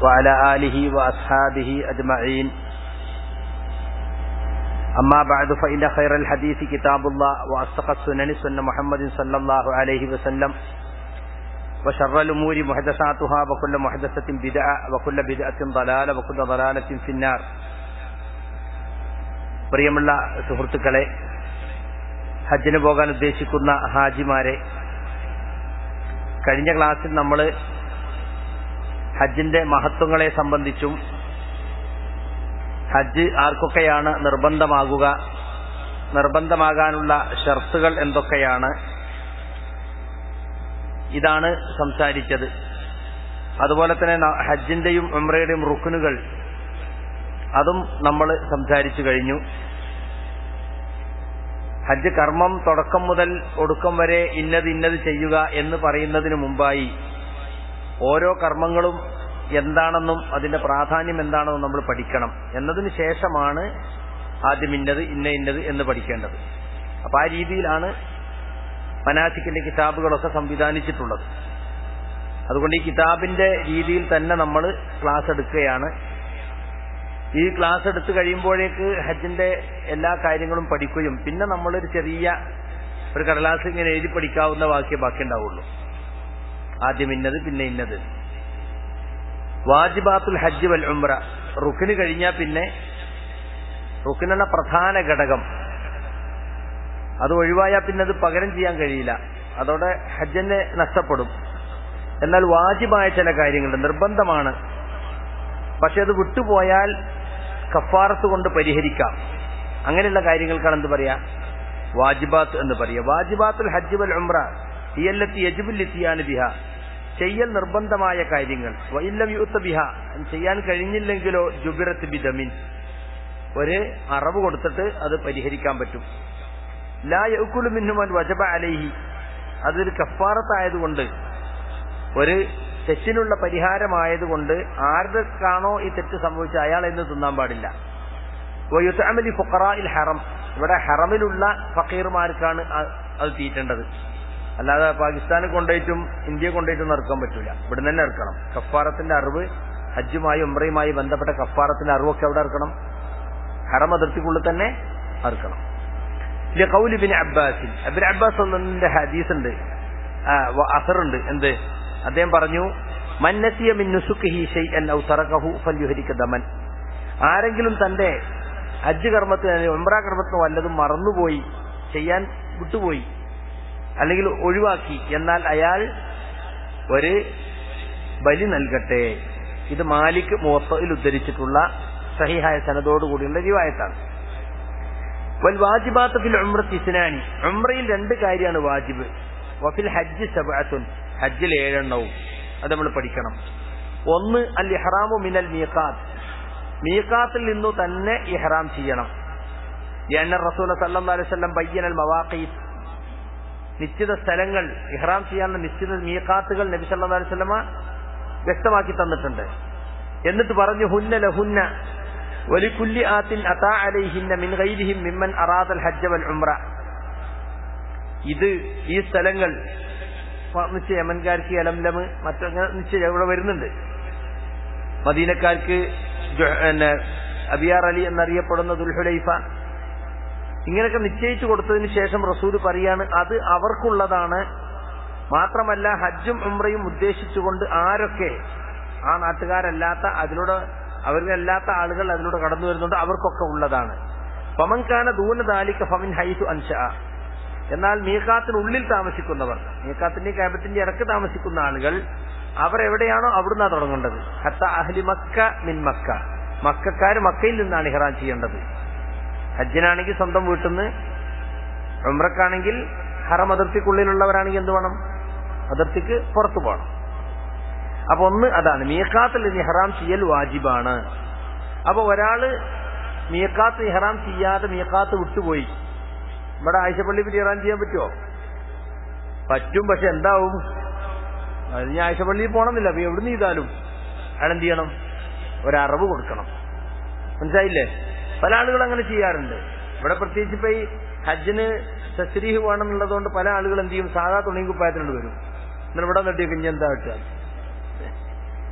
وعلى آله وأصحابه أجمعين أما بعد فإن خير الحديث كتاب الله وأصدق السنن سنة محمد صلى الله عليه وسلم وشر الأمور محدثاتها وكل محدثة بدعة وكل بدعة ضلالة وكل ضلالة في النار പ്രിയമുള്ള സുഹൃത്തുക്കളെ ഹജ്ജിന് പോകാൻ ഉദ്ദേശിക്കുന്ന ഹാജിമാരെ കഴിഞ്ഞ ക്ലാസ്സിൽ നമ്മൾ ഹജ്ജിന്റെ മഹത്വങ്ങളെ സംബന്ധിച്ചും ഹജ്ജ് ആർക്കൊക്കെയാണ് നിർബന്ധമാകുക നിർബന്ധമാകാനുള്ള ഷർത്തുകൾ എന്തൊക്കെയാണ് ഇതാണ് സംസാരിച്ചത് അതുപോലെ തന്നെ ഹജ്ജിന്റെയും ഉംറയുടെയും റുക്കുനുകൾ അതും നമ്മൾ സംസാരിച്ചു കഴിഞ്ഞു ഹജ്ജ് കർമ്മം തുടക്കം മുതൽ ഒടുക്കം വരെ ഇന്നത് ഇന്നത് ചെയ്യുക എന്ന് പറയുന്നതിന് മുമ്പായി ഓരോ കർമ്മങ്ങളും എന്താണെന്നും അതിന്റെ പ്രാധാന്യം എന്താണെന്നും നമ്മൾ പഠിക്കണം എന്നതിന് ശേഷമാണ് ആദ്യം ഇന്നത് ഇന്ന ഇന്നത് എന്ന് പഠിക്കേണ്ടത് അപ്പൊ ആ രീതിയിലാണ് മനാസിക്കിന്റെ കിതാബുകളൊക്കെ സംവിധാനിച്ചിട്ടുള്ളത് അതുകൊണ്ട് ഈ കിതാബിന്റെ രീതിയിൽ തന്നെ നമ്മൾ ക്ലാസ് എടുക്കുകയാണ് ഈ ക്ലാസ് എടുത്തു കഴിയുമ്പോഴേക്ക് ഹജ്ജിന്റെ എല്ലാ കാര്യങ്ങളും പഠിക്കുകയും പിന്നെ നമ്മളൊരു ചെറിയ ഒരു കടലാസ് ഇങ്ങനെ എഴുതി പഠിക്കാവുന്ന വാക്യം ബാക്കി ഉണ്ടാവുള്ളൂ ആദ്യം ഇന്നത് പിന്നെ ഇന്നത് വാജിബാത്തുൽ ഹജ്ജ് വൽ ഉംറ റുക്കിന് കഴിഞ്ഞാൽ പിന്നെ റുക്കിനെന്ന പ്രധാന ഘടകം അത് ഒഴിവായാൽ പിന്നെ അത് പകരം ചെയ്യാൻ കഴിയില്ല അതോടെ ഹജ്ജിനെ നഷ്ടപ്പെടും എന്നാൽ വാജിബായ ചില കാര്യങ്ങളുണ്ട് നിർബന്ധമാണ് പക്ഷെ അത് വിട്ടുപോയാൽ കഫാറത്ത് കൊണ്ട് പരിഹരിക്കാം അങ്ങനെയുള്ള കാര്യങ്ങൾക്കാണ് എന്ത് പറയാ വാജിബാത്ത് എന്ന് പറയാ വാജിബാത്തുൽ ഹജ്ജ് വൽ ഉംറ ഹിയല്ലത്തി യജിബുൽ ഇത്തിയാൻ ബിഹ ചെയ്യൽ നിർബന്ധമായ കാര്യങ്ങൾ വൈല്ലം യൂത്ത ബിഹ ചെയ്യാൻ കഴിഞ്ഞില്ലെങ്കിലോ ജുബിറത്ത് ബിദമിൻ ഒരു അറവ് കൊടുത്തിട്ട് അത് പരിഹരിക്കാൻ പറ്റും ലാ യൗക്കുലു മിന്നുമൻ വജബ അലൈഹി അതൊരു കഫാറത്തായതുകൊണ്ട് ഒരു തെറ്റിനുള്ള പരിഹാരമായതുകൊണ്ട് ആരുടെക്കാണോ ഈ തെറ്റ് സംഭവിച്ച അയാൾ എന്ന് തിന്നാൻ പാടില്ല യുത്തമലി ഫുഖറായിൽ ഹറം ഇവിടെ ഹറമിലുള്ള ഫക്കീർമാർക്കാണ് അത് തീറ്റേണ്ടത് അല്ലാതെ പാകിസ്ഥാനെ കൊണ്ടുപോയിട്ടും ഇന്ത്യയെ കൊണ്ടുപോയിട്ടും ഇറക്കാൻ പറ്റൂല ഇവിടെ തന്നെ ഇറക്കണം കഫാറത്തിന്റെ അറിവ് ഹജ്ജുമായി ഉംറയുമായി ബന്ധപ്പെട്ട കഫാറത്തിന്റെ അറിവൊക്കെ എവിടെ ഇറക്കണം ഹറം അതിർത്തിക്കുള്ളിൽ തന്നെ ഇറക്കണം കൗലി ബിൻ അബ്ബാസിൽ അബിൻ അബ്ബാസ് ഒന്നിന്റെ ഹദീസ് ഉണ്ട് അസറുണ്ട് എന്ത് അദ്ദേഹം പറഞ്ഞു മന്നസിയ മിൻ നുസുഖിഹി ഷൈഅൻ ഔ തറകഹു ഫല്യുഹരിക ദമൻ ആരെങ്കിലും തന്റെ ഹജ്ജ് കർമ്മത്തിന് ഉംറ കർമ്മത്തിന് വല്ലതും മറന്നുപോയി ചെയ്യാൻ വിട്ടുപോയി അല്ലെങ്കിൽ ഒഴിവാക്കി എന്നാൽ അയാൾ ഒരു ബലി നൽകട്ടെ ഇത് മാലിക് മുവത്തയിൽ ഉദ്ധരിച്ചിട്ടുള്ള സഹിഹായ സനതോടുകൂടിയുള്ള റിവായത്താണ് വൽ വാജിബാത്ത് ഫിൽ ഉംറത്തി ഇസ്നാനി ഉംറയിൽ രണ്ട് കാര്യമാണ് വാജിബ് വഫിൽ ഹജ്ജ് സബഅത്തുൻ ഹജ്ജിൽ ഏഴെണ്ണവും അത് നമ്മൾ പഠിക്കണം ഒന്ന് അൽ ഇഹ്റാമു മിനൽ മീഖാത്ത് മീഖാത്തിൽ നിന്നു തന്നെ ഇഹ്റാം ചെയ്യണം എണ്ണ റസൂൽ സല്ലല്ലാഹു അലൈഹി വസല്ലം ബയ്യനൽ മവാഖീത്ത് നിശ്ചിത സ്ഥലങ്ങൾ ഇഹ്റാം ചെയ്യാനുള്ള നിശ്ചിത മീഖാത്തുകൾ നബി സല്ലല്ലാഹു അലൈഹി വസല്ലമ വ്യക്തമാക്കി തന്നിട്ടുണ്ട് എന്നിട്ട് പറഞ്ഞു ഹുന്ന ലഹുന്ന വലിക്കുല്ലി ആത്തിൻ അതാ അലൈഹിന്ന മിൻ ഗൈരിഹിം മിമ്മൻ അറാദൽ ഹജ്ജ വൽ ഉംറ ഇത് ഈ സ്ഥലങ്ങൾ നിശ്ചയ യമൻകാർക്ക് യലംലം മറ്റങ്ങനെ നിശ്ചയം ഇവിടെ വരുന്നുണ്ട് മദീനക്കാർക്ക് പിന്നെ അബിയാർ അലി എന്നറിയപ്പെടുന്ന ദുൽഹുലൈഫ ഇങ്ങനെയൊക്കെ നിശ്ചയിച്ചു കൊടുത്തതിന് ശേഷം റസൂൽ പറയാണ് അത് അവർക്കുള്ളതാണ് മാത്രമല്ല ഹജ്ജും ഉംറയും ഉദ്ദേശിച്ചുകൊണ്ട് ആരൊക്കെ ആ നാട്ടുകാരല്ലാത്ത അതിലൂടെ അവരിലല്ലാത്ത ആളുകൾ അതിലൂടെ കടന്നു വരുന്നുണ്ട് അവർക്കൊക്കെ ഉള്ളതാണ് ഫമൻകാന ദൂന ദാലിക്ക ഫമിൻ ഹൈസു അൻഷ എന്നാൽ മീക്കാത്തിനുള്ളിൽ താമസിക്കുന്നവർ മീക്കാത്തിന്റെ ക്യാബത്തിന്റെ ഇടക്ക് താമസിക്കുന്ന ആളുകൾ അവർ എവിടെയാണോ അവിടുന്ന് തുടങ്ങേണ്ടത് ഹത്ത അഹ്ലി മക്ക മിൻ മക്ക മക്കാർ മക്കയിൽ നിന്നാണ് ഇഹ്റാൻ ചെയ്യേണ്ടത് ഹജ്ജിനാണെങ്കിൽ സ്വന്തം വീട്ടിൽ നിന്ന് ഉമ്രക്കാണെങ്കിൽ ഹറം അതിർത്തിക്കുള്ളിലുള്ളവരാണെങ്കിൽ എന്ത് വേണം അതിർത്തിക്ക് പുറത്തു പോകണം അപ്പൊ ഒന്ന് അതാണ് മീക്കാത്തിൽ നിന്ന് ഇഹ്റാം ചെയ്യൽ വാജിബാണ് അപ്പൊ ഒരാള് മീക്കാത്ത് ഇഹ്റാം ചെയ്യാതെ മീക്കാത്ത് വിട്ടുപോയി ഇവിടെ ആയിഷപ്പള്ളി പറ്റി ഇറാൻ ചെയ്യാൻ പറ്റുമോ പറ്റും പക്ഷെ എന്താവും അതിന് ആയിഷപ്പള്ളിയിൽ പോകണമെന്നില്ല അപ്പൊ എവിടുന്ന് ചെയ്താലും അയാൾ എന്ത് ചെയ്യണം ഒരറിവ് കൊടുക്കണം മനസ്സിലായില്ലേ പല ആളുകൾ അങ്ങനെ ചെയ്യാറുണ്ട് ഇവിടെ പ്രത്യേകിച്ച് ഇപ്പൊ ഈ ഹജ്ജിന് തസ്രീഹ് വേണമെന്നുള്ളതുകൊണ്ട് പല ആളുകൾ എന്ത് ചെയ്യും സാധാ തുണിയും കുപ്പായത്തിനോട് വരും എന്നിട്ട് ഇവിടെ നെട്ടി പിന്നെ എന്താ കിട്ടുക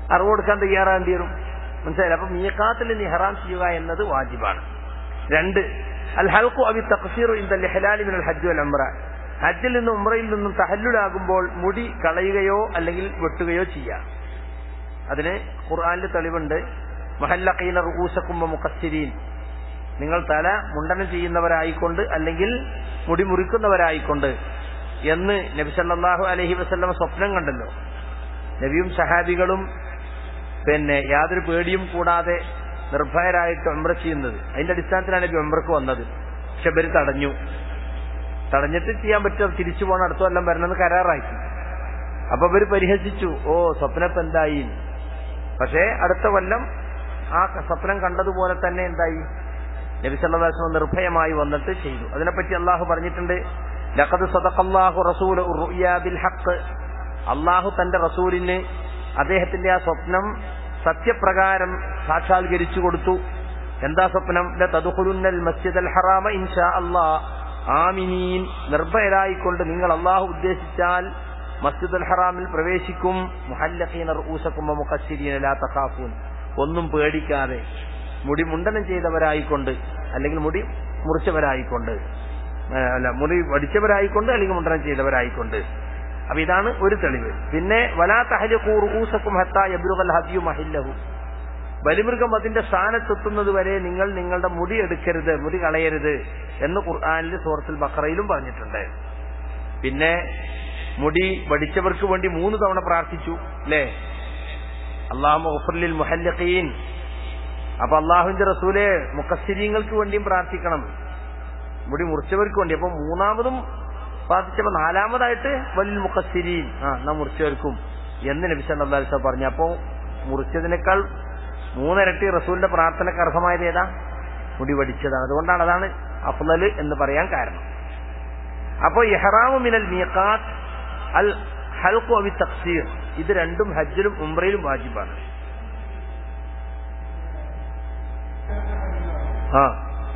അറിവ് കൊടുക്കാൻ തയ്യാറാകേണ്ടി വരും മനസ്സിലായില്ല അപ്പൊ മീക്കാത്തിൽ നിഹറാം ചെയ്യുക എന്നത് വാജിബാണ് രണ്ട് അൽ ഹൽക്കു അവി തഖ്സീറു ഇൻ ഹലാലി മിനൽ ഹജ്ജ് വൽ ഉംറ ഹജ്ജിൽ നിന്നും ഉംറയിൽ നിന്നും തഹല്ലുലാകുമ്പോൾ മുടി കളയുകയോ അല്ലെങ്കിൽ വെട്ടുകയോ ചെയ്യാം അതിന് ഖുർആനിൽ തെളിവുണ്ട് മഹല്ലഖീന റൂസക്കുമ്പ മുഖസ്സിരീൻ നിങ്ങൾ തല മുണ്ടനം ചെയ്യുന്നവരായിക്കൊണ്ട് അല്ലെങ്കിൽ മുടി മുറിക്കുന്നവരായിക്കൊണ്ട് എന്ന് നബി സല്ലല്ലാഹു അലൈഹി വസല്ലം സ്വപ്നം കണ്ടല്ലോ നബിയും സഹാബികളും പിന്നെ യാതൊരു പേടിയും കൂടാതെ നിർഭയരായിട്ട് ഉംറ ചെയ്യുന്നത് അതിന്റെ അടിസ്ഥാനത്തിലാണ് നബി ഉംറക്ക് വന്നത് പക്ഷെ ഇവര് തടഞ്ഞു തടഞ്ഞിട്ട് ചെയ്യാൻ പറ്റും തിരിച്ചു പോകണം അടുത്ത കൊല്ലം വരണമെന്ന് കരാറാക്കി അപ്പൊ ഇവര് പരിഹസിച്ചു ഓ സ്വപ്നപ്പ് എന്തായി പക്ഷേ അടുത്ത കൊല്ലം ആ സ്വപ്നം കണ്ടതുപോലെ തന്നെ എന്തായി നബി സല്ലല്ലാഹു അലൈഹി വസല്ലം നിർഭയമായി വന്നിട്ട് ചെയ്തു അതിനെപ്പറ്റി അള്ളാഹു പറഞ്ഞിട്ടുണ്ട് ലഖദ് സദഖല്ലാഹു റസൂല റുഅ്യാ ബിൽ ഹഖ് അള്ളാഹു തന്റെ റസൂലിന് അദ്ദേഹത്തിന്റെ ആ സ്വപ്നം സത്യപ്രകാരം സാക്ഷാത്കരിച്ചു കൊടുത്തു എന്താ സ്വപ്നം തദുഖുലുന്നൽ മസ്ജിദൽ ഹറാമ ഇൻഷാ അല്ലാ ആമിനീൻ നിർഭയരായിക്കൊണ്ട് നിങ്ങൾ അള്ളാഹു ഉദ്ദേശിച്ചാൽ മസ്ജിദുൽ ഹറാമിൽ പ്രവേശിക്കും മുഹല്ലഖീന റൂസക്കും മുഖസ്സിരീന ലാ തഖാഫൂൻ ഒന്നും പേടിക്കാതെ മുടി മുണ്ടനം ചെയ്തവരായിക്കൊണ്ട് അല്ലെങ്കിൽ മുടി മുറിച്ചവരായിക്കൊണ്ട് അല്ല മുടി വടിച്ചവരായിക്കൊണ്ട് അല്ലെങ്കിൽ മുണ്ടനം ചെയ്തവരായിക്കൊണ്ട് അപ്പൊ ഇതാണ് ഒരു തെളിവ് പിന്നെ വലാ തഹലഖൂ റൂസക്കും ഹത്താ യബ്ലുഗൽ ഹദിയു മഹില്ലഹു ബലിമൃഗം അതിന്റെ സ്ഥാനത്തെത്തുന്നത് വരെ നിങ്ങൾ നിങ്ങളുടെ മുടി എടുക്കരുത് മുടി കളയരുത് എന്ന് ഖുർആാനിൽ സൂറത്തുൽ ബഖറയിലും പറഞ്ഞിട്ടുണ്ട് പിന്നെ മുടി വടിച്ചവർക്ക് വേണ്ടി മൂന്ന് തവണ പ്രാർത്ഥിച്ചു അല്ലേ അള്ളാഹുലിൽ മുഹല്ലഖീൻ അപ്പൊ അള്ളാഹുവിന്റെ റസൂലെ മുഖസ്ഥിരീങ്ങൾക്ക് വേണ്ടിയും പ്രാർത്ഥിക്കണം മുടി മുറിച്ചവർക്ക് വേണ്ടി അപ്പൊ മൂന്നാമതും പ്രാർത്ഥിച്ചപ്പോ നാലാമതായിട്ട് വലിയ മുഖസ്ഥിരീൻ ആ എന്നാ മുറിച്ചവർക്കും എന്ന് നബിസൻ അള്ളാഹു പറഞ്ഞു അപ്പോ മുറിച്ചതിനേക്കാൾ മൂന്നിരട്ടി റസൂലിന്റെ പ്രാർത്ഥനക്ക് അർഹമായത് ഏതാ മുടി വടിച്ചതാണ് അതുകൊണ്ടാണ് അതാണ് അഫ്ലല് എന്ന് പറയാൻ കാരണം അപ്പോ ഇഹ്റാമു മിനൽ മീഖാത്ത് അൽ ഹൽഖു അവി തഫ്സീർ ഇത് രണ്ടും ഹജ്ജിലും ഉംറയിലും വാജിബാണ് ആ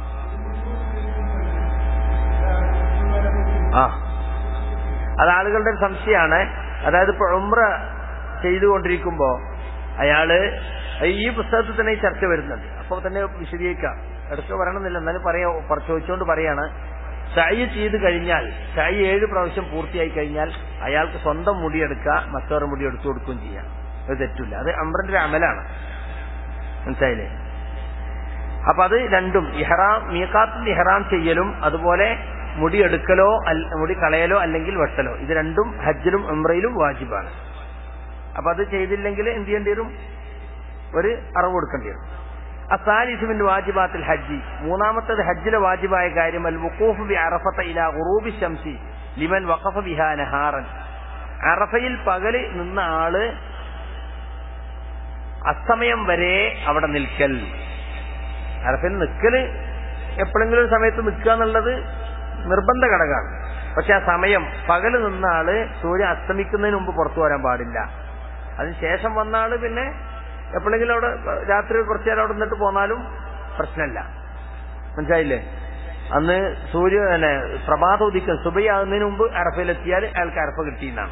ആ അത് ആളുകളുടെ ഒരു സംശയമാണ് അതായത് ഇപ്പൊ ഉംറ ചെയ്തുകൊണ്ടിരിക്കുമ്പോ അയാള് ഈ പുസ്തകത്തിൽ തന്നെ ഈ ചർച്ച വരുന്നുണ്ട് അപ്പോൾ തന്നെ വിശദീകരിക്കാം ഇടയ്ക്ക് പറയണമെന്നില്ല എന്നാലും പറയാ ചോദിച്ചുകൊണ്ട് പറയാണ് ചായ ചെയ്ത് കഴിഞ്ഞാൽ ചായ ഏഴ് പ്രാവശ്യം പൂർത്തിയായി കഴിഞ്ഞാൽ അയാൾക്ക് സ്വന്തം മുടിയെടുക്കുക മറ്റവരുടെ മുടി എടുത്തു കൊടുക്കുകയും ചെയ്യാം അത് തെറ്റില്ല അത് അമ്രന്റെ ഒരു അമലാണ് മനസ്സിലായില്ലേ അപ്പൊ അത് രണ്ടും ഇഹ്റാം മീക്കാത്തിൽ ഇഹ്റാം ചെയ്യലും അതുപോലെ മുടി എടുക്കലോ മുടി കളയലോ അല്ലെങ്കിൽ വെട്ടലോ ഇത് രണ്ടും ഹജ്ജിലും ഉംറയിലും വാജിബാണ് അപ്പൊ അത് ചെയ്തില്ലെങ്കിൽ എന്ത് ചെയ്യേണ്ടി വരും ഒരു അറിവ് കൊടുക്കേണ്ടി വരും അസാലിസുമിൻ വാജിബാത്തിൽ ഹജ്ജി മൂന്നാമത്തത് ഹജ്ജിലെ വാജിബായ കാര്യം അൽ വുഖൂഫ് ബി അറഫത്ത ഇല ഉറൂബി ശംസി ലിമൻ വഖഫ ബിഹാ നഹാറൻ അറഫയിൽ പകല് നിന്ന ആള് അസ്തമയം വരെ അവിടെ നിൽക്കൽ അറഫയിൽ നിൽക്കല് എപ്പോഴെങ്കിലും ഒരു സമയത്ത് നിൽക്കുക എന്നുള്ളത് നിർബന്ധ ഘടകമാണ് പക്ഷെ ആ സമയം പകല് നിന്ന ആള് സൂര്യൻ അസ്തമിക്കുന്നതിന് മുമ്പ് പുറത്തു വരാൻ പാടില്ല അതിനുശേഷം വന്ന ആള് പിന്നെ എപ്പോഴെങ്കിലും അവിടെ രാത്രി കുറച്ചു നേരം അവിടെ നിന്നിട്ട് പോന്നാലും പ്രശ്നമില്ല മനസ്സിലായില്ലേ അന്ന് സൂര്യ പിന്നെ പ്രഭാതം ഉദിക്കും സുബയാകുന്നതിന് മുമ്പ് അറഫയിലെത്തിയാൽ അയാൾക്ക് അറഫ കിട്ടിയെന്നാണ്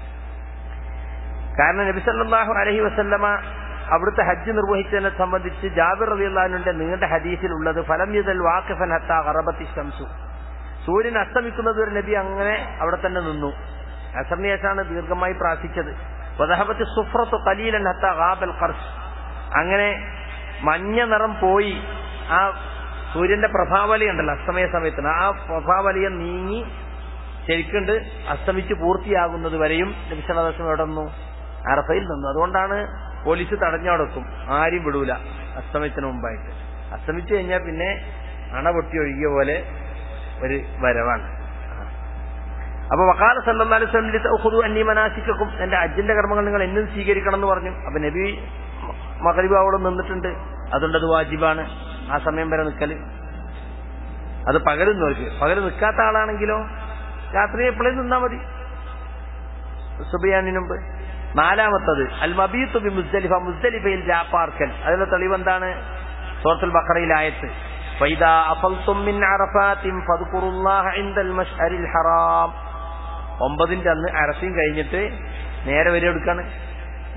കാരണം നബിസല്ലാഹു അലഹി വസല്ലമ അവിടുത്തെ ഹജ്ജ് നിർവഹിച്ചതിനെ സംബന്ധിച്ച് ജാബിർ റബി അള്ളഹാനുന്റെ നീണ്ട ഹദീസിലുള്ളത് ഫലം യുദൽ വാക്കിഫൻ ഹത്ത അറബത്തി ശംസു സൂര്യൻ അസ്തമിക്കുന്നത് വരെ നബി അങ്ങനെ അവിടെ തന്നെ നിന്നു അസറിന് ശേഷമാണ് ദീർഘമായി പ്രാർത്ഥിച്ചത് വദഹബത്ത് സുഫ്രത്ത് കലീലൻ ഹത്ത ഗാബൽ ഖർഷ് അങ്ങനെ മഞ്ഞ നിറം പോയി ആ സൂര്യന്റെ പ്രഭാവലി ഉണ്ടല്ലോ അസ്തമയ സമയത്തിന് ആ പ്രഭാവലിയെ നീങ്ങി ശരിക്കുണ്ട് അസ്തമിച്ച് പൂർത്തിയാകുന്നത് വരെയും നബിസലാദം എവിടെ നിന്നു അറഫയിൽ നിന്നു അതുകൊണ്ടാണ് പോലീസ് തടഞ്ഞോടക്കും ആരും വിടൂല അസ്തമയത്തിന് മുമ്പായിട്ട് അസ്തമിച്ചു കഴിഞ്ഞാൽ പിന്നെ അണ പൊട്ടി ഒഴുകിയ പോലെ ഒരു വരവാണ് അപ്പൊ വക്കാല സല്ലാസ്ലം അന്യ മനാശിക്കും എന്റെ അജ്ജിന്റെ കർമ്മങ്ങൾ നിങ്ങൾ എന്നും സ്വീകരിക്കണം എന്ന് പറഞ്ഞു അപ്പൊ നബി മകരിബ് അവിടെ നിന്നിട്ടുണ്ട് അതുകൊണ്ട് അത് വാജിബാണ് ആ സമയം വരെ നിൽക്കല് അത് പകലും നോക്കി പകല് നിൽക്കാത്ത ആളാണെങ്കിലോ രാത്രി എപ്പോഴും നിന്നാ മതി സുബിയാനിന് മുമ്പ് നാലാമത്തത് അൽ മബീത്ത് ബി മുസ്ദലിഫ മുസ്ദലിഫയിൽ രാപ്പാർക്കൽ അതിലെ തെളിവ് എന്താണ് സൂറത്തുൽ ബഖറയിലായത്ത് فإذا أفلتم من عرفات فاذكروا الله عند المشعر الحرام ഒമ്പതിന്റെ അന്ന് അരസിയും കഴിഞ്ഞിട്ട് നേരെ വരെ എടുക്കാണ്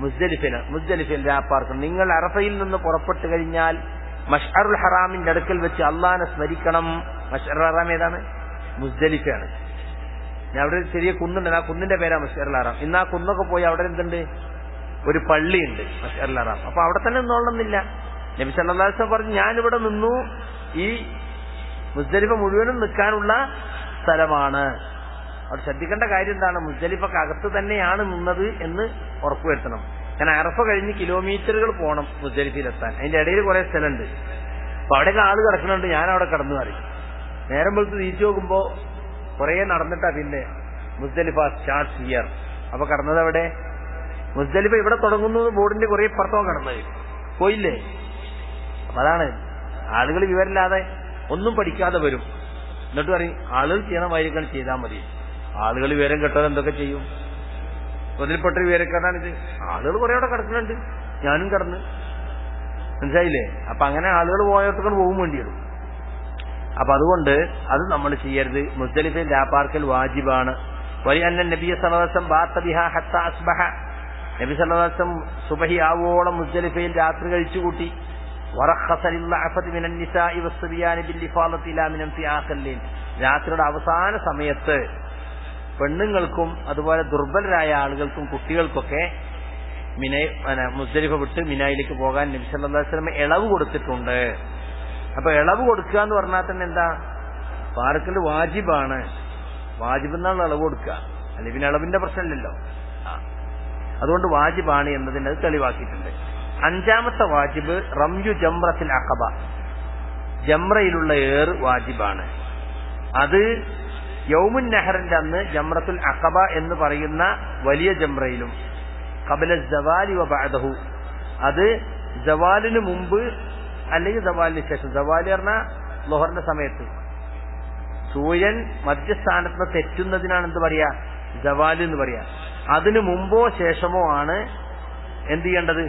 മുസ്ദലിഫിന് മുസ്ദലിഫിൽ രാപ്പാർക്കണം നിങ്ങൾ അറഫയിൽ നിന്ന് പുറപ്പെട്ടു കഴിഞ്ഞാൽ മഷ്അറുൽ ഹറാമിന്റെ അടുക്കൽ വെച്ച് അള്ളാനെ സ്മരിക്കണം മഷ്അറുൽ ഹറാം ഏതാണ് മുസ്ദലിഫയാണ് ഞാൻ അവിടെ ഒരു ചെറിയ കുന്നുണ്ട് ആ കുന്നിന്റെ പേരാ മഷ്അറുൽ ഹറാം ഇന്ന് ആ കുന്നൊക്കെ പോയി അവിടെ എന്തുണ്ട് ഒരു പള്ളിയുണ്ട് മഷ്അറുൽ ഹറാം അപ്പൊ അവിടെ തന്നെ നിന്നോളണമെന്നില്ല നബി സല്ലല്ലാഹു അലൈഹി വസല്ലം പറഞ്ഞു ഞാനിവിടെ നിന്നു ഈ മുസ്ദലിഫ മുഴുവനും നിൽക്കാനുള്ള സ്ഥലമാണ് അവിടെ ശ്രദ്ധിക്കേണ്ട കാര്യം എന്താണ് മുസ്ദലിഫക്ക് അകത്ത് തന്നെയാണ് നിന്നത് എന്ന് ഉറപ്പുവരുത്തണം കാരണം അറഫ കഴിഞ്ഞ് കിലോമീറ്ററുകൾ പോകണം മുസ്ദലിഫിലെത്താൻ അതിന്റെ ഇടയിൽ കുറെ സ്ഥലമുണ്ട് അപ്പൊ അവിടെയൊക്കെ ആള് കിടക്കുന്നുണ്ട് ഞാൻ അവിടെ കിടന്നു പറയും നേരം വെളുത്ത് തിരിച്ചു നോക്കുമ്പോ കുറെ നടന്നിട്ടാ പിന്നെ മുസ്ദലിഫ സ്റ്റാർട്ട് ഹിയർ അപ്പൊ കടന്നത് എവിടെ മുസ്ദലിഫ ഇവിടെ തുടങ്ങുന്നത് ബോർഡിന്റെ കുറെ പുറത്തോ കടന്നത് പോയില്ലേ അപ്പൊ അതാണ് ആളുകൾ വിവരമില്ലാതെ ഒന്നും പഠിക്കാതെ വരും എന്നിട്ട് പറയും ആളുകൾ ചെയ്യണ മാതിരിക്കാൻ ചെയ്താൽ മതി ആളുകൾ വിവരം കെട്ടത് എന്തൊക്കെ ചെയ്യും അതിൽപ്പെട്ട വിവരക്കേടാണിത് ആളുകൾ കുറെ അവിടെ കിടക്കുന്നുണ്ട് ഞാനും കിടന്ന് മനസ്സിലായില്ലേ അപ്പൊ അങ്ങനെ ആളുകൾ പോയതൊക്കെ പോകും വേണ്ടി വരും അപ്പൊ അതുകൊണ്ട് അത് നമ്മൾ ചെയ്യരുത് മുസ്ദലിഫിൽ രാപ്പാർക്കൽ വാജിബാണ് വലിയ അന്ന നബിയ സലവസം ബാത്തബിഹ ഹത്ത അസ്ബഹ നബി സലവസം സുബഹി ആവോളം മുസ്ദലിഫയിൽ രാത്രി കഴിച്ചു കൂട്ടി രാത്രിയുടെ അവസാന സമയത്ത് പെണ്ണുങ്ങൾക്കും അതുപോലെ ദുർബലരായ ആളുകൾക്കും കുട്ടികൾക്കൊക്കെ മിന മുസ്ദലിഫ വിട്ട് മിനായിലേക്ക് പോകാൻ നബി സല്ലല്ലാഹു അലൈഹി വസല്ലം ഇളവ് കൊടുത്തിട്ടുണ്ട് അപ്പൊ ഇളവ് കൊടുക്കുക എന്ന് പറഞ്ഞാൽ തന്നെ എന്താ പാർക്കൽ വാജിബാണ് വാജിബ് എന്നാണ് ഇളവ് കൊടുക്കുക അല്ലെ പിന്നെ ഇളവിന്റെ പ്രശ്നമില്ലല്ലോ അതുകൊണ്ട് വാജിബാണ് എന്നതിന് അത് തെളിവാക്കിയിട്ടുണ്ട് അഞ്ചാമത്തെ വാജിബ് റംജു ജംറത്തിൽ അഖബ ജംറയിലുള്ള ഏർ വാജിബാണ് അത് യൗമുൻ നെഹറിന്റെ അന്ന് ജംറത്തുൽ അഖബ എന്ന് പറയുന്ന വലിയ ജംറയിലും കബല ജവാലി വബഅദഹു അത് ജവാലിന് മുമ്പ് അല്ലെങ്കിൽ ജവാലിന് ശേഷം ജവാലി പറഞ്ഞ ലോഹറിന്റെ സമയത്ത് സൂര്യൻ മധ്യസ്ഥാനത്ത് നിന്ന് തെറ്റുന്നതിനാണ് എന്ത് പറയാ ജവാല് എന്ന് പറയാ അതിനു മുമ്പോ ശേഷമോ ആണ് എന്ത് ചെയ്യേണ്ടത്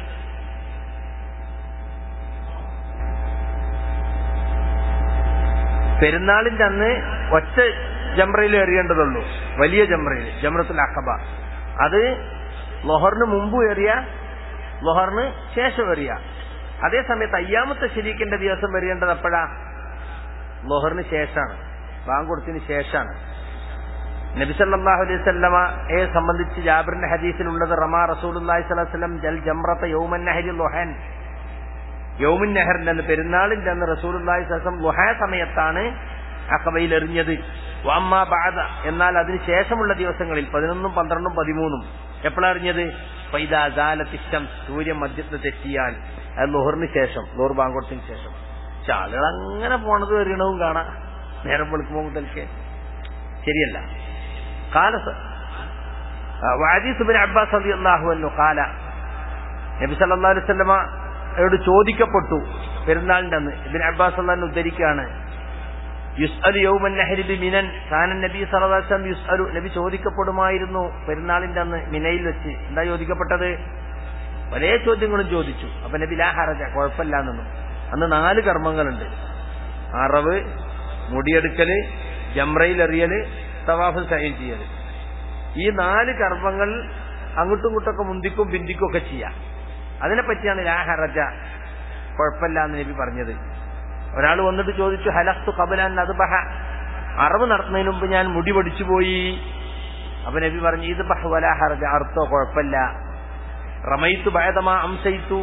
പെരുന്നാളിന്റെ അന്ന് ഒറ്റ ജംറയിൽ എറിയേണ്ടതുള്ളൂ വലിയ ജംറയിൽ ജംറത്തുൽ അഖബ അത് ലൊഹറിന് മുമ്പ് എറിയ ലൊഹറിന് ശേഷം എറിയ അതേ സമയത്ത് അയ്യാമത്തെ ശരീക്കിന്റെ ദിവസം എറിയേണ്ടത് എപ്പോഴാ ലൊഹറിന് ശേഷമാണ് ബാങ്ക് കൊടുത്തതിന് ശേഷമാണ് നബിസല്ലാഹു അലൈഹി സ്വല്ലമയെ സംബന്ധിച്ച് ജാബിറിന്റെ ഹദീസിലുള്ളത് റമാ റസൂലി സ്വലം ജൽ ജംറത്ത യൗമൻ നഹരി ലൊഹൻ യൗമുൻ നെഹറിന്റെ അന്ന് പെരുന്നാളിന്റെ അന്ന് റസൂലി സ്വലം ലുഹ സമയത്താണ് അക്കബയിൽ എറിഞ്ഞത് വാമ്മ ബാധ എന്നാൽ അതിന് ശേഷമുള്ള ദിവസങ്ങളിൽ പതിനൊന്നും പന്ത്രണ്ടും പതിമൂന്നും എപ്പോഴറിഞ്ഞത് പൈതാലത്തിഷ്ടം സൂര്യൻ മധ്യത്ത് തെറ്റിയാൽ അത് ലോഹറിന് ശേഷം ലോഹർ ബാങ്കോട്ടത്തിന് ശേഷം പക്ഷെ ആളുകൾ അങ്ങനെ പോണത് എറിയണവും കാണാം നേരം വെളുക്കുമ്പോൾ മുതൽക്ക് ശരിയല്ല കാല വാജീസ് ബിൻ അബ്ബാസ് അലി അള്ളാഹു കാല നബി സല്ലല്ലാഹു അലൈഹി വസല്ലമ യോട് ചോദിക്കപ്പെട്ടു പെരുന്നാളിന്റെ അന്ന് ഇബിൻ അബ്ബാസ് അള്ളഹാൻ ഉദ്ധരിക്കുകയാണ് യുസ്അലു യൗമൻ നഹരി ബി മിനൻ കാനൻ നബി സല്ലല്ലാഹു അലൈഹി വസല്ലം യുസ്അലു നബി ചോദിക്കപ്പെടുമായിരുന്നു പെരുന്നാളിന്റെ അന്ന് മിനയിൽ വെച്ച് എന്താ ചോദിക്കപ്പെട്ടത് പല ചോദ്യങ്ങളും ചോദിച്ചു അപ്പൊ നബി ലാ ഹറജ കുഴപ്പമില്ല എന്നൊന്നും അന്ന് നാല് കർമ്മങ്ങളുണ്ട് അറവ് മുടിയെടുക്കല് ജംറയിൽ എറിയല് തവാഫ് സൈൻ ചെയ്യല് ഈ നാല് കർമ്മങ്ങൾ അങ്ങോട്ടും ഇങ്ങോട്ടൊക്കെ മുന്തിക്കും ബിന്ദിക്കും ഒക്കെ ചെയ്യാം അതിനെപ്പറ്റിയാണ് ലാ ഹറജ കുഴപ്പമില്ല എന്ന് നബി പറഞ്ഞത് ഒരാൾ വന്നിട്ട് ചോദിച്ചു ഹലസ്തു കബലാൻ അതുബഹ അറവ് നടത്തുന്നതിന് മുമ്പ് ഞാൻ മുടി പൊടിച്ചു പോയി അപ്പൊ നബി പറഞ്ഞു ഇത് ബഹ വല ഹറജ അർത്ഥോ കുഴപ്പമില്ല റമയിത്തു ഭയതമാ അംസയിത്തു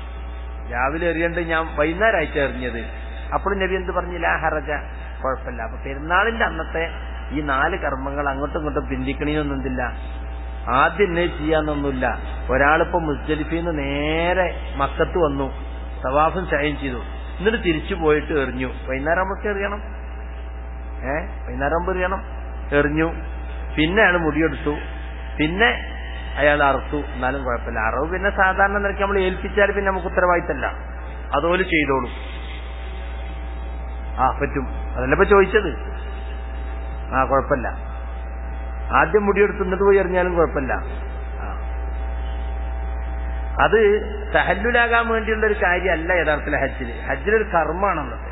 രാവിലെ എറിയണ്ട് ഞാൻ വൈകുന്നേരമായിട്ട് എറിഞ്ഞത് അപ്പോഴും നബി എന്ത് പറഞ്ഞു ലാ ഹറജ കുഴപ്പമില്ല അപ്പൊ പെരുന്നാളിന്റെ അന്നത്തെ ഈ നാല് കർമ്മങ്ങൾ അങ്ങോട്ടും ഇങ്ങോട്ടും പിന്തിക്കണീനൊന്നും എന്തില്ല ആദ്യം എന്നെ ചെയ്യാന്നൊന്നുമില്ല ഒരാളിപ്പോ മുസ്ജലിഫിന്ന് നേരെ മക്കത്ത് വന്നു തവാഫും ചയം ചെയ്തു എന്നിട്ട് തിരിച്ചു പോയിട്ട് എറിഞ്ഞു വൈകുന്നേരം നമുക്ക് എറിയണം ഏ വൈകുന്നേരം ആകുമ്പോൾ എറിയണം എറിഞ്ഞു പിന്നെ അയാൾ മുടിയെടുത്തു പിന്നെ അയാൾ അറുത്തു എന്നാലും കുഴപ്പമില്ല അറവ് പിന്നെ സാധാരണ നിരക്ക് നമ്മൾ ഏൽപ്പിച്ചാൽ പിന്നെ നമുക്ക് ഉത്തരവാദിത്തല്ല അതുപോലെ ചെയ്തോളും ആ പറ്റും അതല്ല ഇപ്പൊ ചോദിച്ചത് ആ കുഴപ്പമില്ല ആദ്യം മുടിയെടുത്ത് എന്നിട്ട് പോയി എറിഞ്ഞാലും കുഴപ്പമില്ല അത് തഹല്ലുലാകാൻ വേണ്ടിയുള്ള ഒരു കാര്യമല്ല യഥാർത്ഥത്തിൽ ഹജ്ജില് ഹജ്ജിലൊരു കർമ്മമാണുള്ളത്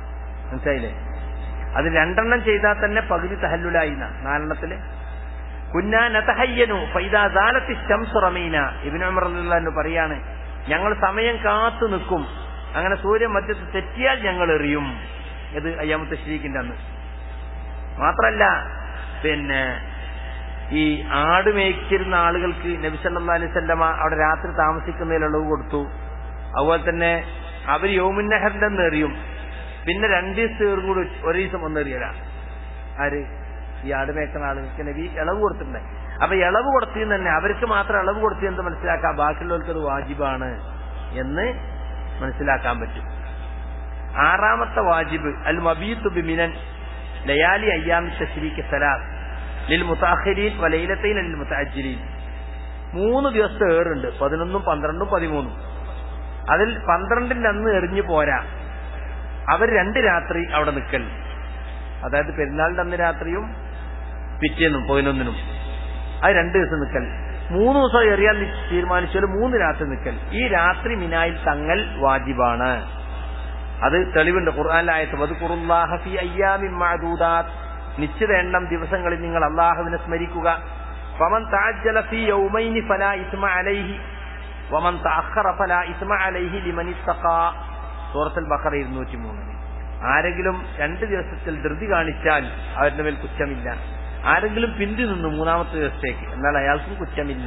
മനസ്സിലായില്ലേ അത് രണ്ടെണ്ണം ചെയ്താൽ തന്നെ പകുതി തഹല്ലുലായി നാലെണ്ണത്തില് കുന്നാ നതഹയ്യനു ഫൈദാ സാലത്തി ശംസു റമീന ഇബ്നു ഉമർ റളിയല്ലാഹു പറയാണ് ഞങ്ങൾ സമയം കാത്തു നിൽക്കും അങ്ങനെ സൂര്യൻ മധ്യത്ത് തെറ്റിയാൽ ഞങ്ങൾ എറിയും ഇത് അയ്യാമത്തെ ശരീക്കിന്റെ അന്ന് മാത്രല്ല പിന്നെ ഈ ആട് മേയ്ച്ചിരുന്ന ആളുകൾക്ക് നബി സല്ലല്ലാഹു അലൈഹി വസല്ലമ അവിടെ രാത്രി താമസിക്കുന്നതിൽ ഇളവ് കൊടുത്തു അതുപോലെ തന്നെ അവർ യോമുന്നഹറിന്റെ അന്ന് എറിയും പിന്നെ രണ്ട് ദിവസം കൂടി ഒരു ദിവസം ഒന്ന് എറിയല ആര് ഈ ആട് മേക്കുന്ന ആളുകൾക്ക് നബി ഇളവ് കൊടുത്തിട്ടുണ്ട് അപ്പൊ ഇളവ് കൊടുത്തതിന് തന്നെ അവർക്ക് മാത്രം ഇളവ് കൊടുത്തെന്ന് മനസ്സിലാക്കാം ബാക്കിയുള്ളവർക്ക് അത് വാജിബാണ് എന്ന് മനസ്സിലാക്കാൻ പറ്റും ആറാമത്തെ വാജിബ് അൽ മബീത്തു ബിമിനൻ ലയാലി അയ്യാമി തശ്രീക്ക് സലാസ് ലിൽ മുത്താഖിരീൻ വലയിലത്തൈൻ ലിൽ മുത്താജിരീൻ മൂന്ന് ദിവസത്തെ ഏറുണ്ട് പതിനൊന്നും പന്ത്രണ്ടും പതിമൂന്നും അതിൽ പന്ത്രണ്ടിന്റെ അന്ന് എറിഞ്ഞു പോരാ അവർ രണ്ട് രാത്രി അവിടെ നിൽക്കൽ അതായത് പെരുന്നാളിന്റെ അന്ന് രാത്രിയും പിറ്റേന്നും പതിനൊന്നിനും അത് രണ്ട് ദിവസം നിൽക്കൽ മൂന്ന് ദിവസം എറിയാൻ നി- തീരുമാനിച്ചാൽ മൂന്ന് രാത്രി നിൽക്കൽ ഈ രാത്രി മിനായിൽ തങ്ങൽ വാജിബാണ് അത് തെളിവുണ്ട് ഖുർആാനിലായത്ത് വദ്കുറുല്ലാഹ ഫീ അയ്യാമിൻ മഅദൂദാത്ത് നിശ്ചിത എണ്ണം ദിവസങ്ങളിൽ നിങ്ങൾ അള്ളാഹുവിനെ സ്മരിക്കുക ഫമൻ തഅജ്ജല ഫീ യൗമൈനി ഫലാ ഇസ്മ അലൈഹി വമൻ തഅഖറ ഫലാ ഇസ്മ അലൈഹി ലിമൻ ഇത്തഖാ സൂറത്തുൽ ബഖറ 203 ആരെങ്കിലും രണ്ട് ദിവസത്തിൽ ധൃതി കാണിച്ചാൽ അവരുടെ മേൽ കുറ്റമില്ല ആരെങ്കിലും പിന്തി നിന്നു മൂന്നാമത്തെ ദിവസത്തേക്ക് എന്നാൽ അയാൾക്കും കുറ്റമില്ല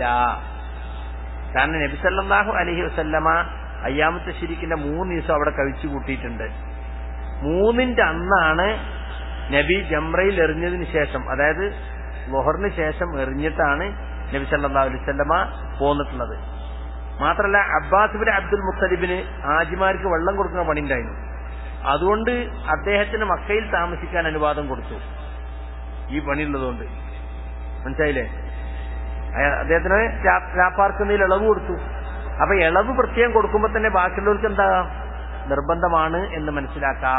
കാരണം നബി സല്ലല്ലാഹു അലൈഹി വസല്ലമ അയ്യാമത്തെ ശരിക്കിന്റെ മൂന്ന് ദിവസം അവിടെ കഴിച്ചു കൂട്ടിയിട്ടുണ്ട് മൂന്നിന്റെ അന്നാണ് നബി ജംറയിൽ എറിഞ്ഞതിന് ശേഷം അതായത് ലൊഹറിന് ശേഷം എറിഞ്ഞിട്ടാണ് നബി സല്ലല്ലാഹു അലൈഹി വസല്ലമ പോന്നിട്ടുള്ളത് മാത്രല്ല അബ്ബാസ് ബിൻ അബ്ദുൽ മുത്തലിബിന് ആജിമാർക്ക് വെള്ളം കൊടുക്കുന്ന പണി ഉണ്ടായിരുന്നു അതുകൊണ്ട് അദ്ദേഹത്തിന് മക്കയിൽ താമസിക്കാൻ അനുവാദം കൊടുത്തു ഈ പണിയുള്ളതുകൊണ്ട് മനസ്സിലായില്ലേ അയാ- അദ്ദേഹത്തിന് രാ- രാപ്പാർക്കുന്നതിൽ ഇളവ് കൊടുത്തു അപ്പൊ ഇളവ് പ്രത്യേകം കൊടുക്കുമ്പോ തന്നെ ബാക്കിയുള്ളവർക്ക് എന്താ നിർബന്ധമാണ് എന്ന് മനസ്സിലാക്കാം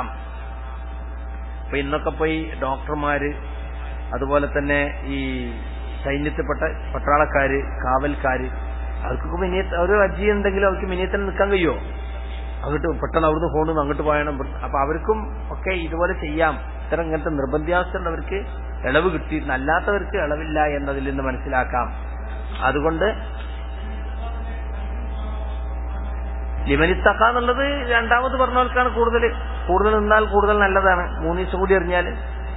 അപ്പൊ ഇന്നൊക്കെ പോയി ഡോക്ടർമാര് അതുപോലെ തന്നെ ഈ സൈന്യത്തിൽപ്പെട്ട പട്ടാളക്കാര് കാവൽക്കാര് അവർക്കൊക്കെ മിനിയ ഒരു അജി ഉണ്ടെങ്കിലും അവർക്ക് മിനിയത്തിന് നിൽക്കാൻ കഴിയുമോ അങ്ങോട്ട് പെട്ടെന്ന് അവിടുന്ന് ഫോണിൽ അങ്ങോട്ട് പോയണം അപ്പൊ അവർക്കും ഒക്കെ ഇതുപോലെ ചെയ്യാം ഇത്തരം ഇങ്ങനത്തെ നിർബന്ധാവസ്ഥയുള്ളവർക്ക് ഇളവ് കിട്ടിയിരുന്നു അല്ലാത്തവർക്ക് ഇളവില്ല എന്നതിൽ നിന്ന് മനസ്സിലാക്കാം അതുകൊണ്ട് ലിമനിത്തക്ക എന്നുള്ളത് രണ്ടാമത് പറഞ്ഞവർക്കാണ് കൂടുതൽ കൂടുതൽ നിന്നാൽ കൂടുതൽ നല്ലതാണ് മൂന്ന് ദിവസം കൂടി എറിഞ്ഞാൽ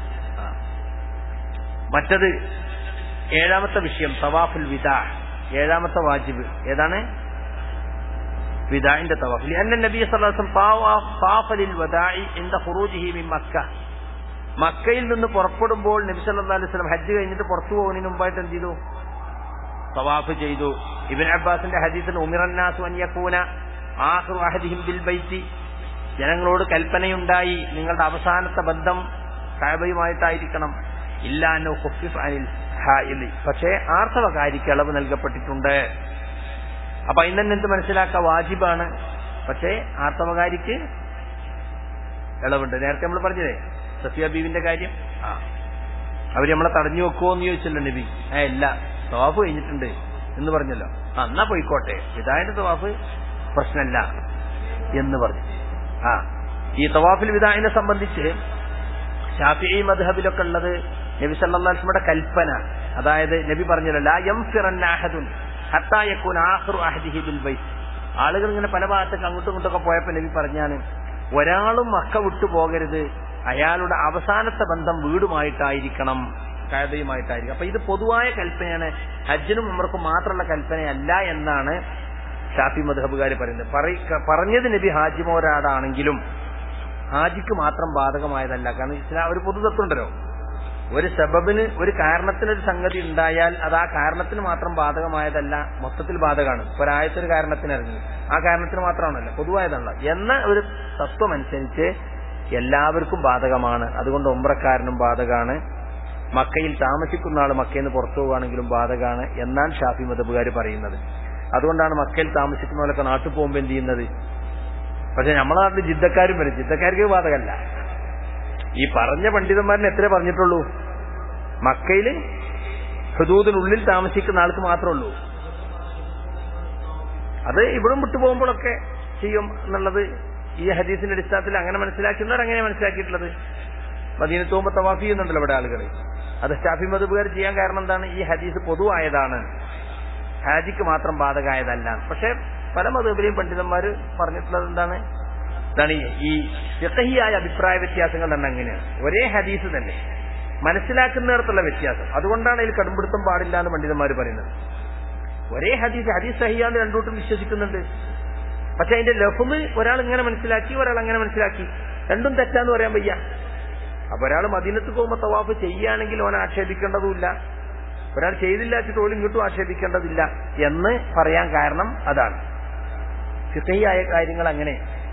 മറ്റത് ഏഴാമത്തെ വിഷയം തവാഫുൽ വിദാ ഏഴാമത്തെ വാജിബ് ഏതാണ് വിദാഇന്റെ തവാഫ് لأن النبي صلى الله عليه وسلم طاف طاف للوداع عند خروجه من مكة മക്കയിൽ നിന്ന് പുറപ്പെടുമ്പോൾ നബി സല്ലല്ലാഹു അലൈഹി വസല്ലം ഹജ്ജ് കഴിഞ്ഞിട്ട് പുറത്തു പോകുന്നതിന് മുമ്പായിട്ട് എന്ത് ചെയ്തു തവാഫ് ചെയ്തു ഇബ്ൻ അബ്ബാസിന്റെ ഹദീസിൽ ഉമിറന്നാസു അൻ യകൂന ആഖിറു അഹദിഹിം ബിൽ ബൈത്തി ജനങ്ങളോട് കൽപ്പനയുണ്ടായി നിങ്ങളുടെ അവസാനത്തെ ബന്ധം കഅബയുമായിട്ടായിരിക്കണം ഇല്ലാനോ ഖുഫിഫ് അനിൽ ഹായിലി പക്ഷേ ആർത്തവകാരിക്ക് ഇളവ് നൽകപ്പെട്ടിട്ടുണ്ട് അപ്പൊ അതിന് തന്നെ എന്ത് മനസ്സിലാക്കുക വാജിബാണ് പക്ഷേ ആർത്തവകാരിക്ക് ഇളവുണ്ട് നേരത്തെ നമ്മൾ പറഞ്ഞതേ സഫിയ ബീവിന്റെ കാര്യം ആ അവര് നമ്മളെ തടഞ്ഞു വെക്കുമോ എന്ന് ചോദിച്ചല്ലോ നബി ഏ ഇല്ല തവാഫ് കഴിഞ്ഞിട്ടുണ്ട് എന്ന് പറഞ്ഞല്ലോ ആ എന്നാ പോയിക്കോട്ടെ വിദായന്റെ തവാഫ് പ്രശ്നമല്ല എന്ന് പറഞ്ഞു ആ ഈ തവാഫിൽ വിദായിനെ സംബന്ധിച്ച് ഷാഫി മദ്ഹബിലൊക്കെ ഉള്ളത് നബി സല്ലാസ്മയുടെ കൽപ്പന അതായത് നബി പറഞ്ഞല്ലോ ലാ യംഫിറന്ന അഹദുൻ ഹത്താ യകൂന ആഖിറു അഹദിഹി ബിൽ ബൈത്ത് ആളുകൾ ഇങ്ങനെ പല ഭാഗത്തേക്ക് അങ്ങോട്ടും ഇങ്ങോട്ടൊക്കെ പോയപ്പോൾ നബി പറഞ്ഞാണ് ഒരാളും മക്ക വിട്ടു പോകരുത് അയാളുടെ അവസാനത്തെ ബന്ധം വീടുമായിട്ടായിരിക്കണം കഴതയുമായിട്ടായിരിക്കും അപ്പൊ ഇത് പൊതുവായ കൽപ്പനയാണ് ഹജ്ജിനും ഉമർക്കും മാത്രമുള്ള കൽപ്പനയല്ല എന്നാണ് ഷാഫി മധബുകാർ പറയുന്നത് പറയ- പറഞ്ഞത് നബി ഹാജിമോരാടാണെങ്കിലും ഹാജിക്ക് മാത്രം ബാധകമായതല്ല കാരണം ഇസ്ലാം ഒരു പൊതുതത്വം ഉണ്ടല്ലോ ഒരു സബബിന് ഒരു കാരണത്തിനൊരു സംഗതി ഉണ്ടായാൽ അത് ആ കാരണത്തിന് മാത്രം ബാധകമായതല്ല മൊത്തത്തിൽ ബാധകമാണ് ഇപ്പൊ ഒരായത്തൊരു കാരണത്തിന് ഇറങ്ങി ആ കാരണത്തിന് മാത്രമാണല്ലോ പൊതുവായതല്ല എന്ന ഒരു തത്വം അനുസരിച്ച് എല്ലാവർക്കും ബാധകമാണ് അതുകൊണ്ട് ഒമ്പ്രക്കാരനും ബാധകമാണ് മക്കയിൽ താമസിക്കുന്ന ആൾ മക്കയിൽ നിന്ന് പുറത്തു പോവുകയാണെങ്കിലും ബാധകമാണ് എന്നാണ് ഷാഫി മതബുകാർ പറയുന്നത് അതുകൊണ്ടാണ് മക്കയിൽ താമസിക്കുന്നവരൊക്കെ നാട്ടിൽ പോകുമ്പോൾ എന്ത് ചെയ്യുന്നത് പക്ഷെ നമ്മളെ നാട്ടിൽ ജിദ്ദക്കാരും വരും ജിദ്ദക്കാർക്ക് ബാധകമല്ല ഈ പറഞ്ഞ പണ്ഡിതന്മാരിന് എത്ര പറഞ്ഞിട്ടുള്ളൂ മക്കയില് ഹുദൂദിനുള്ളിൽ താമസിക്കുന്ന ആൾക്ക് മാത്രമേ ഉള്ളൂ അത് ഇവിടും വിട്ടു പോകുമ്പോഴൊക്കെ ചെയ്യും എന്നുള്ളത് ഈ ഹദീസിന്റെ അടിസ്ഥാനത്തിൽ അങ്ങനെ മനസ്സിലാക്കുന്നവർ അങ്ങനെ മനസ്സിലാക്കിയിട്ടുള്ളത് മദീനത്ത് പോകുമ്പോൾ തവാഫ് ചെയ്യുന്നുണ്ടല്ലോ ഇവിടെ ആളുകൾ അത് ഷാഫി മധുബുകാർ ചെയ്യാൻ കാരണം എന്താണ് ഈ ഹദീസ് പൊതുവായതാണ് ഹാജിക്ക് മാത്രം ബാധകമായതല്ല പക്ഷെ പല മധുബിലെയും പണ്ഡിതന്മാർ പറഞ്ഞിട്ടുള്ളത് എന്താണ് ഇതാണ് ഈ ഫിഖഹിയായ അഭിപ്രായ വ്യത്യാസങ്ങൾ തന്നെ അങ്ങനെയാണ് ഒരേ ഹദീസ് തന്നെ മനസ്സിലാക്കുന്നിടത്തുള്ള വ്യത്യാസം അതുകൊണ്ടാണ് ഇതിൽ കടുംപിടുത്തം പാടില്ല എന്ന് പണ്ഡിതന്മാർ പറയുന്നത് ഒരേ ഹദീസ് ഹദീസ് സഹിയാന്ന് രണ്ടൂട്ടും വിശ്വസിക്കുന്നുണ്ട് പക്ഷെ അതിന്റെ ലഫുമ് ഒരാൾ ഇങ്ങനെ മനസ്സിലാക്കി ഒരാൾ അങ്ങനെ മനസ്സിലാക്കി രണ്ടും തെറ്റാന്ന് പറയാൻ വയ്യ അപ്പൊ ഒരാൾ മദീനത്ത് പോകുമ്പോൾ തവാഫ് ചെയ്യുകയാണെങ്കിൽ ഓൻ ആക്ഷേപിക്കേണ്ടതുമില്ല ഒരാൾ ചെയ്തില്ല വെച്ചിട്ട് ഓലും ഇങ്ങോട്ടും ആക്ഷേപിക്കേണ്ടതില്ല എന്ന് പറയാൻ കാരണം അതാണ് ഫിഖഹിയായ കാര്യങ്ങൾ അങ്ങനെ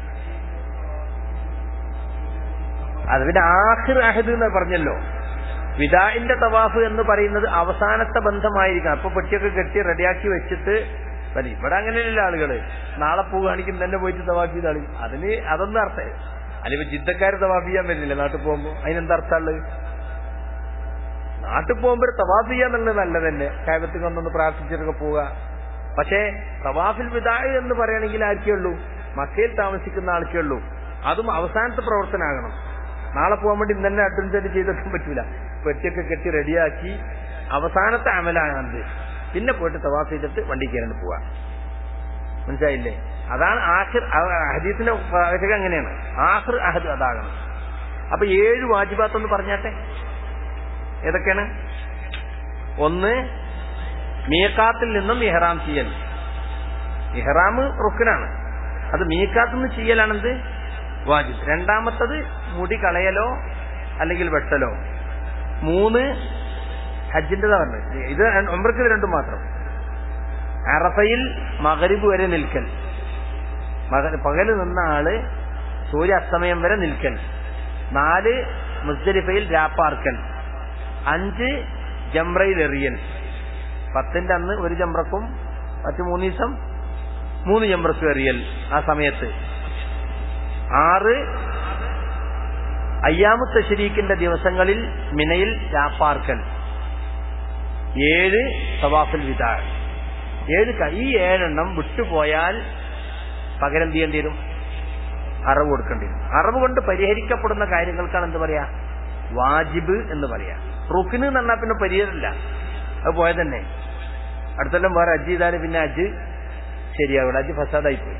അത് പിന്നെ ആഹിർ അഹദ് എന്ന് പറഞ്ഞല്ലോ വിദാഇന്റെ തവാഫ് എന്ന് പറയുന്നത് അവസാനത്തെ ബന്ധമായിരിക്കണം അപ്പൊ പെട്ടിയൊക്കെ കെട്ടി റെഡിയാക്കി വെച്ചിട്ട് അല്ല ഇവിടെ അങ്ങനെയല്ല ആളുകള് നാളെ പോവുകയാണെങ്കിൽ തന്നെ പോയിട്ട് തവാഫ് ചെയ്താളി അതിന് അതൊന്നും അർത്ഥം അല്ലെങ്കിൽ ജിദ്ദക്കാർ തവാഫ് ചെയ്യാൻ വരുന്നില്ല നാട്ടിൽ പോകുമ്പോ അതിനെന്താ അർത്ഥമുള്ളത് നാട്ടിൽ പോകുമ്പോൾ തവാഫ് ചെയ്യാന്നുള്ളത് നല്ലത് തന്നെ കാബത്തിൽ കൊണ്ടൊന്ന് പ്രാർത്ഥിച്ചിട്ടൊക്കെ പോവുക പക്ഷേ തവാഫിൽ വിദായ എന്ന് പറയുകയാണെങ്കിൽ ആർക്കേ ഉള്ളൂ മക്കയിൽ താമസിക്കുന്ന ആൾക്കേ ഉള്ളൂ അതും അവസാനത്തെ പ്രവർത്തനമാകണം നാളെ പോകാൻ വേണ്ടി ഇന്നെ അഡ്വഞ്ചർ ചെയ്തെടുക്കാൻ പറ്റൂല പെട്ടിയൊക്കെ കെട്ടി റെഡിയാക്കി അവസാനത്തെ അമലാണത് പിന്നെ പോയിട്ട് തവാഫ് ചെയ്തിട്ട് വണ്ടി കയറി പോവാ മനസ്സിലായില്ലേ അതാണ് ആഹിർ ഹദീസിന്റെ വാചകം അങ്ങനെയാണ് ആഹിർ അഹദ് അതാകണം അപ്പൊ ഏഴ് വാജിബാത്തൊന്ന് പറഞ്ഞാട്ടെ ഏതൊക്കെയാണ് ഒന്ന് മീക്കാത്തിൽ നിന്നും ഇഹ്റാം ചെയ്യൽ ഇഹ്റാം റുക്കിനാണ് അത് മീക്കാത്തിൽ നിന്ന് ചെയ്യലാണെന്ത് വാജിബ് രണ്ടാമത്തത് മുടി കളയലോ അല്ലെങ്കിൽ വെട്ടലോ മൂന്ന് ഹജ്ജിന്റെതാ പറഞ്ഞത് ഇത് ഒമ്പർക്ക് ഇത് രണ്ടും മാത്രം അറഫയിൽ മകരിബ് വരെ നിൽക്കൽ പകല് നിന്ന ആള് സൂര്യാസ്തമയം വരെ നിൽക്കൽ നാല് മുസ്ദലിഫയിൽ രാപ്പാർക്കൽ അഞ്ച് ജംറയിൽ എറിയൽ പത്തിന്റെ അന്ന് ഒരു ജംറക്കും മറ്റു മൂന്ന് ദിവസം മൂന്ന് ജംറക്കും എറിയൽ ആ സമയത്ത് ആറ് അയ്യാമുത്ത ശരീക്കിന്റെ ദിവസങ്ങളിൽ മിനയിൽ രാപ്പാർക്കൽ ഏഴ് സവാഫുൽ വിദാ ഏഴ് ഈ ഏഴെണ്ണം വിട്ടുപോയാൽ പകരം ചെയ്യേണ്ടി വരും അറിവ് കൊടുക്കേണ്ടി വരും അറിവ് കൊണ്ട് പരിഹരിക്കപ്പെടുന്ന കാര്യങ്ങൾക്കാണ് എന്ത് പറയാ വാജിബ് എന്ന് പറയാ റുക്കിന് എന്ന് പറഞ്ഞാൽ പിന്നെ പരിഹാരമില്ല അത് പോയത് തന്നെ അടുത്തെല്ലാം വേറെ അജ് ചെയ്താല് പിന്നെ അജ് ശരിയാവില്ല അജ് ഫസാദായി പോയി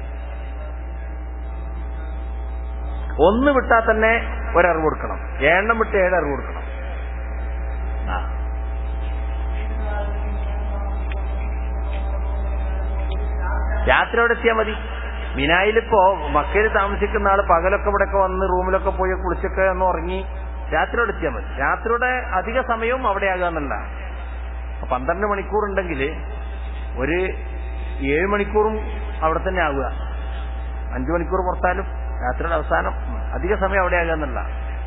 ഒന്ന് വിട്ടാൽ തന്നെ ഒരറിവ് കൊടുക്കണം ഏഴെണ്ണം വിട്ട് ഏഴ് അറിവ് കൊടുക്കണം ആ രാത്രി അവിടെ എത്തിയാൽ മതി മിനായിലിപ്പോ മക്കയിൽ താമസിക്കുന്ന ആള് പകലൊക്കെ ഇവിടെയൊക്കെ വന്ന് റൂമിലൊക്കെ പോയി കുളിച്ചൊക്കെ ഒന്ന് ഉറങ്ങി രാത്രി അവിടെ എത്തിയാൽ മതി രാത്രിയുടെ അധിക സമയവും അവിടെ ആകാന്നല്ല പന്ത്രണ്ട് മണിക്കൂർ ഉണ്ടെങ്കിൽ ഒരു ഏഴ് മണിക്കൂറും അവിടെ തന്നെ ആവുക അഞ്ചു മണിക്കൂർ പുറത്താലും രാത്രിയുടെ അവസാനം അധിക സമയം അവിടെ ആകാന്നല്ല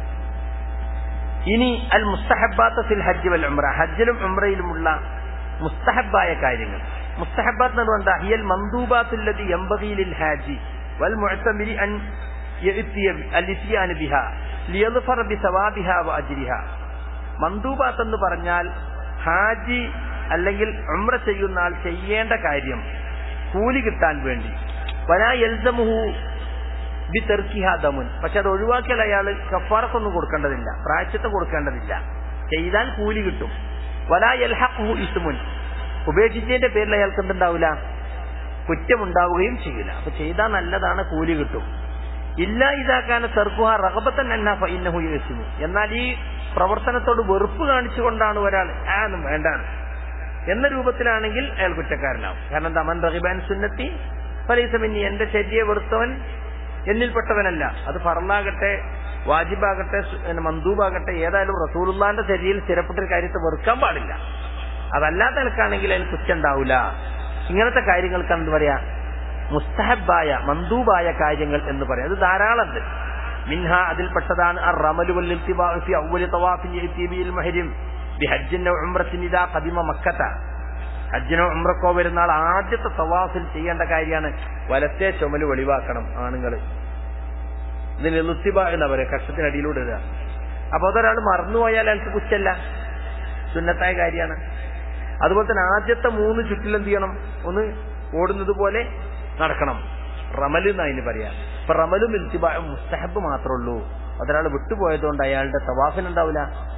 ഇനി അൽ മുസ്തഹബാത്ത ഫിൽ ഹജ്ജ് വൽ ഉംറ ഹജ്ജിലും ഉംറയിലുമുള്ള മുസ്തഹബായ കാര്യങ്ങൾ മുസ്തഹബാത്ത് എന്ന് പറഞ്ഞാൽ ഹിയൽ മന്ദൂബാത്തുല്ലതി യംബഗീലിൽ ഹാജി വൽ മുഅ്തമിരി അൻ യഅ്തിയ അൽ ബിഹ ലിയദ്ഫറ ബിസവാബിഹ വഅജ്രിഹ മന്ദൂബാത്ത് എന്ന് പറഞ്ഞാൽ ഹാജി അല്ലെങ്കിൽ ഉംറ ചെയ്യുന്ന ആൾ ചെയ്യേണ്ട കാര്യം കൂലി കിട്ടാൻ വേണ്ടി വലാ യൽസമുഹു ബി തെർക്കിഹ ദമുൻ പക്ഷെ അത് ഒഴിവാക്കിയാൽ അയാൾ കഫാറക്കൊന്നും കൊടുക്കേണ്ടതില്ല പ്രായച്ചിത്തം കൊടുക്കേണ്ടതില്ല ചെയ്താൽ കൂലി കിട്ടും വലാ യൽഹഖുഹു ഇസ്മുൻ ഉപേക്ഷിച്ചതിന്റെ പേരിൽ അയാൾക്ക് എന്തുണ്ടാവില്ല കുറ്റമുണ്ടാവുകയും ചെയ്യില്ല അപ്പൊ ചെയ്താൽ നല്ലതാണ് കൂലി കിട്ടും ഇല്ല ഇതാക്കാൻ സർക്കുഹ റഹബത്തൻ എന്നാ ഇന്നഹു യേശുന്നു എന്നാൽ ഈ പ്രവർത്തനത്തോട് വെറുപ്പ് കാണിച്ചുകൊണ്ടാണ് ഒരാൾ ആ വേണ്ടാണ് എന്ന രൂപത്തിലാണെങ്കിൽ അയാൾ കുറ്റക്കാരനാവും കാരണം എന്താ മൻ റഹിബാൻ സുന്നത്തി ഫലീസമിന്നി എന്റെ ശരിയെ വെറുത്തവൻ എന്നിൽപ്പെട്ടവനല്ല അത് ഫറലാകട്ടെ വാജിബാകട്ടെ മന്ദൂബാകട്ടെ ഏതായാലും റസൂലുള്ളാന്റെ ശരിയിൽ സ്ഥിരപ്പെട്ടൊരു കാര്യത്തെ വെറുക്കാൻ പാടില്ല അതല്ലാത്ത നിലക്കാണെങ്കിൽ അതിന് കുറ്റം ഉണ്ടാവില്ല ഇങ്ങനത്തെ കാര്യങ്ങൾക്കാണ് എന്ത് പറയാ മുസ്തഹബായ മന്ദൂബായ കാര്യങ്ങൾ എന്ന് പറയാം അത് ധാരാളം മിൻഹ അതിൽപ്പെട്ടതാണ് അർ റമലു വൽ ഇൽതിബാഉ ഫി അവ്വലി തവാഫിൻ യതീബിൽ മുഹരിം ബി ഹജ്ജിൻ വ ഉംറത്തിൻ ഇദാ ഖദിമ മക്കത്ത ഹജ്ജിനോ ഉംറക്കോ വരുന്ന ആൾ ആദ്യത്തെ തവാഫിൽ ചെയ്യേണ്ട കാര്യമാണ് വലത്തെ ചുമല് വെളിവാക്കണം ആണുങ്ങൾ ഇതിന് ലുത്തിബ എന്നാ പറയുക കക്ഷത്തിനടിയിലൂടെ ഇടുക അപ്പൊ അതൊരാൾ മറന്നുപോയാൽ അയാൾക്ക് കുറ്റല്ല സുന്നത്തായ കാര്യമാണ് അതുപോലെ തന്നെ ആദ്യത്തെ മൂന്ന് ചുറ്റിൽ എന്ത് ചെയ്യണം ഒന്ന് ഓടുന്നത് പോലെ നടക്കണം റമല് എന്ന് അതിന് പറയാം ഇപ്പൊ റമലും ഇൽത്തിബായും മുസ്തഹബ് മാത്രമേ ഉള്ളൂ അതൊരാൾ വിട്ടുപോയതുകൊണ്ട് അയാളുടെ തവാഫിനുണ്ടാവില്ല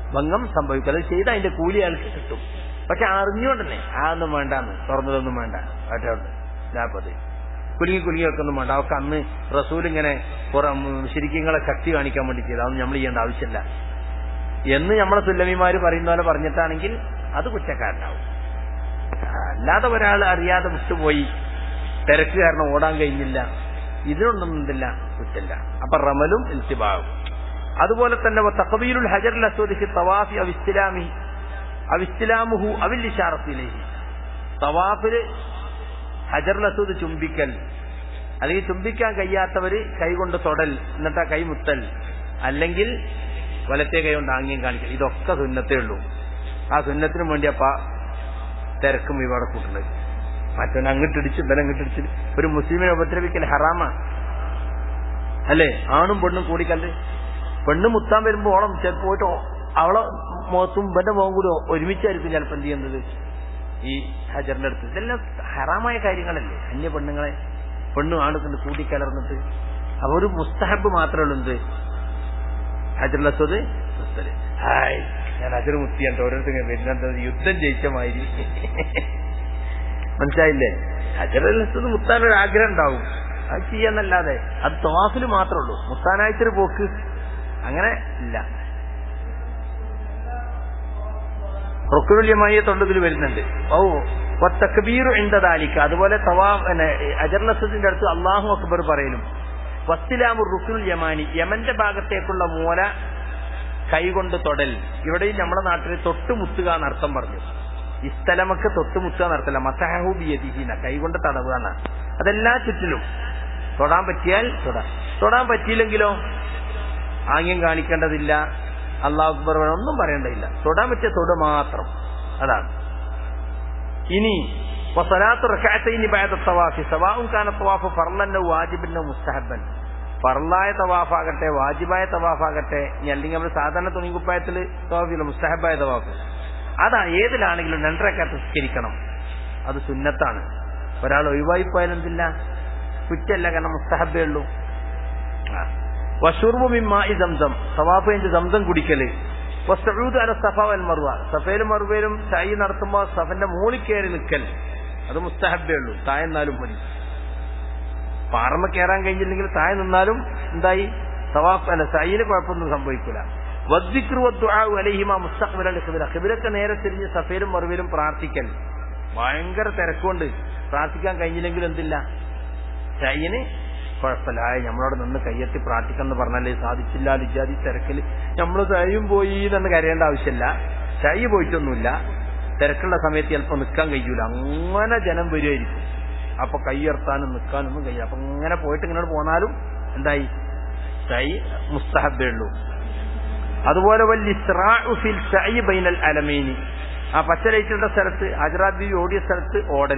ഭംഗം സംഭവിക്കും അത് ചെയ്ത് അതിന്റെ കൂലി അയാൾക്ക് കിട്ടും പക്ഷെ അറിഞ്ഞുകൊണ്ടന്നെ ആ ഒന്നും വേണ്ടാന്ന് തുറന്നതൊന്നും വേണ്ട ഒറ്റ ലാഭത് കുലുങ്ങി കുലുങ്ങി വെക്കൊന്നും വേണ്ട അവർക്ക് അന്ന് റസൂൽ ഇങ്ങനെ ശരിക്കുങ്ങളെ ശക്തി കാണിക്കാൻ വേണ്ടി ചെയ്ത് അതൊന്നും നമ്മൾ ചെയ്യേണ്ട ആവശ്യമില്ല എന്ന് നമ്മളെ സുല്ലമിമാര് പറയുന്ന പോലെ പറഞ്ഞിട്ടാണെങ്കിൽ അത് കുറ്റക്കാരനാവും അല്ലാതെ ഒരാൾ അറിയാതെ വിട്ടുപോയി തിരക്ക് കാരണം ഓടാൻ കഴിഞ്ഞില്ല ഇതിനൊന്നും എന്തില്ല കുറ്റല്ല അപ്പൊ റമലും ഇൽത്തിബാവും അതുപോലെ തന്നെ തഖബീലുൽ ഹജറുൽ അസ്വദിക്ക് തവാഫി അവിസ്തിലാമി അവിസ്തിലാമുഹു അവിൽ ഇഷാറത്തിലേക്ക് തവാഫില് ഹജറുൽ അസ്വദ് ചുംബിക്കൽ അല്ലെങ്കിൽ ചുംബിക്കാൻ കഴിയാത്തവര് കൈകൊണ്ട് തൊടൽ എന്നിട്ട് ആ കൈ മുത്തൽ അല്ലെങ്കിൽ വലത്തെ കൈ കൊണ്ട് ആംഗ്യം കാണിക്കൽ ഇതൊക്കെ സുന്നത്തേ ഉള്ളൂ ആ സുന്നത്തിനും വേണ്ടി അപ്പ തിരക്കും ഇവിടെ കൂട്ടുന്നത് മറ്റവൻ അങ്ങോട്ടിടിച്ച് ഇവൻ അങ്ങോട്ടിടിച്ച് ഒരു മുസ്ലിമിനെ ഉപദ്രവിക്കൽ ഹറാമാ അല്ലേ ആണും പെണ്ണും കൂടിക്കല്ല് പെണ്ണ് മുത്താൻ വരുമ്പോ ഓണം ചിലപ്പോ പോയിട്ട് അവളെ മുഖത്തും ഇവന്റെ മുഖം കൂടി ഒരുമിച്ചായിരിക്കും ചിലപ്പോൾ എന്ത് ചെയ്യുന്നത് ഈ ഹജറിന്റെ അടുത്ത് ഇതെല്ലാം ഹറാമായ കാര്യങ്ങളല്ലേ അന്യ പെണ്ണുങ്ങളെ പെണ്ണും ആണുകൊണ്ട് കൂടിക്കലർന്നിട്ട് അപ്പൊ ഒരു മുസ്തഹബ് മാത്രമേ ഉള്ളൂ എന്ത് ഹജറുൽ അസ്വദ് മുസ്തല് ഹായ് ഞാൻ ഹജർ മുത്തിയാണ് ഓരോരുത്തരും വരുന്നത് യുദ്ധം ജയിച്ച മാതിരി മനസ്സിലായില്ലേ ഹജറുൽ അസ്വദ് മുത്താനൊരു ആഗ്രഹം ഉണ്ടാവും അത് ചെയ്യാന്നല്ലാതെ അത് തവാഫിൽ മാത്രമേ ഉള്ളൂ മുത്താനായിട്ടൊരു പോക്ക് അങ്ങനെ ഇല്ല റുക്കുലുല്യമായ തൊണ്ടതിൽ വരുന്നുണ്ട് ഓ തക്ബീർ എന്തതാലിക്ക അതുപോലെ തവാ അജർലസത്തിന്റെ അടുത്ത് അള്ളാഹു അക്ബർ പറയലും വസ്തിലാമു റുക്കുൽ യമാനി യമന്റെ ഭാഗത്തേക്കുള്ള മൂല കൈകൊണ്ട് തൊടൽ ഇവിടെയും നമ്മുടെ നാട്ടിൽ തൊട്ടുമുത്തുക എന്നർത്ഥം പറഞ്ഞു ഇസ്തലമൊക്കെ തൊട്ടുമുത്തുക എന്നർത്ഥമല്ല മസഹു ബിയതിഹീന കൈകൊണ്ട് തടവുക എന്നാണ് അതെല്ലാ ചുറ്റിലും തൊടാൻ പറ്റിയാൽ തൊടാം തൊടാൻ പറ്റിയില്ലെങ്കിലോ ആംഗ്യം കാണിക്കേണ്ടതില്ല അള്ളാഹു അക്ബർ ഒന്നും പറയേണ്ടതില്ല തൊടാൻ പറ്റിയ തൊട് മാത്രം അതാണ് ഇനി വസലാത്ത് റക്കാത്തൈനി ബാദ തവാഫി സവാവും കാന തവാഫ് ഫർലന്നോ വാജിബിന്നോ മുസ്തഹബൻ ഫർലായ തവാഫാകട്ടെ വാജിബായ തവാഫാകട്ടെ ഇനി അല്ലെങ്കിൽ നമ്മൾ സാധാരണ തുണിക്കുപ്പായത്തിൽ തവാഫില്ല മുസ്തഹബായ തവാഫ് അതാ ഏതിലാണെങ്കിലും രണ്ടരക്കാത്ത് നിസ്കരിക്കണം അത് സുന്നത്താണ് ഒരാൾ ഒഴിവായി പോയാലെന്തില്ല കുറ്റല്ല കാരണം മുസ്തഹബേ ഉള്ളൂ വഷുർബു മിമ്മായി സംസം സവാഫ് കഴിഞ്ഞ് സംസം കുടിക്കല് വസ്തൂദ് അല സഫ വൽ മറുവ സഫയിലും മറുവയിലും ചായ നടത്തുമ്പോ സഫന്റെ മൂളി കയറി നിൽക്കൽ അത് മുസ്തഹബേ ഉള്ളൂ താഴെ നിന്നാലും മതി പാറമ കയറാൻ കഴിഞ്ഞില്ലെങ്കിൽ താഴെ നിന്നാലും എന്തായി സവാഫ് അല്ല സൈന് കുഴപ്പമൊന്നും സംഭവിക്കില്ല ഖിബിലൊക്കെ നേരെ തിരിഞ്ഞ് സഫയിലും മറുവയിലും പ്രാർത്ഥിക്കൽ ഭയങ്കര തിരക്കുകൊണ്ട് പ്രാർത്ഥിക്കാൻ കഴിഞ്ഞില്ലെങ്കിൽ എന്തില്ല ചൈന് കുഴപ്പമില്ല ആയ നമ്മളോട് നിന്ന് കയ്യെത്തി പ്രാർത്ഥിക്കണം പറഞ്ഞാലേ സാധിച്ചില്ല ലിജാതി തിരക്കിൽ നമ്മൾ ചൈയും പോയി എന്ന് കരയേണ്ട ആവശ്യമില്ല ചൈ പോയിട്ടൊന്നുമില്ല തിരക്കുള്ള സമയത്ത് ചിലപ്പോൾ നിൽക്കാൻ കഴിയൂല അങ്ങനെ ജനം വരുമായിരിക്കും അപ്പൊ കൈയർത്താനും നിൽക്കാനൊന്നും കഴിയില്ല അപ്പൊ ഇങ്ങനെ പോയിട്ട് ഇങ്ങനെ പോന്നാലും എന്തായി ചൈ മുസ്തഹബേ ഉള്ളൂ അതുപോലെ ഫിൽ ചൈ ബൈനൽ അലമേനി ആ പച്ച ലൈറ്റുള്ള സ്ഥലത്ത് ഹജറാദ് ബി ഓടിയ സ്ഥലത്ത് ഓടൽ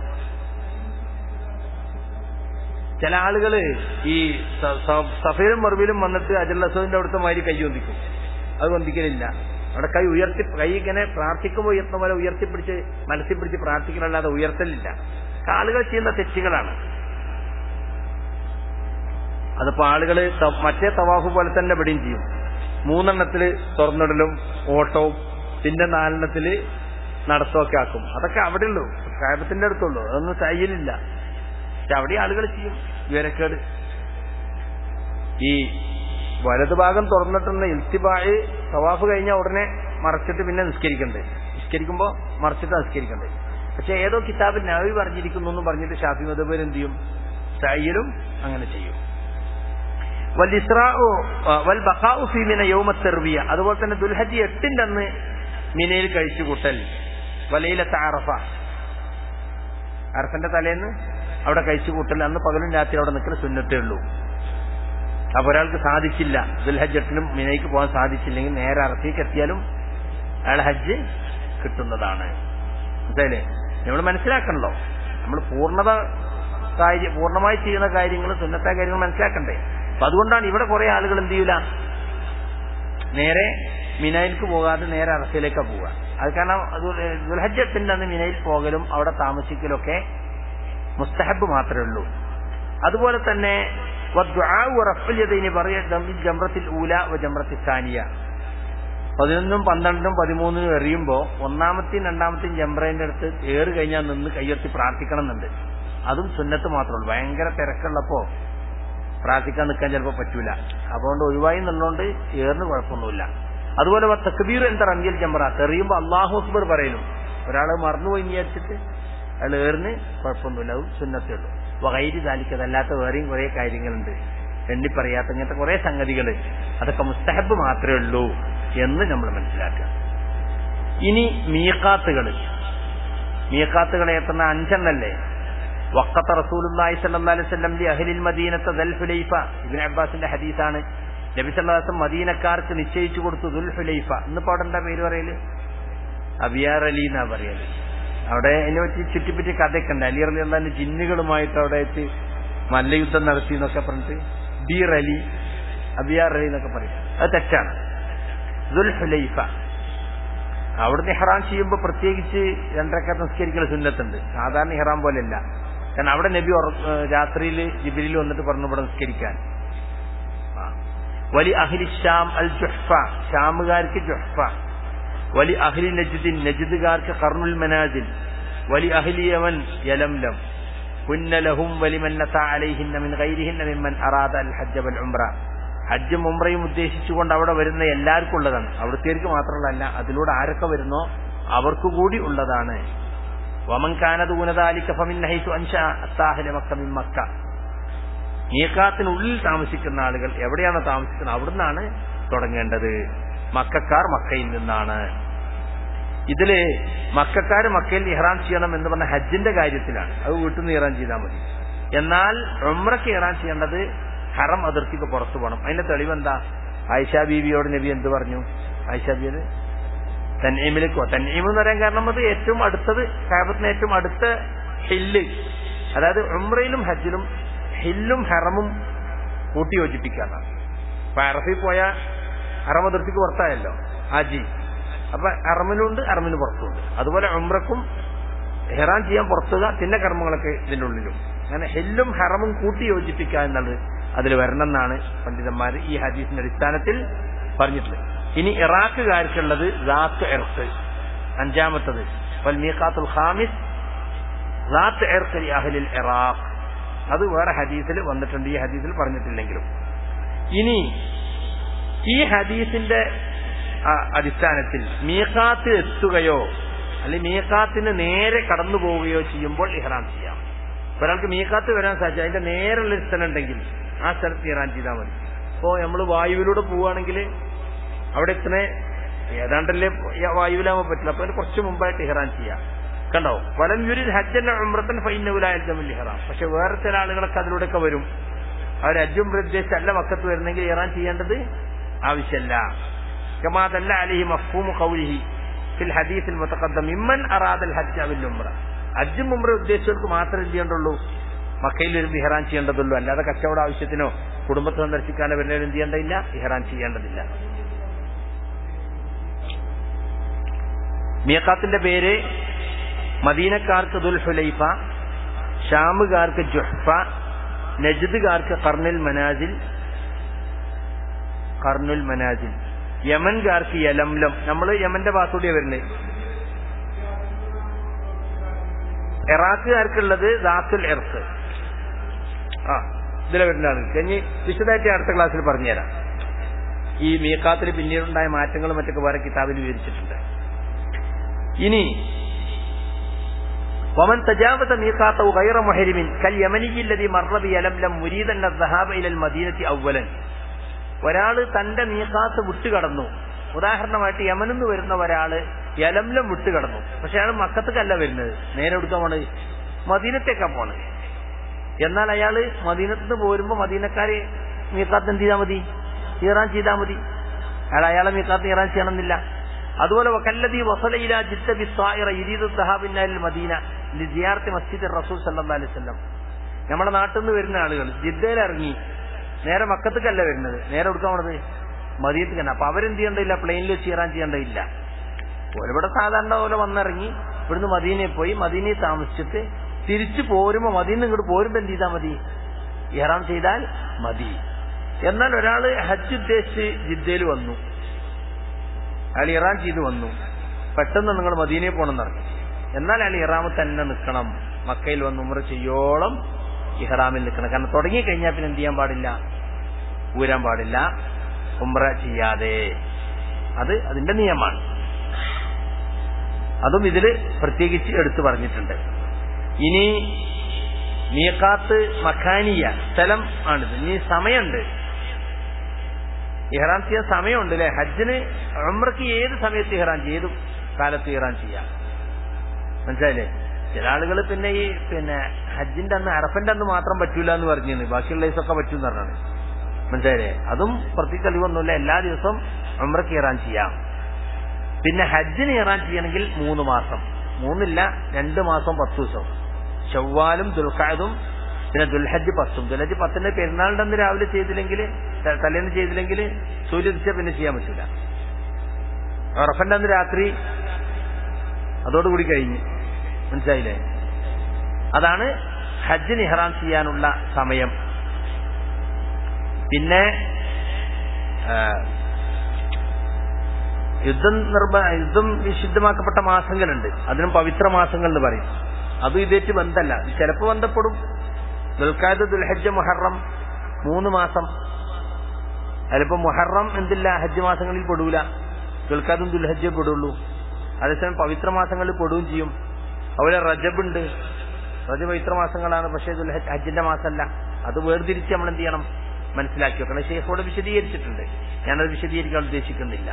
ചില ആളുകള് ഈ സഫയിലും മറുവിലും വന്നിട്ട് അജൽ അസദിന്റെ അവിടുത്തെ മാതിരി കൈ വന്ദിക്കും അത് വന്ദിക്കലില്ല അവിടെ കൈ ഉയർത്തി കൈ ഇങ്ങനെ പ്രാർത്ഥിക്കുമ്പോൾ ഉയർത്തുന്ന പോലെ ഉയർത്തിപ്പിടിച്ച് മനസ്സിൽ പിടിച്ച് പ്രാർത്ഥിക്കലല്ലാതെ ഉയർത്തലില്ല ആളുകൾ ചെയ്യുന്ന തെറ്റുകളാണ് അതിപ്പോ ആളുകള് മറ്റേ തവാഫ് പോലെ തന്നെ ഇവിടെയും ചെയ്യും മൂന്നെണ്ണത്തില് തുറന്നിടലും ഓട്ടവും പിന്നെ നാലെണ്ണത്തില് നടത്തമൊക്കെ ആക്കും അതൊക്കെ അവിടെ ഉള്ളൂ കായപത്തിന്റെ അടുത്തുള്ളൂ അതൊന്നും സൈലില്ല പക്ഷെ അവിടെ ആളുകൾ ചെയ്യും വിവരക്കേട് ഈ വലതുഭാഗം തുറന്നിട്ടുള്ള ഇൽത്തിബായ് തവാഫ് കഴിഞ്ഞാൽ ഉടനെ മറച്ചിട്ട് പിന്നെ നിസ്കരിക്കണ്ടേ നിസ്കരിക്കുമ്പോ മറച്ചിട്ട് നിസ്കരിക്കണ്ടേ പക്ഷെ ഏതോ കിതാബിൽ നവി പറഞ്ഞിരിക്കുന്നു എന്ന് പറഞ്ഞിട്ട് ഷാഫി മതബേർ എന്ത് ചെയ്യും സയ്യിലും അങ്ങനെ ചെയ്യും യൗമത്തെർവിയ അതുപോലെ തന്നെ ദുൽഹജി എട്ടിന്റെ അന്ന് മിനയിൽ കഴിച്ചു കൂട്ടൽ വലയിലത്തെ അറഫ അറഫന്റെ തലേന്ന് അവിടെ കഴിച്ചു കൂട്ടൽ അന്ന് പകലും രാത്രി അവിടെ നിൽക്കുന്ന സുന്നത്തേ ഉള്ളൂ അപ്പൊ ഒരാൾക്ക് സാധിച്ചില്ല ദുൽഹജ് എട്ടിനും മിനയ്ക്ക് പോകാൻ സാധിച്ചില്ലെങ്കിൽ നേരെ അറഫിക്ക് എത്തിയാലും അയാൾ ഹജ്ജ് കിട്ടുന്നതാണ് മനസ്സിലായില്ലേ നമ്മൾ മനസ്സിലാക്കണല്ലോ നമ്മൾ പൂർണ്ണത കാര്യം പൂർണ്ണമായി ചെയ്യുന്ന കാര്യങ്ങൾ സുന്നത്തായ കാര്യങ്ങൾ മനസ്സിലാക്കണ്ടേ അപ്പൊ അതുകൊണ്ടാണ് ഇവിടെ കുറെ ആളുകൾ എന്ത് ചെയ്യൂല നേരെ മിനയിലേക്ക് പോകാതെ നേരെ അറഫയിലേക്കാ പോവുക അത് കാരണം ദുൽഹജ്ജത്തിന്റെ അന്ന് മിനയിൽ പോകലും അവിടെ താമസിക്കലൊക്കെ മുസ്തഹബ് മാത്രമേ ഉള്ളൂ അതുപോലെ തന്നെ ജംറത്തിൽ ഊല ജംറത്തിൽ സാനിയ പതിനൊന്നും പന്ത്രണ്ടിനും പതിമൂന്നിനും എറിയുമ്പോൾ ഒന്നാമത്തെയും രണ്ടാമത്തെയും ജംറേന്റെ അടുത്ത് ഏറ് കഴിഞ്ഞാൽ നിന്ന് കയ്യെത്തി പ്രാർത്ഥിക്കണം എന്നുണ്ട് അതും സുന്നത്ത് മാത്രമേ ഉള്ളൂ ഭയങ്കര തിരക്കുള്ളപ്പോ പ്രാർത്ഥിക്കാൻ നിൽക്കാൻ ചിലപ്പോൾ പറ്റൂല അതുകൊണ്ട് ഒഴിവായി എന്നുള്ളതുകൊണ്ട് ഏറിന് കുഴപ്പമൊന്നുമില്ല അതുപോലെ തക്ബീർ എന്താ റങ്ങിയൽ ജംറ എറിയുമ്പോൾ അള്ളാഹു അക്ബർ പറയുന്നു ഒരാൾ മറന്നുപോയി വിചാരിച്ചിട്ട് അയാൾ ഏറിന് കുഴപ്പമൊന്നുമില്ല അത് സുന്നത്തേ ഉള്ളൂ വകൈരി താലിക്കതല്ലാത്ത വേറെയും കുറെ കാര്യങ്ങളുണ്ട് എണ്ണി പറയാത്ത ഇങ്ങനത്തെ കുറെ സംഗതികൾ അതൊക്കെ മുസ്തഹബ് മാത്രമേ ഉള്ളൂ എന്ന് നമ്മൾ മനസ്സിലാക്കുക ഇനി മീക്കാത്തുകൾ മീക്കാത്തുകളെ എത്തുന്ന അഞ്ചെണ്ണല്ലേ വക്കത്ത റസൂലുള്ളാഹി സ്വല്ലല്ലാഹി അലൈഹി വസല്ലം ലി അഹ്ലിൽ മദീനത്തെ ദൽ ഹുലൈഫ ഇബ്നു അബ്ബാസിന്റെ ഹദീസാണ് നബി സല്ലല്ലാഹു അലൈഹി വസല്ലം മദീനക്കാർക്ക് നിശ്ചയിച്ചു കൊടുത്തു ദുൽ ഹുലൈഫ ഇന്നിപ്പോ അവിടെ എന്താ പേര് പറയല് അബിയാർ അലി എന്നാ പറയല് അവിടെ അതിനെ വെച്ച് ചുറ്റിപ്പറ്റി കഥയൊക്കെ ഉണ്ട് അലി അലി അള്ളാന്റെ ജിന്നുകളുമായിട്ട് അവിടെ വെച്ച് മല്ലയുദ്ധം നടത്തി എന്നൊക്കെ പറഞ്ഞിട്ട് ബീർ അലി അബിയാർ അലി എന്നൊക്കെ പറയും അത് തെറ്റാണ് ദുൽ ഹുലൈഫ അവിടുന്ന് ഇഹ്റാം ചെയ്യുമ്പോൾ പ്രത്യേകിച്ച് രണ്ടരക്ക നിസ്കരിക്കൽ സുന്നത്തുണ്ട് സാധാരണ ഇഹ്റാം പോലെയല്ല കാരണം അവിടെ നബി രാത്രിയിൽ ജിബിലിൽ വന്നിട്ട് പറഞ്ഞു ഇവിടെ നിസ്കരിക്കാൻ വലി അഹ്ലി ഷാം അൽ ജുഹ്ഫ ഷാമുകാർക്ക് ജുഹ്ഫ വലി അഹ്ലി നജ്ദിൻ നജ്ദുകാർക്ക് കർണുൽ മനാജിൽ വലി അഹ്ലി യമൻ യലംലം കുന്ന ലഹും വലിമൻ നസഅ അലൈഹിന്ന മിൻ ഗൈരിഹിന്ന മിമ്മൻ അറാദ അൽ ഹജ്ജ വൽ ഉംറ ഹജ്ജും ഉംറയും ഉദ്ദേശിച്ചുകൊണ്ട് അവിടെ വരുന്ന എല്ലാവർക്കും ഉള്ളതാണ് അവിടുത്തേർക്ക് മാത്രമല്ല അതിലൂടെ ആരൊക്കെ വരുന്നോ അവർക്ക് കൂടി ഉള്ളതാണ് വമൻ കാനത് ഊനതാലിക്ക ഫമിൻ നഹൈസു അൻഷ അത്താഹില മക്ക മിൻ മക്ക മീക്കാത്തിനുള്ളിൽ താമസിക്കുന്ന ആളുകൾ എവിടെയാണ് താമസിക്കുന്നത് അവിടുന്നാണ് തുടങ്ങേണ്ടത് മക്കാർ മക്കയിൽ നിന്നാണ് ഇതില് മക്കാർ മക്കയിൽ ഇഹ്റാം ചെയ്യണം എന്ന് പറഞ്ഞ ഹജ്ജിന്റെ കാര്യത്തിലാണ് അത് വീട്ടിൽ നിന്ന് ഇഹ്റാം ചെയ്താൽ മതി എന്നാൽ ഉമ്രക്ക് ഇഹ്റാം ചെയ്യേണ്ടത് ഹറം അതിർത്തിക്ക് പുറത്തു പോകണം അതിന്റെ തെളിവെന്താ ആയിഷ ബീവിയോട് നബി എന്ത് പറഞ്ഞു ആയിഷ ബീവി തന്നീമിലേക്കോ തന്നീം എന്ന് പറയാൻ കാരണം അത് ഏറ്റവും അടുത്തത് കാബത്തിന് ഏറ്റവും അടുത്ത ഹില്ല് അതായത് ഉമ്രയിലും ഹജ്ജിലും ഹില്ലും ഹറമും കൂട്ടി യോജിപ്പിക്കാന്നാണ് അപ്പൊ അറഫിൽ പോയ ഹറം അതിർത്തിക്ക് പുറത്തായല്ലോ ഹാജി അപ്പൊ അറമിനുണ്ട് അറമിന് പുറത്തുണ്ട് അതുപോലെ ഉമ്രക്കും ഹെറാൻ ചെയ്യാൻ പുറത്തുക പിന്നെ കർമ്മങ്ങളൊക്കെ ഇതിന്റെ ഉള്ളിലും അങ്ങനെ ഹെല്ലും ഹറമും കൂട്ടി യോജിപ്പിക്കുക എന്നുള്ളത് അതിൽ വരണം എന്നാണ് പണ്ഡിതന്മാർ ഈ ഹദീസിന്റെ അടിസ്ഥാനത്തിൽ പറഞ്ഞിട്ടുള്ളത് ഇനി ഇറാഖുകാർക്കുള്ളത് റാത്ത് എർത്ത് അഞ്ചാമത്തത് മീഖാത്തുൽ ഖാമിസ് റാത്ത് എർത്ത് അഹലിൽ ഇറാഖ് അത് വേറെ ഹദീസിൽ വന്നിട്ടുണ്ട് ഈ ഹദീസിൽ പറഞ്ഞിട്ടില്ലെങ്കിലും ഇനി ഈ ഹദീസിന്റെ അടിസ്ഥാനത്തിൽ മീഖാത്ത് എത്തുകയോ അല്ലെങ്കിൽ മീഖാത്തിന് നേരെ കടന്നു പോവുകയോ ചെയ്യുമ്പോൾ ഇഹ്റാം ചെയ്യാം ഒരാൾക്ക് മീഖാത്ത് വരാൻ സാധിച്ചു അതിന്റെ നേരെയുള്ള ഒരു സ്ഥലം ഉണ്ടെങ്കിൽ ആ സ്ഥലത്ത് ഇഹ്റാം ചെയ്താൽ മതി ഇപ്പോ നമ്മൾ വായുവിലൂടെ പോവുകയാണെങ്കിൽ അവിടെ എത്തണേ ഏതാണ്ടല്ലേ വായുവിലാവാൻ പറ്റില്ല അപ്പൊ അതിന് കുറച്ച് മുമ്പായിട്ട് ഇഹ്റാൻ ചെയ്യാം കണ്ടോ വലം യുരി ഹജ്ജൻ ഉമ്രത്തൻ ഫൈനവുലായൽ ഇഹ്റാം പക്ഷെ വേറെ ചില ആളുകളൊക്കെ അതിലൂടെയൊക്കെ വരും അവർ ഹജ്ജും ഉദ്ദേശിച്ചല്ല മക്കത്ത് വരുന്നെങ്കിൽ ഇഹ്റാൻ ചെയ്യേണ്ടത് ആവശ്യമല്ല كما دل عليه مفهوم قوله في الحديث المتقدم ممن أراد الحج والعمرة ഹജ്ജും ഉംറ ഉദ്ദേശിച്ചവർക്ക് മാത്രമേ ചെയ്യേണ്ടുള്ളൂ മക്കയിൽ ഒരു ഇഹ്റാൻ ചെയ്യേണ്ടതുള്ളൂ അല്ലാതെ കച്ചവട ആവശ്യത്തിനോ കുടുംബത്തെ സന്ദർശിക്കാനോ വരുന്നവരും എന്ത് ചെയ്യേണ്ടതില്ല ഇഹ്റാൻ ചെയ്യേണ്ടതില്ല മിയക്കാത്തിന്റെ പേര് മദീനക്കാർക്ക് ദുൽ ഹുലൈഫ ഷാമുകാർക്ക് ജുഹ്ഫ നജ്ദുകാർക്ക് കർണുൽ മനാജിൽ കർണുൽ മനാജിൽ യമൻകാർക്ക് യലംലം നമ്മൾ യമന്റെ ഭാഗത്തൂടിയാ വരുന്നത് ഇറാഖുകാർക്കുള്ളത് ദാത്തുൽ എർത്ത് ആ ഇതിലെ വരുന്നതാണ് ഇനി വിശദമായിട്ട് അടുത്ത ക്ലാസ്സിൽ പറഞ്ഞുതരാം ഈ മീക്കാത്തിൽ പിന്നീടുണ്ടായ മാറ്റങ്ങളും മറ്റൊക്കെ വേറെ കിതാബിൽ വിവരിച്ചിട്ടുണ്ട് ഇനി ومن تجاوز ميقاته غير محرم كاليمني الذي مر بيلملم مريدا الذهاب الى المدينه اولا ഒരാള് തന്റെ മീക്കാത്ത് വിട്ടുകടന്നു ഉദാഹരണമായിട്ട് യമനിന്ന് വരുന്ന ഒരാള് യലംലം വിട്ടുകടന്നു പക്ഷെ അയാൾ മക്കത്തേക്കല്ല വരുന്നത് നേരെ എടുക്കാൻ പോണത് മദീനത്തേക്കാ പോണത് എന്നാൽ അയാള് മദീനത്ത് നിന്ന് പോരുമ്പോ മദീനക്കാര് മീക്കാത്ത് എന്ത് ചെയ്താൽ മതി ഈറാൻ ചെയ്താൽ മതി അയാൾ അയാളെ മീക്കാത്ത് ഈറാൻ ചെയ്യണമെന്നില്ല അതുപോലെ വക്കല്ലതി വസലയില ജിദ്ദ ബിസ്വായിറ യുരീദു സഹാബിന്നാലിൽ മദീന ലിസിയാർത്തി മസ്ജിദ് റസൂൽ സല്ലല്ലാഹു അലൈഹി വസല്ലം നമ്മുടെ നാട്ടിൽ നിന്ന് വരുന്ന ആളുകൾ ജിദ്ദയിൽ ഇറങ്ങി നേരെ മക്കത്തേക്കല്ല വരുന്നത് നേരെ എടുക്കാൻ പോണത് മദീനത്തേക്ക് തന്നെ അപ്പൊ അവരെന്ത് ചെയ്യേണ്ടതില്ല പ്ലെയിനിൽ വെച്ച് ഇറാൻ ചെയ്യേണ്ടതില്ല ഇവിടെ സാധാരണ പോലെ വന്നിറങ്ങി ഇവിടുന്ന് മദീനയിൽ പോയി മദീനയിൽ താമസിച്ചിട്ട് തിരിച്ചു പോരുമ്പോ മദീന്ന് ഇങ്ങോട്ട് പോരുമ്പോ എന്ത് ചെയ്താൽ മതി ഇഹ്റാം ചെയ്താൽ മതി എന്നാൽ ഒരാള് ഹജ്ജ് ഉദ്ദേശിച്ച് ജിദ്ദയിൽ വന്നു അയാൾ ഇറാൻ ചെയ്ത് വന്നു പെട്ടെന്ന് നിങ്ങൾ മദീനയിൽ പോകണമെന്ന് പറഞ്ഞു എന്നാൽ അയാൾ ഇറാമിൽ തന്നെ നിൽക്കണം മക്കയിൽ വന്ന് ഉമ്ര ചെയ്യോളം ഇഹ്റാമിൽ നിൽക്കണം കാരണം തുടങ്ങി കഴിഞ്ഞാൽ പിന്നെ എന്ത് ചെയ്യാൻ പാടില്ല ഊരാൻ പാടില്ല ഉമ്ര ചെയ്യാതെ അത് അതിന്റെ നിയമമാണ് അതും ഇതില് പ്രത്യേകിച്ച് എടുത്തു പറഞ്ഞിട്ടുണ്ട് ഇനി മീക്കാത്ത് മഖാനിയ സ്ഥലം ആണിത് ഇനി സമയമുണ്ട് ഇഹ്റാം ചെയ്യാൻ സമയമുണ്ട് അല്ലെ ഹജ്ജിന് ഉമ്രക്ക് ഏത് സമയത്ത് ഇഹ്റാം ചെയ്യും ഏത് കാലത്ത് ഇഹ്റാം ചെയ്യാം മനസ്സിലായില്ലേ ചില ആളുകൾ പിന്നെ ഈ പിന്നെ ഹജ്ജിന്റെ അന്ന് അറഫന്റെ അന്ന് മാത്രം പറ്റൂല എന്ന് പറഞ്ഞു ബാക്കിയുള്ള ദിവസമൊക്കെ പറ്റൂന്ന് പറഞ്ഞാണ് മനസ്സിലായില്ലേ അതും പ്രത്യേക തെളിവൊന്നുമില്ല എല്ലാ ദിവസവും ഉമ്രക്ക് ഇറാൻ ചെയ്യാം പിന്നെ ഹജ്ജിന് ഇറാൻ ചെയ്യണമെങ്കിൽ മൂന്ന് മാസം മൂന്നില്ല രണ്ട് മാസം പത്ത് ദിവസം ചൊവ്വാലും ദുൽഖാദും പിന്നെ ദുൽഹജ്ജ് പത്തും ദുൽഹജ്ജ് പത്തിന്റെ പെരുന്നാളിന്റെ അന്ന് രാവിലെ ചെയ്തില്ലെങ്കിൽ ത- തലേന്ന് ചെയ്തില്ലെങ്കിൽ സൂര്യദിശ പിന്നെ ചെയ്യാൻ പറ്റില്ല ഉറഫന്റെ അന്ന് രാത്രി അതോടുകൂടി കഴിഞ്ഞു മനസ്സിലായില്ലേ അതാണ് ഹജ്ജിന് ഇഹ്റാം ചെയ്യാനുള്ള സമയം പിന്നെ ആ, യുദ്ധം നിർബ യുദ്ധം നിഷിദ്ധമാക്കപ്പെട്ട മാസങ്ങളുണ്ട് അതിനും പവിത്ര മാസങ്ങൾ എന്ന് പറയും അതും ഇതേറ്റ് ബന്ധമല്ല ഇത് ചിലപ്പോൾ ബന്ധപ്പെടും ദുൽഖാദ് ദുൽഹജ്ജ മുഹറം മൂന്ന് മാസം അതിലിപ്പോ മുഹറം എന്തില്ല ഹജ്ജ് മാസങ്ങളിൽ പെടൂല ദുൽഖാദും ദുൽഹജ്ജേ പെടുള്ളൂ അതേസമയം പവിത്ര മാസങ്ങളിൽ പെടുകയും ചെയ്യും അതുപോലെ റജബ് ഉണ്ട് റജബ് പവിത്ര മാസങ്ങളാണ് പക്ഷേ ദുൽഹജ് ഹജ്ജിന്റെ മാസമല്ല അത് വേർതിരിച്ച് നമ്മൾ എന്ത് ചെയ്യണം മനസ്സിലാക്കി വെക്കണം ഷെയ്ഖോട് വിശദീകരിച്ചിട്ടുണ്ട് ഞാനത് വിശദീകരിക്കാൻ ഉദ്ദേശിക്കുന്നില്ല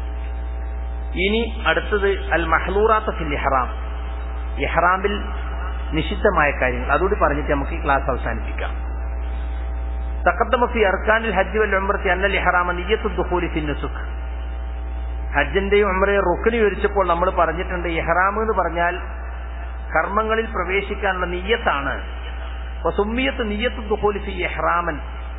ഇനി അടുത്തത് അൽ മഹ്ലൂറാത്ത ഫിൽ ഇഹ്റാം ഇഹ്റാമിൽ നിഷിദ്ധമായ കാര്യങ്ങൾ അതുകൂടി പറഞ്ഞിട്ട് നമുക്ക് ഈ ക്ലാസ് അവസാനിപ്പിക്കാം തക്കദ്ദമ ഫി അർക്കാനിൽ ഹജ്ജ് വൽ ഉംറത്തി അന്നൽ ഇഹ്റാമ നിയ്യത്തു ദുഖൂലി ഫി നുസുഖ് ഹജ്ജിന്റെയും ഉംറയും റുക്കനി വിവരിച്ചപ്പോൾ നമ്മൾ പറഞ്ഞിട്ടുണ്ട് ഇഹ്റാം എന്ന് പറഞ്ഞാൽ കർമ്മങ്ങളിൽ പ്രവേശിക്കാനുള്ള നിയ്യത്താണ് സുമ്മിയത്ത് നിയ്യത്ത് ദുഖൂലി ഫി ഇഹ്റാമൻ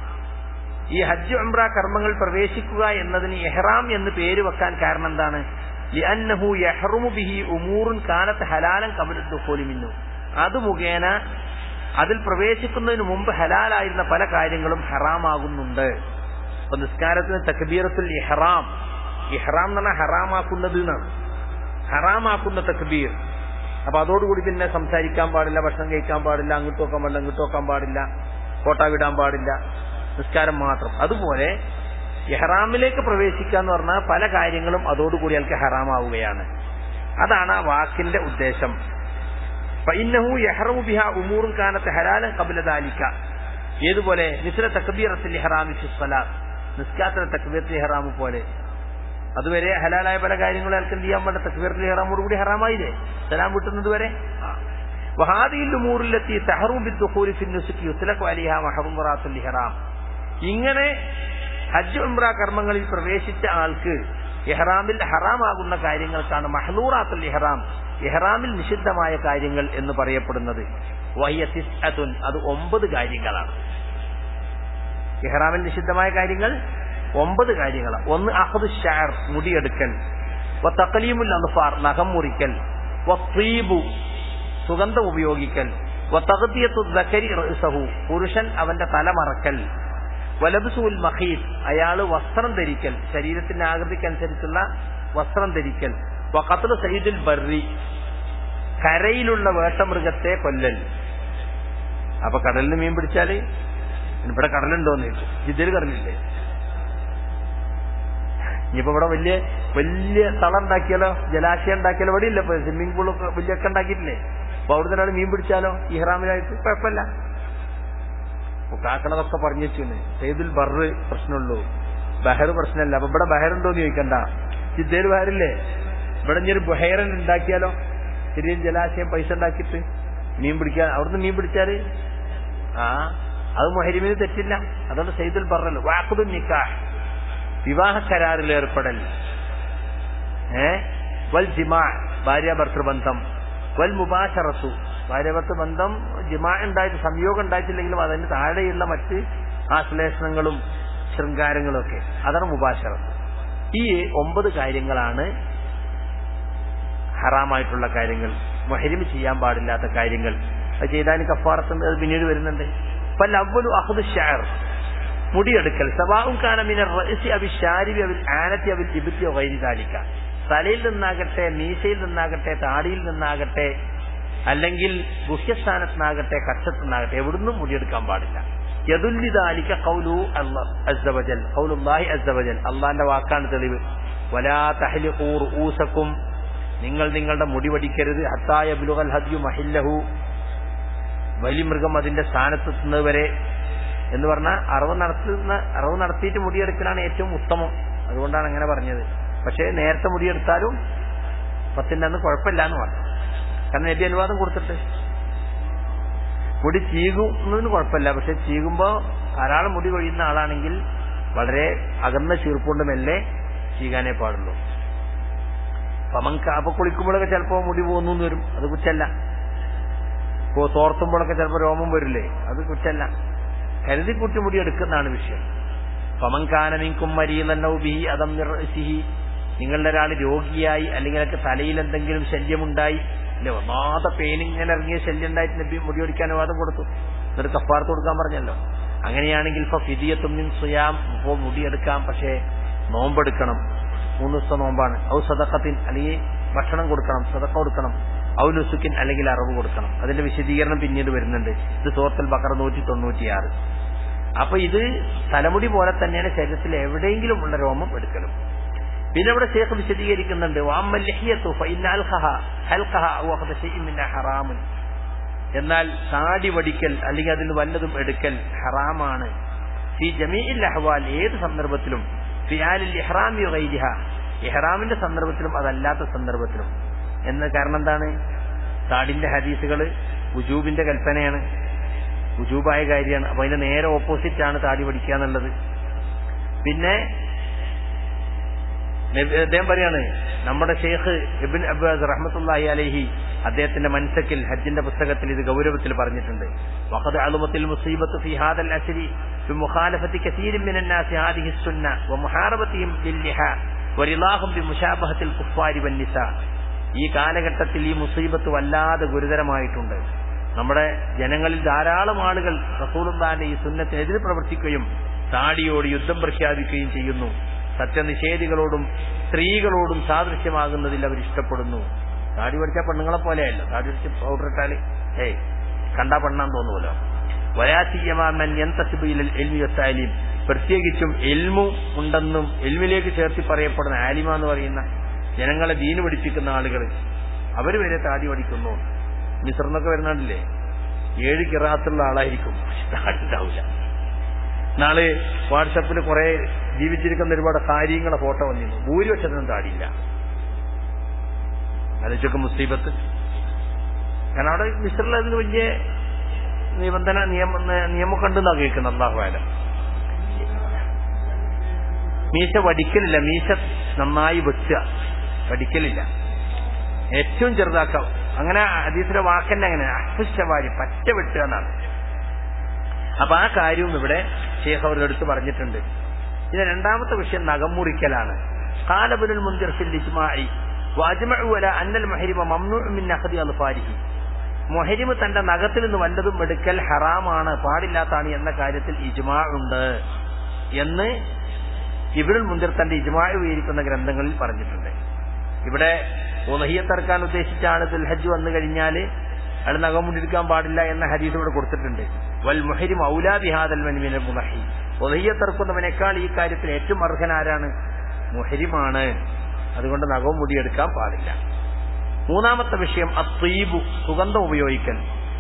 ഈ ഹജ്ജ് ഉംറ കർമ്മങ്ങൾ പ്രവേശിക്കുക എന്നതിന് ഇഹ്റാം എന്ന് പേര് വെക്കാൻ കാരണം എന്താണ് ലിഅന്നഹു യഹ്റുമു ബിഹി ഉമൂറുൻ കാനത്ത് ഹലാലൻ കബല ദുഖൂലി മിന്നു അത് മുഖേന അതിൽ പ്രവേശിക്കുന്നതിന് മുമ്പ് ഹലാലായിരുന്ന പല കാര്യങ്ങളും ഹറാമാകുന്നുണ്ട് അപ്പൊ നിസ്കാരത്തിന് തക്ബീറത്തുൽ ഇഹ്റാം ഇഹ്റാം എന്ന് പറഞ്ഞാൽ ഹറാമാക്കുന്നത് എന്നാണ് ഹറാമാക്കുന്ന തക്ബീർ അപ്പൊ അതോടുകൂടി പിന്നെ സംസാരിക്കാൻ പാടില്ല ഭക്ഷണം കഴിക്കാൻ പാടില്ല അങ്ങോട്ട് നോക്കാൻ പാടില്ല ഇങ്ങോട്ട് നോക്കാൻ പാടില്ല ഫോട്ടോ വിടാൻ പാടില്ല നിസ്കാരം മാത്രം അതുപോലെ ഇഹ്റാമിലേക്ക് പ്രവേശിക്കുക എന്ന് പറഞ്ഞാൽ പല കാര്യങ്ങളും അതോടുകൂടി അയാൾക്ക് ഹറാമാവുകയാണ് അതാണ് ആ വാക്കിന്റെ ഉദ്ദേശം ഫഇന്നഹു യഹ്റമു ബിഹ ഉമൂറുൻ കാനത്ത് ഹലാലൻ ഖബല ദാലിക ഏതുപോലെ മിസ്ല തക്ബീറത്തുൽ ഇഹ്റാമി ഫി സ്വലാത്ത് നിസ്കാരത്തിലെ തക്ബീറത്തുൽ ഇഹ്റാം പോലെ അതുവരെ ഹലാലായ പല കാര്യങ്ങളും അയാൾക്ക് എന്ത് ചെയ്യാൻ പാടില്ല തക്ബീറത്തുൽ ഇഹ്റാമോട് കൂടി ഹറാമായില്ലേ സലാം വിട്ടുന്നത് വരെ വഹാദിയിൽ ഉമൂറിലെത്തി തഹറു ബിദ്ദുഖൂലി ഫി നുസുകി യുത്ലഖു അലിഹ മഹറുമറാത്തുൽ ഇഹ്റാം ഇങ്ങനെ ഹജ്ജ് ഉംറ കർമ്മങ്ങളിൽ പ്രവേശിച്ച ആൾക്ക് ഇഹ്റാമിൽ ഹറാമാകുന്ന കാര്യങ്ങൾക്കാണ് മഹ്ലൂറാത്തുൽ ഇഹ്റാം ഇഹ്റാമിൽ നിഷിദ്ധമായ കാര്യങ്ങൾ എന്ന് പറയപ്പെടുന്നത് വഹിയ തിസ്അത്തുൻ അത് ഒമ്പത് കാര്യങ്ങളാണ് ഇഹ്റാമിൽ നിഷിദ്ധമായ കാര്യങ്ങൾ ഒമ്പത് കാര്യങ്ങളാണ് ഒന്ന് അഹദ് ഷാർ മുടിയെടുക്കൽ വ തഖലീമുൽ അൻഫാർ നഖം മുറിക്കൽ വ തീബു സുഗന്ധം ഉപയോഗിക്കൽ വ തഗ്ദിയത്തു ദക്കരി റഅ്സഹു പുരുഷൻ അവന്റെ തല മറക്കൽ വലബ്സുൽ മഖീദ് അയാള് വസ്ത്രം ധരിക്കൽ ശരീരത്തിന്റെ ആകൃതിക്കനുസരിച്ചുള്ള വസ്ത്രം ധരിക്കൽ വഖത്ലു സയ്യിദുൽ ബർറി കരയിലുള്ള വേട്ടമൃഗത്തെ കൊല്ലൽ അപ്പൊ കടലിൽ മീൻ പിടിച്ചാല് ഇവിടെ കടലുണ്ടോന്ന് ചോദിച്ചു ജിദ്ദയിൽ കടലില്ലേ ഇനിയിപ്പോ ഇവിടെ വലിയ വലിയ തളം ഉണ്ടാക്കിയാലോ ജലാശയം ഉണ്ടാക്കിയാലോ ഇവിടെ ഇല്ല ഇപ്പൊ സ്വിമ്മിംഗ് പൂളൊക്കെ വലിയൊക്കെ ഉണ്ടാക്കിയിട്ടില്ലേ അപ്പൊ അവിടുത്തെ ഒരാൾ മീൻ പിടിച്ചാലോ ഇഹ്റാമിലായിട്ട് കുഴപ്പമില്ല കാക്കണതൊക്കെ പറഞ്ഞു വെച്ചു സെയ്ദുൽ ബറ് പ്രശ്നമുള്ളൂ ബഹർ പ്രശ്നമല്ല അപ്പൊ ഇവിടെ ബഹറുണ്ടോന്ന് ചോദിക്കണ്ട ജിദ്ദയിൽ ബഹറില്ലേ ഇവിടെ ഇനി ഒരു ബുഹൈറൻ ഉണ്ടാക്കിയാലോ ചെറിയ ജലാശയം പൈസ ഉണ്ടാക്കിയിട്ട് മീൻ പിടിക്കാൻ അവിടുന്ന് മീൻ പിടിച്ചാല് ആ അത് മൊഹരിമിന് തെറ്റില്ല അതുകൊണ്ട് സെയ്ദുൽ ബറൽ വാക്കുദുൽ നിക്കാഹ് വിവാഹ കരാറിൽ ഏർപ്പെടൽ ഏ വൽ ജിമാ ഭാര്യ ഭർത്തൃബന്ധം വൽ മുബാശറത്തു ഭാര്യ ഭർത്തൃ ബന്ധം ജിമാ ഉണ്ടായിട്ട് സംയോഗം ഉണ്ടായിട്ടില്ലെങ്കിലും അതിന് താഴെയുള്ള മറ്റ് ആശ്ലേഷണങ്ങളും ശൃംഗാരങ്ങളും ഒക്കെ അതാണ് മുബാശറത്ത് ഈ ഒമ്പത് കാര്യങ്ങളാണ് ഹറാമായിട്ടുള്ള കാര്യങ്ങൾ മൊഹരിമ് ചെയ്യാൻ പാടില്ലാത്ത കാര്യങ്ങൾ അത് ചെയ്താൽ കഫാറത്തുണ്ട് അത് പിന്നീട് വരുന്നുണ്ട് പല അവലു അഹദ് ഷാർ മുടിയെടുക്കൽ സവാവും കാനമിന റഅസി അബി ഷാരിബി അബിൽ ആനത്തി അബിൽ ഇബിത്തി വൈരി താലിക്ക തലയിൽ നിന്നാകട്ടെ മീശയിൽ നിന്നാകട്ടെ താടിയിൽ നിന്നാകട്ടെ അല്ലെങ്കിൽ ഗുഹ്യസ്ഥാനത്ത് നിന്നാകട്ടെ കക്ഷത്ത് നിന്നാകട്ടെ എവിടുന്നും മുടിയെടുക്കാൻ പാടില്ല യദുല്ലിദാലിക്ക ഖൗലു അസ്സവജൽ ഖൗലുല്ലാഹി അസ്സവജൽ അള്ളാന്റെ വാക്കാണ് തെളിവ് വലാ തഹ്ലിഖൂ റൂസക്കും നിങ്ങൾ നിങ്ങളുടെ മുടി വടിക്കരുത് ഹത്തായ ബുലുഗൽ ഹദ്യു മഹില്ലഹു വലി മൃഗം അതിന്റെ സ്ഥാനത്തെത്തുന്നത് വരെ എന്ന് പറഞ്ഞാൽ അറവ് നടത്തുന്ന അറവ് നടത്തിയിട്ട് മുടിയെടുക്കലാണ് ഏറ്റവും ഉത്തമം അതുകൊണ്ടാണ് അങ്ങനെ പറഞ്ഞത് പക്ഷേ നേരത്തെ മുടിയെടുത്താലും പത്തിന്റെ അന്ന് കുഴപ്പമില്ല എന്ന് പറഞ്ഞു കാരണം നബി അനുവാദം കൊടുത്തിട്ട് മുടി ചീകുന്നതിന് കുഴപ്പമില്ല പക്ഷെ ചീകുമ്പോ ധാരാളം മുടി കൊഴിയുന്ന ആളാണെങ്കിൽ വളരെ അകന്ന ചീർപ്പുകൊണ്ട് മെല്ലെ ചീകാനേ പാടുള്ളൂ പമങ്ക അപ്പൊ കുളിക്കുമ്പോഴൊക്കെ ചിലപ്പോ മുടി പോകുന്നു എന്ന് വരും അത് കുറ്റല്ല ഇപ്പോ തോർത്തുമ്പോഴൊക്കെ ചിലപ്പോ രോമം വരില്ലേ അത് കുറ്റല്ല കരുതി കുട്ടി മുടി എടുക്കുന്നതാണ് വിഷയം പമങ്കാനമിങ്കും മരീലന്നൗ ബിഹി അതം നിർസിഹി നിങ്ങളുടെ ഒരാൾ രോഗിയായി അല്ലെങ്കിൽ ഒക്കെ തലയിൽ എന്തെങ്കിലും ശല്യമുണ്ടായി അല്ലെ ഒന്നാമത്തെ പേനിങ്ങനെ ഇറങ്ങിയ ശല്യം ഉണ്ടായിട്ട് നബി മുടിയൊടിക്കാൻ അനുവാദം കൊടുത്തു എന്നിട്ട് കപ്പാർത്ത് കൊടുക്കാൻ പറഞ്ഞല്ലോ അങ്ങനെയാണെങ്കിൽ ഇപ്പൊ ഫിദിയത്തും മിൻ സുയാം ഇപ്പോ മുടിയെടുക്കാം പക്ഷേ നോമ്പെടുക്കണം മൂന്ന് ദിവസത്തെ നോമ്പാണ് ഔ സദക്കത്തിൻ അല്ലെങ്കിൽ ഭക്ഷണം കൊടുക്കണം സദക്ക കൊടുക്കണം ഔ ലുസുക്കിൻ അല്ലെങ്കിൽ അറിവ് കൊടുക്കണം അതിന്റെ വിശദീകരണം പിന്നീട് വരുന്നുണ്ട് ഇത് സൂറത്തുൽ ബക്കർ നൂറ്റി തൊണ്ണൂറ്റിയാറ് അപ്പൊ ഇത് തലമുടി പോലെ തന്നെയാണ് ശരീരത്തിൽ എവിടെയെങ്കിലും ഉള്ള രോമം എടുക്കലും പിന്നെ ഇവിടെ ശേഖ് വിശദീകരിക്കുന്നുണ്ട് വാമ്മൽ ലഹിയത്തു ഫഇന്നൽ ഖഹ ഹൽഖഹ ഔ അഖദ ശൈഇൻ മിൻഹ ഹറാമുൻ എന്നാൽ താടി വടിക്കൽ അല്ലെങ്കിൽ അതിൽ വല്ലതും എടുക്കൽ ഹറാമാണ് ഫി ജമീഇൽ അഹ്വാൽ ഏത് സന്ദർഭത്തിലും ഫിയാലിൽ ഇഹ്റാമി ഗൈരിഹ ഇഹ്റാമിന്റെ സന്ദർഭത്തിലും അതല്ലാത്ത സന്ദർഭത്തിലും എന്ന കാരണം എന്താണ് താടിന്റെ ഹദീസുകൾ ഉജൂബിന്റെ കൽപ്പനയാണ് ഉജൂബായ കാര്യമാണ് അപ്പൊ അതിന്റെ നേരെ ഓപ്പോസിറ്റ് ആണ് താടി പഠിക്കുക എന്നുള്ളത് പിന്നെ നബി- അദ്ദേഹം പറയാണ് നമ്മുടെ ഷെയ്ഖ് ഇബിൻ അബ്ബാസ് റഹ്മത്തുള്ളാഹി അലൈഹി അദ്ദേഹത്തിന്റെ മൻസക്കിൽ ഹജ്ജിന്റെ പുസ്തകത്തിൽ ഇത് ഗൗരവത്തിൽ പറഞ്ഞിട്ടുണ്ട് വഖദ് അളുമത്തിൽ മുസീബത്ത് ഫി ഹാദൽ അശ്രി بمخالفة كثير من الناس هذه السنة ومحاربتهم للحى ورضاهم بمشابهة الكفار والنساء ഈ കാലഘട്ടത്തിൽ ഈ മുസീബത്ത് വല്ലാതെ ഗുരുതരമായിട്ടുണ്ട് നമ്മുടെ ജനങ്ങളിൽ ധാരാളം ആളുകൾ റസൂലുള്ളാന്റെ ഈ സുന്നത്തിനെതിരെ പ്രവർത്തിക്കുകയും താടിയോട് യുദ്ധം പ്രഖ്യാപിക്കുകയും ചെയ്യുന്നു സത്യനിഷേധികളോടും സ്ത്രീകളോടും സാദൃശ്യമാകുന്നതിൽ അവർ ഇഷ്ടപ്പെടുന്നു താടി പഠിച്ച പെണ്ണുങ്ങളെ പോലെയല്ല താടി പഠിച്ച് പൗഡർ ഇട്ടാല് ഏയ് കണ്ടാ പെണ്ണാൻ തോന്നുമല്ലോ വയാത്തീയമാമൻ യന്തസിബിയിൽ എൽമിയൊത്തായാലും പ്രത്യേകിച്ചും എൽമു ഉണ്ടെന്നും എൽമിലേക്ക് ചേർത്തി പറയപ്പെടുന്ന ആലിമ എന്ന് പറയുന്ന ജനങ്ങളെ ദീന് പഠിപ്പിക്കുന്ന ആളുകൾ അവർ വരെ താടി പഠിക്കുന്നു മിശ്രന്നൊക്കെ വരുന്നുണ്ടല്ലേ ഏഴ് കിറാത്തുള്ള ആളായിരിക്കും പക്ഷെ താടി ഉണ്ടാവില്ല നാളെ വാട്സപ്പിൽ കുറെ ജീവിച്ചിരിക്കുന്ന ഒരുപാട് കാര്യങ്ങളെ ഫോട്ടോ വന്നിരുന്നു ഭൂരിപക്ഷത്തിനും താടിയില്ല ആലോചിച്ചൊക്കെ മുസീബത്ത് കാരണം അവിടെ മിശ്രിൽ അതിന് വലിയ നിബന്ധന നിയമ നിയമമൊക്കെ ഉണ്ടെന്നാ കേൾക്കുന്നത് അള്ളാഹുവാല മീശ വടിക്കലില്ല മീശ നന്നായി വെട്ടുക വടിക്കലില്ല ഏറ്റവും ചെറുതാക്കാം അങ്ങനെ അതീസിന്റെ വാക്കന്നെ അങ്ങനെ അസ്പുഷ്ടവാരി പറ്റ വെട്ടുക എന്നാണ് അപ്പൊ ആ കാര്യവും ഇവിടെ ഷേഖ് അവരുടെ അടുത്ത് പറഞ്ഞിട്ടുണ്ട് പിന്നെ രണ്ടാമത്തെ വിഷയം നഖം മുറിക്കലാണ് കാലബുൽ മുന്തിർ ഫിൽ ഇജ്മാഇ വാജ്മഉ അല അന്നൽ മുഹരിമ മംനൂഉ മിൻ അഖദി അൽഫാരിഹി മുഹരിമ് തന്റെ നഖത്തിൽ നിന്ന് വല്ലതും എടുക്കൽ ഹറാമാണ് പാടില്ലാത്താണ് എന്ന കാര്യത്തിൽ ഇജ്മാ ഉണ്ട് എന്ന് ഇബിനുൽ മുന്തിർ തന്റെ ഇജ്മാ വിവരിക്കുന്ന ഗ്രന്ഥങ്ങളിൽ പറഞ്ഞിട്ടുണ്ട് ഇവിടെ ഉലഹിയത്തറക്കാൻ ഉദ്ദേശിച്ച ആള് ദുൽഹജ്ജ് വന്നു കഴിഞ്ഞാൽ അയാൾ നഖം മുണ്ടിരിക്കാൻ പാടില്ല എന്ന ഹരീസ് ഇവിടെ കൊടുത്തിട്ടുണ്ട് വൽ മുഹരിം ഔലാബിഹാദൽ മനിമിന മുലഹി ഉലഹിയത്തറക്കുന്നവനേക്കാൾ ഈ കാര്യത്തിൽ ഏറ്റവും അർഹൻ ആരാണ് മുഹരിമാണ് അതുകൊണ്ട് നഖവും മുടിയെടുക്കാൻ പാടില്ല മൂന്നാമത്തെ വിഷയം അത്തീബു സുഗന്ധം ഉപയോഗിക്കൽ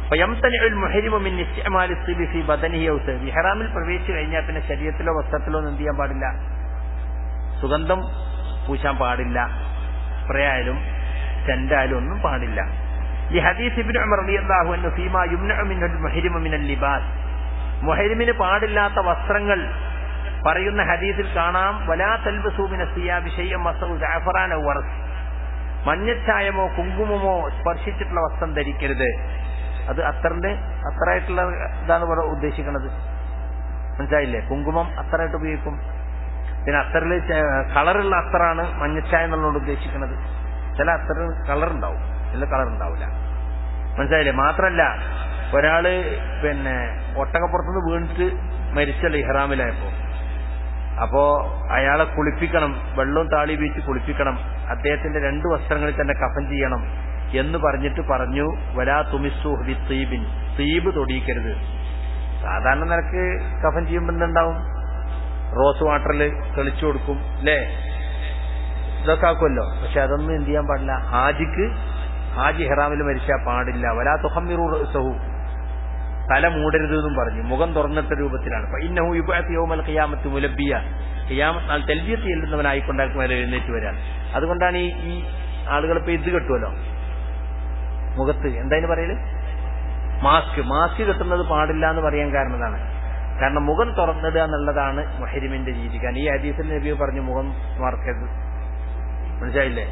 ഇഹ്റാമിൽ പ്രവേശിച്ചു കഴിഞ്ഞാൽ പിന്നെ ശരീരത്തിലോ വസ്ത്രത്തിലോ ഒന്നും എന്ത് ചെയ്യാൻ പാടില്ല സുഗന്ധം പൂശാൻ പാടില്ല സ്പ്രേ ആയാലും സെന്റായാലും ഒന്നും പാടില്ല ഈ ഹദീസ് ഇബ്നു ഉമർ റളിയല്ലാഹു അൻഹു ഫീമാ യുംനഉ മിനൽ മുഹരിമ മിനൽ ലിബാസ് മുഹരിമിന് പാടില്ലാത്ത വസ്ത്രങ്ങൾ പറയുന്ന ഹദീസിൽ കാണാം വലാ തൽബസു മിന സിയാബി ഷൈഅൻ മസഉ ജഅഫറാന വറസ് മഞ്ഞച്ചായമോ കുങ്കുമമോ സ്പർശിച്ചിട്ടുള്ള വസ്ത്രം ധരിക്കരുത് അത് അത്തറിന്റെ അത്തറായിട്ടുള്ള ഇതാണ് ഇവിടെ ഉദ്ദേശിക്കുന്നത് മനസ്സിലായില്ലേ കുങ്കുമം അത്തറായിട്ട് ഉപയോഗിക്കും പിന്നെ അത്തറിൽ കളറുള്ള അത്തറാണ് മഞ്ഞച്ചായ എന്നുള്ളത് ഉദ്ദേശിക്കുന്നത് ചില അത്തറിന് കളർ ഉണ്ടാവും ചില കളർ ഉണ്ടാവില്ല മനസ്സിലായില്ലേ മാത്രല്ല ഒരാള് പിന്നെ ഒട്ടകപ്പുറത്തുനിന്ന് വീണിട്ട് മരിച്ചല്ലോ ഇഹ്റാമിലായപ്പോ അപ്പോ അയാളെ കുളിപ്പിക്കണം വെള്ളവും താളി വീച്ച് കുളിപ്പിക്കണം അദ്ദേഹത്തിന്റെ രണ്ട് വസ്ത്രങ്ങളിൽ തന്നെ കഫൻ ചെയ്യണം എന്ന് പറഞ്ഞിട്ട് പറഞ്ഞു വലാ തുമിസു ഹി തീബിൻ തീബ് തൊടിയിക്കരുത് സാധാരണ നിനക്ക് കഫൻ ചെയ്യുമ്പോൾ എന്തുണ്ടാവും റോസ് വാട്ടറിൽ തെളിച്ചു കൊടുക്കും അല്ലേ ഇതൊക്കെ ആക്കുമല്ലോ പക്ഷെ അതൊന്നും എന്ത് ചെയ്യാൻ പാടില്ല ഹാജിക്ക് ഹാജി ഹെറാമിൽ മരിച്ചാൽ പാടില്ല വലാ തുഹമ്മിറു സഹു തല മൂടരുത് എന്നും പറഞ്ഞു മുഖം തുറന്നിട്ട രൂപത്തിലാണ് ഇന്നഹു യുബഅത്ത് യൗമൽ ഖിയാമത്ത് മുലബിയ ഖിയാമത്ത് നാൾ തെൽബിയത്ത് ചെല്ലുന്നവനായിക്കൊണ്ടാക്കും വരെ എഴുന്നേറ്റ് വരാൻ അതുകൊണ്ടാണ് ഈ ഈ ആളുകൾ ഇപ്പൊ ഇത് കെട്ടുമല്ലോ മുഖത്ത് എന്തായാലും പറയല് മാസ്ക് മാസ്ക് കെട്ടുന്നത് പാടില്ല എന്ന് പറയാൻ കാരണം ഇതാണ് കാരണം മുഖം തുറന്നിടുക എന്നുള്ളതാണ് മൊഹരിമിന്റെ രീതി കാരണം ഈ ഹദീസിൽ നബി പറഞ്ഞു മുഖം മറക്കരുത് മനസ്സിലായില്ലേ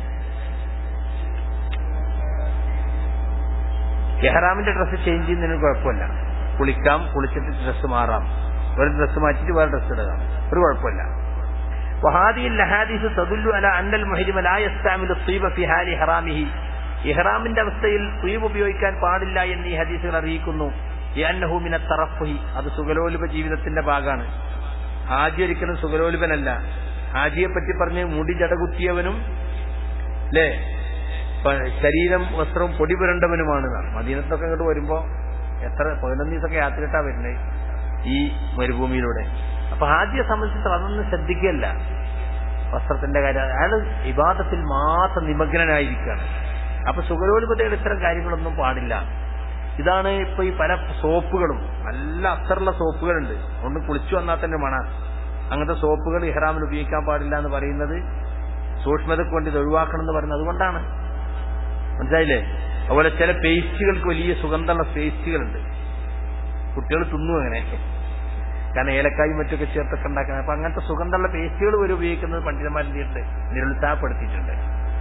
എഹ്റാമിന്റെ ഡ്രസ്സ് ചേഞ്ച് ചെയ്യുന്നതിന് കുഴപ്പമില്ല കുളിക്കാം കുളിച്ചിട്ട് ഡ്രസ്സ് മാറാം ഒരു ഡ്രസ്സ് മാറ്റിട്ട് വേറെ ഡ്രസ്സ് ഇടുക ഒരു കുഴപ്പമില്ല وهذه الأحاديث تدل على أن المحرم لا يستعمل الطيب في حال حرامه ഇഹ്റാമിന്റെ അവസ്ഥയിൽ ത്വീബ് ഉപയോഗിക്കാൻ പാടില്ല എന്ന് ഈ ഹദീസുകൾ അറിയിക്കുന്നു യന്നഹു മിന തറഫുഹി അത് സുഗലോലുപ ജീവിതത്തിന്റെ ഭാഗമാണ് ഹാജി ഒരിക്കലും സുഗലോലുപനല്ല ഹാജിയെ പറ്റി പറഞ്ഞ് മുടി ജടകുത്തിയവനും അല്ലേ ശരീരം വസ്ത്രവും പൊടി പുരണ്ടവനുമാണ് മദീനത്തൊക്കെ ഇങ്ങോട്ട് വരുമ്പോ എത്ര പതിനൊന്ന് ദിവസമൊക്കെ യാത്രയിട്ടാ വരുന്നത് ഈ മരുഭൂമിയിലൂടെ അപ്പൊ ഹാജിയെ സംബന്ധിച്ചിട്ട് അതൊന്നും ശ്രദ്ധിക്കുകയല്ല വസ്ത്രത്തിന്റെ കാര്യം അയാൾ വിവാദത്തിൽ മാത്രം നിമഗ്നനായിരിക്കുകയാണ് അപ്പൊ സുഗരോത്പതയുടെ ഇത്തരം കാര്യങ്ങളൊന്നും പാടില്ല ഇതാണ് ഇപ്പൊ ഈ പല സോപ്പുകളും നല്ല അത്തറുള്ള സോപ്പുകളുണ്ട് ഒന്ന് കുളിച്ചു വന്നാൽ തന്നെ മണ അങ്ങനത്തെ സോപ്പുകൾ ഇഹ്റാമിൽ ഉപയോഗിക്കാൻ പാടില്ല എന്ന് പറയുന്നത് സൂക്ഷ്മതയ്ക്ക് വേണ്ടി ഇത് ഒഴിവാക്കണം എന്ന് പറയുന്നത് അതുകൊണ്ടാണ് മനസ്സിലായില്ലേ അതുപോലെ ചില പേസ്റ്റുകൾക്ക് വലിയ സുഗന്ധമുള്ള പേസ്റ്റുകളുണ്ട് കുട്ടികൾ തിന്നു അങ്ങനെ കാരണം ഏലക്കായും മറ്റൊക്കെ ചേർത്തൊക്കെ ഉണ്ടാക്കുന്നത് അപ്പൊ അങ്ങനത്തെ സുഗന്ധമുള്ള പേസ്റ്റുകൾ വരെ ഉപയോഗിക്കുന്നത് പണ്ഡിതന്മാരുടെ നിരുത്സാഹപ്പെടുത്തിയിട്ടുണ്ട്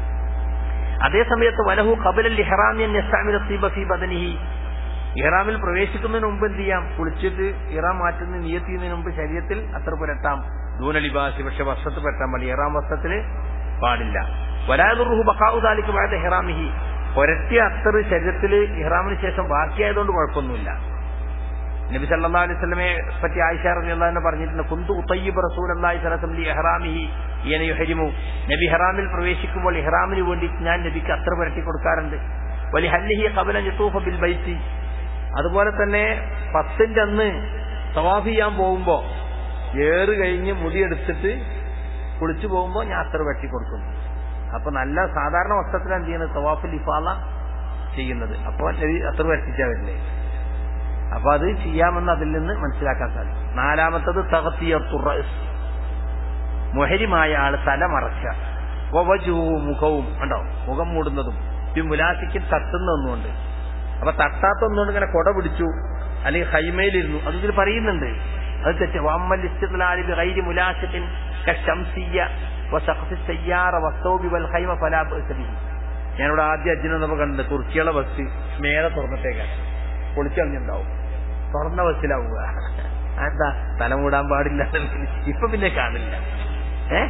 അതേ സമയത്ത് വലഹു കബലൽ ഇഹ്റാമിയൻ ഫി ബദനിഹി ഇഹ്റാമിൽ പ്രവേശിക്കുന്നതിന് മുമ്പ് എന്ത് ചെയ്യാം കുളിച്ചിട്ട് ഇഹ്റാം മാറ്റുന്ന നിയത്ത് ചെയ്യുന്നതിന് മുമ്പ് ശരീരത്തിൽ അത്ര പുരട്ടാം ദൂനലിബാസി പക്ഷെ വസ്ത്രത്തിൽ പറ്റാൻ പാടില്ല ഇഹ്റാം വസ്ത്രത്തിന് പാടില്ല വലാദുറുഹു ബക്കാവുദാലിക്ക് വേണ്ട ഇഹ്റാമിഹി പുരട്ടിയ അത്തർ ശരീരത്തിൽ ഇഹ്റാമിന് ശേഷം ബാക്കിയായതുകൊണ്ട് കുഴപ്പമൊന്നുമില്ല നബി സല്ലല്ലാഹു അലൈഹി വസല്ലമയെ പറ്റി ആയിഷ റളിയല്ലാഹു അൻഹ പറഞ്ഞിട്ടുണ്ട് കുന്തു ഉത്തയ്യിബ് റസൂലുള്ളാഹി സ്വല്ലല്ലാഹു അലൈഹി വസല്ലം ഇഹ്റാമിഹി ഇയന യുഹരിമു നബി ഇഹ്റാമിൽ പ്രവേശിക്കുമ്പോൾ ഇഹ്റാമിന് വേണ്ടി ഞാൻ നബിക്ക് അത്ര പുരട്ടി കൊടുക്കാറുണ്ട് വലി ഹല്ലിഹി ഖബല യതൂഫ ബിൽ ബൈത്തി അതുപോലെ തന്നെ പത്തിന്റെ അന്ന് തവാഫ് ചെയ്യാൻ പോകുമ്പോ ഏറ് കഴിഞ്ഞ് മുടിയെടുത്തിട്ട് കുളിച്ചു പോകുമ്പോ ഞാൻ അത്ര വെട്ടി കൊടുക്കും അപ്പൊ നല്ല സാധാരണ വസ്ത്രത്തിൽ എന്ത് ചെയ്യുന്നത് തവാഫിൽ ഇഫാല ചെയ്യുന്നത് അപ്പൊ നബി അത്ര വെട്ടിച്ചാ വരില്ലേ അപ്പൊ അത് ചെയ്യാമെന്ന് അതിൽ നിന്ന് മനസ്സിലാക്കാൻ സാധിക്കും നാലാമത്തത് തകത്തിയർത്തുറസ് മുഹരിമായ ആള് തല മറച്ച വവജുവും മുഖവും ഉണ്ടോ മുഖം മൂടുന്നതും ഈ മുലാസിക്ക് തട്ടുന്ന ഒന്നുകൊണ്ട് അപ്പൊ തട്ടാത്ത ഒന്നുകൊണ്ട് ഇങ്ങനെ കൊട പിടിച്ചു അല്ലെങ്കിൽ ഹൈമയിലിരുന്നു അത് ഇതിൽ പറയുന്നുണ്ട് അത് തെറ്റ് വമ്മലിസ്റ്റിലാലിബ് ഗൈരി മുലാസിക്കിൻ കശംസിയ വസഖത്തി സയ്യാറ വസ്തൗബി വൽ ഹൈമ ഫലാ ബഅസ ബിഹി ഞാനിവിടെ ആദ്യം അജ്ജിനെ നമ്മൾ കണ്ടത് തുർക്കിയുള്ള ബസ് മേലെ തുറന്നിട്ടേക്കാണ് പൊളിച്ചറിഞ്ഞുണ്ടാവും തുറന്ന ബസ്സിലാവുക എന്താ തലമൂടാൻ പാടില്ല ഇപ്പൊ പിന്നെ കാണില്ല ഏ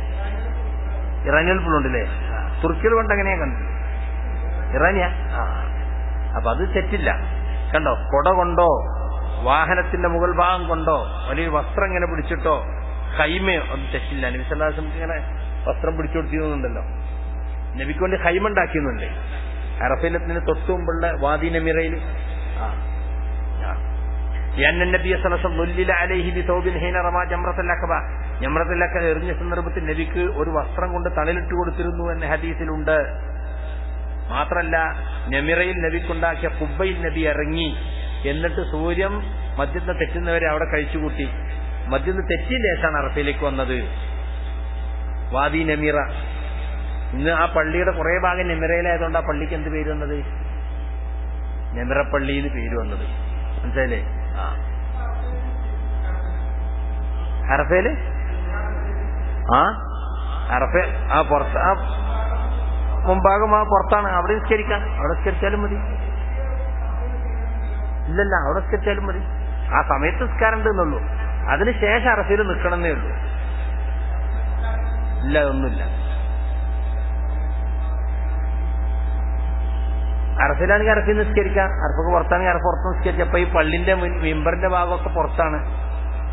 ഇറാനിയൽപ്പുണ്ടല്ലേ തുർക്കികൾ കൊണ്ട് അങ്ങനെയാ കണ്ടു ഇറാനിയ ആ അപ്പൊ അത് തെറ്റില്ല കണ്ടോ കൊട കൊണ്ടോ വാഹനത്തിന്റെ മുകൾ ഭാഗം കൊണ്ടോ വലിയ വസ്ത്രം ഇങ്ങനെ പിടിച്ചിട്ടോ ഹൈമയോ അത് തെറ്റില്ല നബിസല്ലാസം ഇങ്ങനെ വസ്ത്രം പിടിച്ചു കൊടുത്തിരുന്നുണ്ടല്ലോ നബിക്ക് വേണ്ടി ഹൈമ ഉണ്ടാക്കിയുന്നുണ്ട് അറഫയിലത്തിന് തൊട്ടു മുമ്പുള്ള വാദി നമിറയിൽ ആ لأن النبي صلى الله عليه وسلم ظلل عليه بثوب حين رمى جمرة العقبة جمرة العقبة എറിഞ്ഞ സന്ദർഭത്തിൽ നബിക്ക് ഒരു വസ്ത്രം കൊണ്ട് തണലിട്ട് കൊടുത്തിരുന്നു എന്ന ഹദീസിലുണ്ട് മാത്രല്ല നെമിറയിൽ നബിക്കുണ്ടാക്കിയ കുബ്ബയിൽ നബി ഇറങ്ങി എന്നിട്ട് സൂര്യൻ മദ്യത്തിന് തെറ്റുന്നവരെ അവിടെ കഴിച്ചുകൂട്ടി മദ്യത്തിന് തെറ്റിയ ശേഷമാണ് അറഫയിലേക്ക് വന്നത് വാദി നമിറ ഇന്ന് ആ പള്ളിയുടെ കുറെ ഭാഗം നെമിറയിലായതുകൊണ്ട് ആ പള്ളിക്ക് എന്ത് പേര് വന്നത് നെമിറപ്പള്ളി എന്ന് പേര് വന്നത് മനസ്സിലായില്ലേ ആ അറഫേല് ആ അറഫ ആ പുറത്ത് ആ മുമ്പാകും ആ പുറത്താണ് അവിടെ നിസ്കരിക്കാം അവിടെ നിസ്കരിച്ചാലും മതി ഇല്ലല്ല അവിടെ നിസ്കരിച്ചാലും മതി ആ സമയത്ത് നിസ്കാരം ഉണ്ടെന്നുള്ളൂ അതിനുശേഷം അറഫയിൽ നിൽക്കണമെന്നേ ഉള്ളൂ ഇല്ല ഒന്നുമില്ല അറഫിലാണെങ്കിൽ അറഫിൽ നിസ്കരിക്കാം അറഫൊക്കെ പുറത്താണെങ്കിൽ അറഫ് പുറത്ത് നിസ്കരിക്കാം അപ്പൊ ഈ പള്ളിന്റെ മിമ്പറിന്റെ ഭാഗമൊക്കെ പുറത്താണ്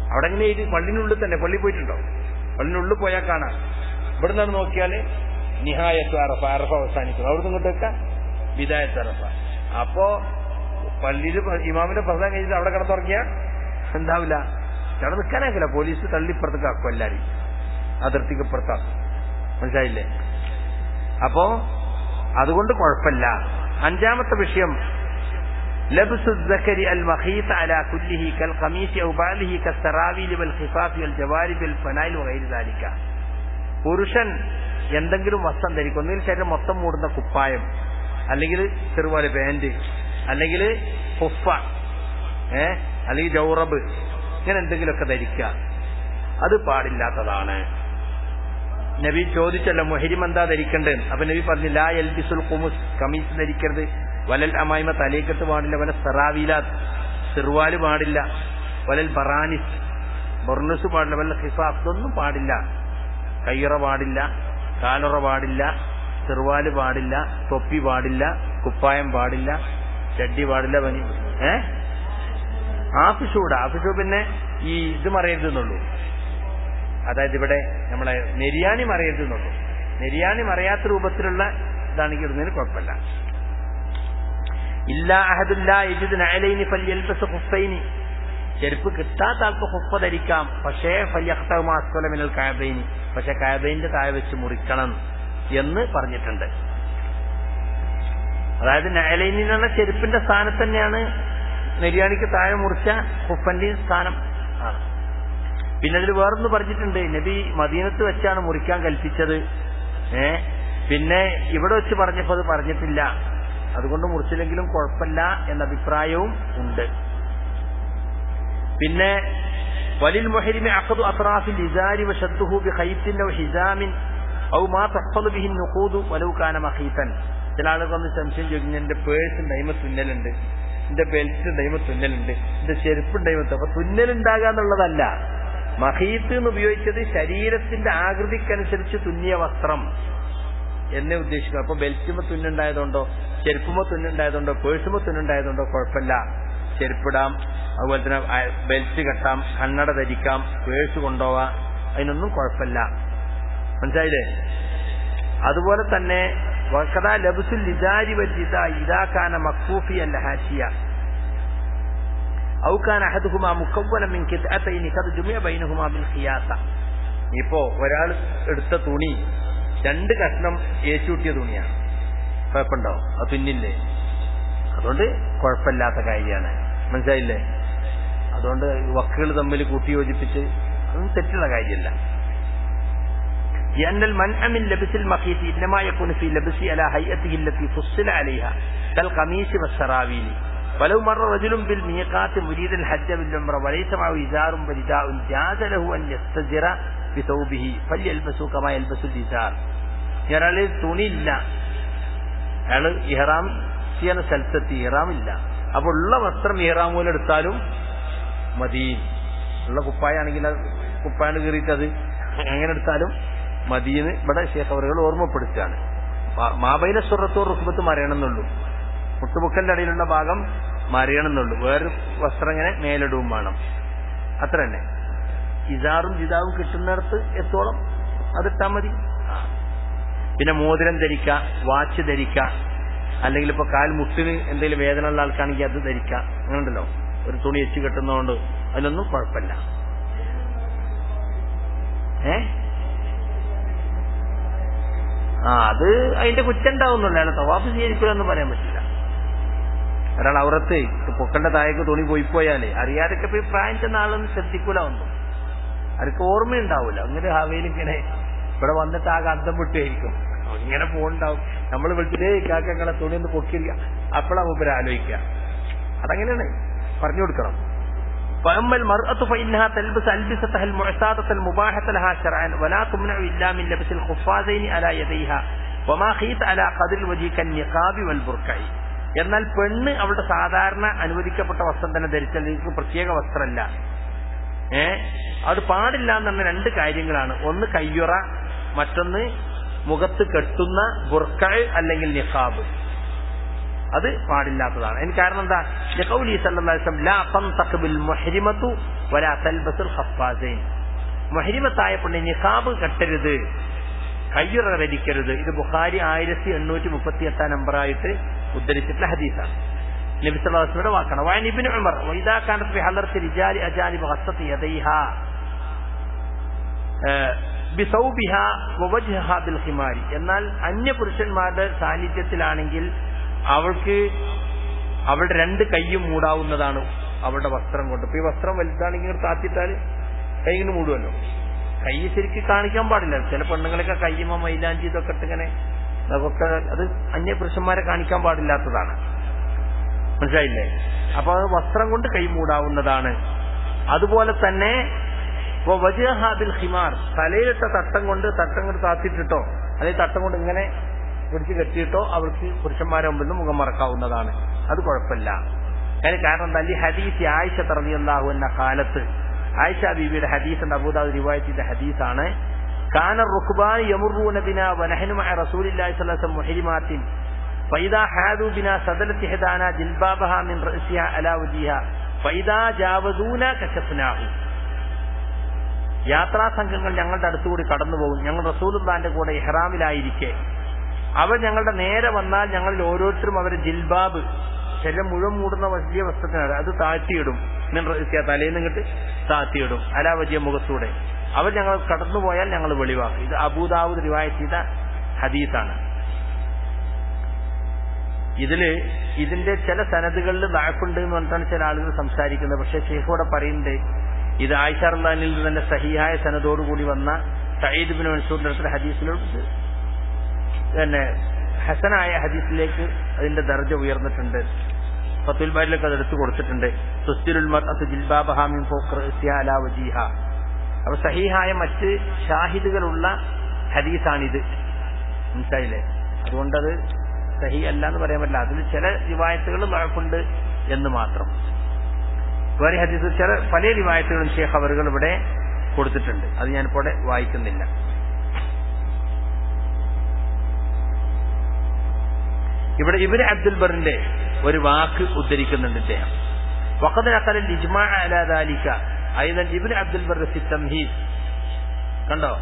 അവിടെ ഇങ്ങനെ ഇത് പള്ളിനുള്ളിൽ തന്നെ പള്ളി പോയിട്ടുണ്ടോ പള്ളിനുള്ളിൽ പോയാൽ കാണാം ഇവിടെ നിന്ന് നോക്കിയാൽ നിഹായത്ത് അറഫ അറഫ അവസാനിക്കുന്നു അവിടെ നിന്ന് ഇങ്ങോട്ടൊക്കെ വിദായത്ത് അറഫ അപ്പോ പള്ളിയിൽ ഇമാമിന്റെ പ്രധാനം കഴിഞ്ഞിട്ട് അവിടെ കിടന്നുറങ്ങിയാ എന്താവില്ല അവിടെ നിൽക്കാനാക്കില്ല പോലീസ് തള്ളിപ്പുറത്തേക്ക് ആക്കും എല്ലാരും അതിർത്തിക്ക് പുറത്താക്കും മനസ്സിലായില്ലേ അപ്പോ അതുകൊണ്ട് കുഴപ്പമില്ല അഞ്ചാമത്തെ വിഷയം لبس الذكر المخيط على كله كالقميص أو باله كالسراويل والخفاف والجوارب والفنائل وغير ذلك പുരുഷൻ എന്തെങ്കിലും വസ്ത്രം ധരിക്കും ഒന്നുകിൽ ശരീരം മൊത്തം മൂടുന്ന കുപ്പായം അല്ലെങ്കിൽ ചെറുപോലെ പാന്റ് അല്ലെങ്കിൽ ഹുഫ ഏ അല്ലെങ്കിൽ ജൗറബ് ഇങ്ങനെ എന്തെങ്കിലുമൊക്കെ ധരിക്കുക അത് പാടില്ലാത്തതാണ് നബി ചോദിച്ചല്ലോ മുഹരിം എന്താ ധരിക്കേണ്ടത് അപ്പൊ നബി പറഞ്ഞു ലാ എൽബിസുൽ കുമുസ് കമീസ് ധരിക്കരുത് വലൽ അമായ്മ തലേക്കത്ത് പാടില്ല വല സെറാവീലാത്ത് സിർവാല് പാടില്ല വലൽ ബറാനിസ് ബൊർണസ് പാടില്ല വല്ല ഹിസാഫ് ഇതൊന്നും പാടില്ല കയ്യുറ പാടില്ല കാലുറ പാടില്ല ചെറുവാല് പാടില്ല തൊപ്പി പാടില്ല കുപ്പായം പാടില്ല ചഡ്ഡി പാടില്ല പനി ഏ ആഫിഷൂട് ആഫിഷൂ പിന്നെ ഈ ഇത് മറയരുതെന്നുള്ളൂ അതായത് ഇവിടെ നമ്മളെ നെരിയാണി മറയരുതെന്നുള്ളൂ നെരിയാണി മറയാത്ത രൂപത്തിലുള്ള ഇതാണെങ്കിൽ ഇടുന്നതിന് കുഴപ്പമില്ല ഇല്ല അഹദുല്ല ഇജിദ് നഅലൈനി ഫല്യൽബസ് ഖുഫൈനി ചെരുപ്പ് കിട്ടാത്ത ആൾക്ക് ഹുഫ ധരിക്കാം പക്ഷേ ഫല്യഖ്തമാസ്വല മിനൽ കഅബൈനി പക്ഷെ കഅബൈന്റെ താഴെ വെച്ച് മുറിക്കണം എന്ന് പറഞ്ഞിട്ടുണ്ട് അതായത് നഅലൈനി എന്ന് പറഞ്ഞ ചെരുപ്പിന്റെ സ്ഥാനത്ത് തന്നെയാണ് നെരിയാണിക്ക് താഴെ മുറിച്ച ഹുഫന്റെയും സ്ഥാനം ആണ് പിന്നെ അതിൽ വേറൊന്ന് പറഞ്ഞിട്ടുണ്ട് നബി മദീനത്ത് വെച്ചാണ് മുറിക്കാൻ കൽപ്പിച്ചത് ഏ പിന്നെ ഇവിടെ വെച്ച് പറഞ്ഞപ്പോ അത് പറഞ്ഞിട്ടില്ല അതുകൊണ്ട് മുറിച്ചില്ലെങ്കിലും കുഴപ്പമില്ല എന്ന അഭിപ്രായവും ഉണ്ട് പിന്നെ വലിൽ മുഹരിമെ അഖദു അത്രാഫിൽ ഇസാരി വശദ്ദുഹു ബി ഖൈത്തിൻ ഔ ഹിസാമിൻ ഔ മാ തഹ്ഫദു ബിഹി നുഖൂദു വലൗ കാന മഖീതൻ ചില ആളുകൾ വന്ന് സംശയം ചോദിക്കുന്നു എന്റെ പേഴ്സ് ഉണ്ടായ്മ തുന്നലുണ്ട് എന്റെ ബെൽറ്റ് ഉണ്ടായ്മ തുന്നലുണ്ട് എന്റെ ചെരുപ്പ് ഉണ്ടായ്മ അപ്പൊ തുന്നലുണ്ടാകുക എന്നുള്ളതല്ല മഹീത്ത് എന്ന് ഉപയോഗിച്ചത് ശരീരത്തിന്റെ ആകൃതിക്കനുസരിച്ച് തുന്നിയ വസ്ത്രം എന്നെ ഉദ്ദേശിക്കുന്നു അപ്പൊ ബെൽറ്റുമ്പോ തുന്നുണ്ടായതുകൊണ്ടോ ചെരുപ്പുമ്പോ തുന്നുണ്ടായതുകൊണ്ടോ പേഴ്സുമ്പോ തുന്നുണ്ടായതുകൊണ്ടോ കുഴപ്പമില്ല ചെരുപ്പിടാം അതുപോലെ തന്നെ ബെൽറ്റ് കെട്ടാം കണ്ണട ധരിക്കാം പേഴ്സ് കൊണ്ടുപോവാം അതിനൊന്നും കുഴപ്പമില്ല മനസ്സിലായില്ലേ അതുപോലെ തന്നെ വക്കത ലബുസുൽ ലിദാരി വജിദ ഇദാക്കാന മക്കൂഫി അല്ല ഹാഷിയ ഔക്കാൻ അഹദുഹുമാ മുക്കവ്വല മിൻ കിദ്അതൈനി ഖദ് ജുമിഅ ബൈനഹുമാ ബിൽ ഖിയാസ ഇപ്പോ ഒരാൾ എടുത്ത തുണി രണ്ട് കഷ്ണം ഏച്ചൂട്ടിയ തുണിയാണ് കുഴപ്പമുണ്ടോ അത് തുന്നില്ലേ അതുകൊണ്ട് കുഴപ്പമില്ലാത്ത കാര്യമാണ് മനസ്സിലായില്ലേ അതുകൊണ്ട് വക്കുകൾ തമ്മിൽ കൂട്ടി യോജിപ്പിച്ച് അതൊന്നും തെറ്റുള്ള കാര്യമല്ല لأن المنع من لبس المخيط إنما يكون في لبس على هيئته التي فصل عليها كالقميص والسراويل ولو مر رجل بالميقات مريد الحج بالعمرة وليس معه إزار ورداء جاز له أن يستجر بثوبه فليلبسه كما يلبس الإزار ഒരാള് തുണിയില്ല അയാള് ഇഹ്റാം ചെയ്യുന്ന സ്ഥലത്തെത്തി ഇഹ്റാമില്ല അപ്പൊ ഉള്ള വസ്ത്രം ഇഹ്റാം പോലെ എടുത്താലും മതി ഉള്ള കുപ്പായാണെങ്കിൽ കുപ്പായാണ് കീറിയിട്ട് അത് എങ്ങനെ എടുത്താലും മതിയെന്ന് ഇവിടെ ശേഖവറുകൾ ഓർമ്മപ്പെടുത്തുകയാണ് മാബൈന സ്വർറത്തോ റുക്കുബത്ത് മറിയണമെന്നുള്ളൂ മുട്ടുമുക്കലിന്റെ അടിയിലുള്ള ഭാഗം മറിയണമെന്നുള്ളൂ വേറൊരു വസ്ത്രം ഇങ്ങനെ മേലിടവും വേണം അത്ര തന്നെ ഇതാറും ജിതാവും കിട്ടുന്നിടത്ത് എത്തോളം അതിട്ടാ മതി പിന്നെ മോതിരം ധരിക്കുക വാച്ച് ധരിക്കുക അല്ലെങ്കിൽ ഇപ്പൊ കാൽ മുട്ടിന് എന്തെങ്കിലും വേദന ഉള്ള ആൾക്കാണെങ്കിൽ അത് ധരിക്കുക അങ്ങനെ ഉണ്ടല്ലോ ഒരു തുണി വെച്ച് കെട്ടുന്നതുകൊണ്ട് അതിനൊന്നും കുഴപ്പമില്ല ഏ ആ അത് അതിന്റെ കുറ്റം ഉണ്ടാവുന്നുള്ളൂ അയാൾ തവാഫ് സ്വീകരിക്കില്ലെന്ന് പറയാൻ പറ്റില്ല ഒരാൾ ഔറത്ത് പൊക്കന്റെ താഴേക്ക് തുണി പോയി പോയാലേ അറിയാതൊക്കെ പോയി പ്രായം ചെന്ന ആളൊന്നും ശ്രദ്ധിക്കൂല ഒന്നും അവർക്ക് ഓർമ്മയുണ്ടാവൂല അങ്ങനെ ഹവേലി ഇങ്ങനെ ഇവിടെ വന്നിട്ട് ആകെ അന്തം വിട്ടുമായിരിക്കും ഇങ്ങനെ പോണ്ടാവും നമ്മൾ വിളിച്ചിട്ടേ കാക്കങ്ങളെ തുണി ഒന്ന് പൊക്കിരിക്കുക അപ്പോഴാ മൂപ്പര് ആലോചിക്കുക അതങ്ങനെയാണ് പറഞ്ഞു കൊടുക്കണം فأما المرأة فإنها تلبس ألبستها المعتادة المباحة لها شرعا ولا تمنع إلا من لبس الخفازين على يديها وما خيط على قدر الوجه كالنقاب والبركع എന്നാൽ പെണ്ണ് അവളുടെ സാധാരണ അനുവദിക്കപ്പെട്ട വസ്ത്രം തന്നെ ധരിച്ചാൽ നിങ്ങൾക്ക് പ്രത്യേക വസ്ത്രമല്ല ഏ അത് പാടില്ല എന്ന് പറഞ്ഞ രണ്ട് കാര്യങ്ങളാണ് ഒന്ന് കയ്യുറ മറ്റൊന്ന് മുഖത്ത് കെട്ടുന്ന ബുർക്ക അല്ലെങ്കിൽ നിഖാബ് അത് പാടില്ലാത്തതാണ് അതിന് കാരണം എന്താ ലഖൗലി സല്ലല്ലാഹു അലൈഹി വസല്ലം ലാ തൻതഖിബുൽ മുഹ്രിമത്തു വലാ തൽബസുൽ ഖഫാസൈൻ മുഹരിമത്തായ പെണ്ണ് നിഖാബ് കെട്ടരുത് കയ്യുറ ധരിക്കരുത് ഇത് ബുഖാരി ആയിരത്തി എണ്ണൂറ്റി മുപ്പത്തി എട്ടാം നമ്പറായിട്ട് ഉദ്ധരിച്ചിട്ടുള്ള ഹദീസാണ് നബി സല്ലല്ലാഹുവിന്റെ വാക്കാണ് വഅൻ ഇബ്നു ഉമർ വഇദാ കാനത് ഫി ഹലർത്തി റിജാലി അജാനിബ് ഖസ്സത്തി യദൈഹാ ബിസൗബിഹ വവജ്ഹഹ ബിൽ ഖിമാരി എന്നാൽ അന്യ പുരുഷന്മാരുടെ സാന്നിധ്യത്തിലാണെങ്കിൽ അവൾക്ക് അവളുടെ രണ്ട് കൈയും മൂടാവുന്നതാണ് അവളുടെ വസ്ത്രം കൊണ്ട് ഇപ്പൊ ഈ വസ്ത്രം വലുതാണെങ്കിൽ താത്തിട്ടാൽ കൈ ഇങ്ങനെ മൂടുമല്ലോ കൈ ശരിക്ക് കാണിക്കാൻ പാടില്ല ചില പെണ്ണുങ്ങളൊക്കെ കയ്യുമ മൈലാഞ്ചി ഇതൊക്കെ ഇട്ടിങ്ങനെ അതൊക്കെ അത് അന്യ പുരുഷന്മാരെ കാണിക്കാൻ പാടില്ലാത്തതാണ് മനസ്സിലായില്ലേ അപ്പൊ അത് വസ്ത്രം കൊണ്ട് കൈ മൂടാവുന്നതാണ് അതുപോലെ തന്നെ വജഹാബിൽ ഹിമാർ തലയിലിട്ട തട്ടം കൊണ്ട് തട്ടം കൊണ്ട് താത്തിട്ടിട്ടോ അല്ലെങ്കിൽ തട്ടം കൊണ്ട് ഇങ്ങനെ പിടിച്ച് കെട്ടിയിട്ടോ അവർക്ക് പുരുഷന്മാരെ മുമ്പിൽ നിന്ന് മുഖം മറക്കാവുന്നതാണ് അത് കുഴപ്പമില്ല അതിന് കാരണം എന്താ ഈ ഹദീസ് ആയിഷ തറവിയല്ലാഹു എന്ന കാലത്ത് ആയിഷ ബീവിയുടെ ഹദീസ് ഉണ്ട് അബൂദാബ് റിവായത്തിന്റെ ഹദീസാണ് കാന റുക്ബാൻ യമറുന ബിന വനഹനു മഅ റസൂലില്ലാഹി സ്വല്ലല്ലാഹു അലൈഹി വസല്ലം മുഹരിമാത്തിൻ فإذا حاذوا بنا سدلت إحدانا جلبابها من رأسها على وجهها فإذا جاوزونا كشفناه യാത്രാ സംഘങ്ങൾ ഞങ്ങളുടെ അടുത്തുകൂടി കടന്നു പോകും ഞങ്ങൾ റസൂലുള്ളാന്റെ കൂടെ ഇഹ്റാമിലായിരിക്കെ അവർ ഞങ്ങളുടെ നേരെ വന്നാൽ ഞങ്ങളിൽ ഓരോരുത്തരും അവരെ ജിൽബാബ് ശരീരം മുഴുവൻ മൂടുന്ന വലിയ വസ്ത്രത്തിനാണ് അത് താഴ്ത്തിയിടും തലേന്ന് ഇങ്ങോട്ട് താഴ്ത്തിയിടും അല വലിയ മുഖത്തൂടെ അവർ ഞങ്ങൾ കടന്നുപോയാൽ ഞങ്ങൾ വെളിവാക്കും ഇത് അബൂദാവൂദ് റിവായ ചെയ്ത ഹദീസാണ് ഇതില് ഇതിന്റെ ചില സനദുകളിൽ വാക്കുണ്ട് എന്ന് പറഞ്ഞിട്ടാണ് ചില ആളുകൾ സംസാരിക്കുന്നത് പക്ഷെ ഷെയ്ഖോടെ പറയുന്നുണ്ട് ഇത് ആയിഷ അള്ളഹാനിൽ നിന്ന് തന്നെ സഹിയായ സനദോടുകൂടി വന്ന സയ്യിദ് ബിൻ മൻസൂറിന്റെ അടുത്ത ഹദീസിലോട്ട് തന്നെ ഹസനായ ഹദീസിലേക്ക് അതിന്റെ ദർജ ഉയർന്നിട്ടുണ്ട് ഫത്തുൽ ബാരിലൊക്കെ അത് എടുത്തു കൊടുത്തിട്ടുണ്ട് സുസ്തിരുൽ ജിൽബാബഹാമിൻ വജീഹ അപ്പൊ സഹീഹായ മറ്റ് ഷാഹിദുകളുള്ള ഹദീസാണിത് മനസ്സിലായില്ലേ അതുകൊണ്ടത് സഹി അല്ല എന്ന് പറയാൻ പറ്റില്ല അതിൽ ചില റിവായത്തുകൾ വഴക്കുണ്ട് എന്ന് മാത്രം വേറെ ഹദീസ് ചില പല റിവായത്തുകളും ഷേഖ് അവറുകൾ ഇവിടെ കൊടുത്തിട്ടുണ്ട് അത് ഞാനിപ്പോൾ വായിക്കുന്നില്ല ഇവിടെ ഇബിന് അബ്ദുൽ ബറിന്റെ ഒരു വാക്ക് ഉദ്ധരിക്കുന്നുണ്ട് ഇദ്ദേഹം വഖദ് നഖല ഇജ്മാ അലാ ദാലിക അയ്യൻ ഇബ്നു അബ്ദുൽ ബർ ഫി തംഹീദ് കണ്ടോ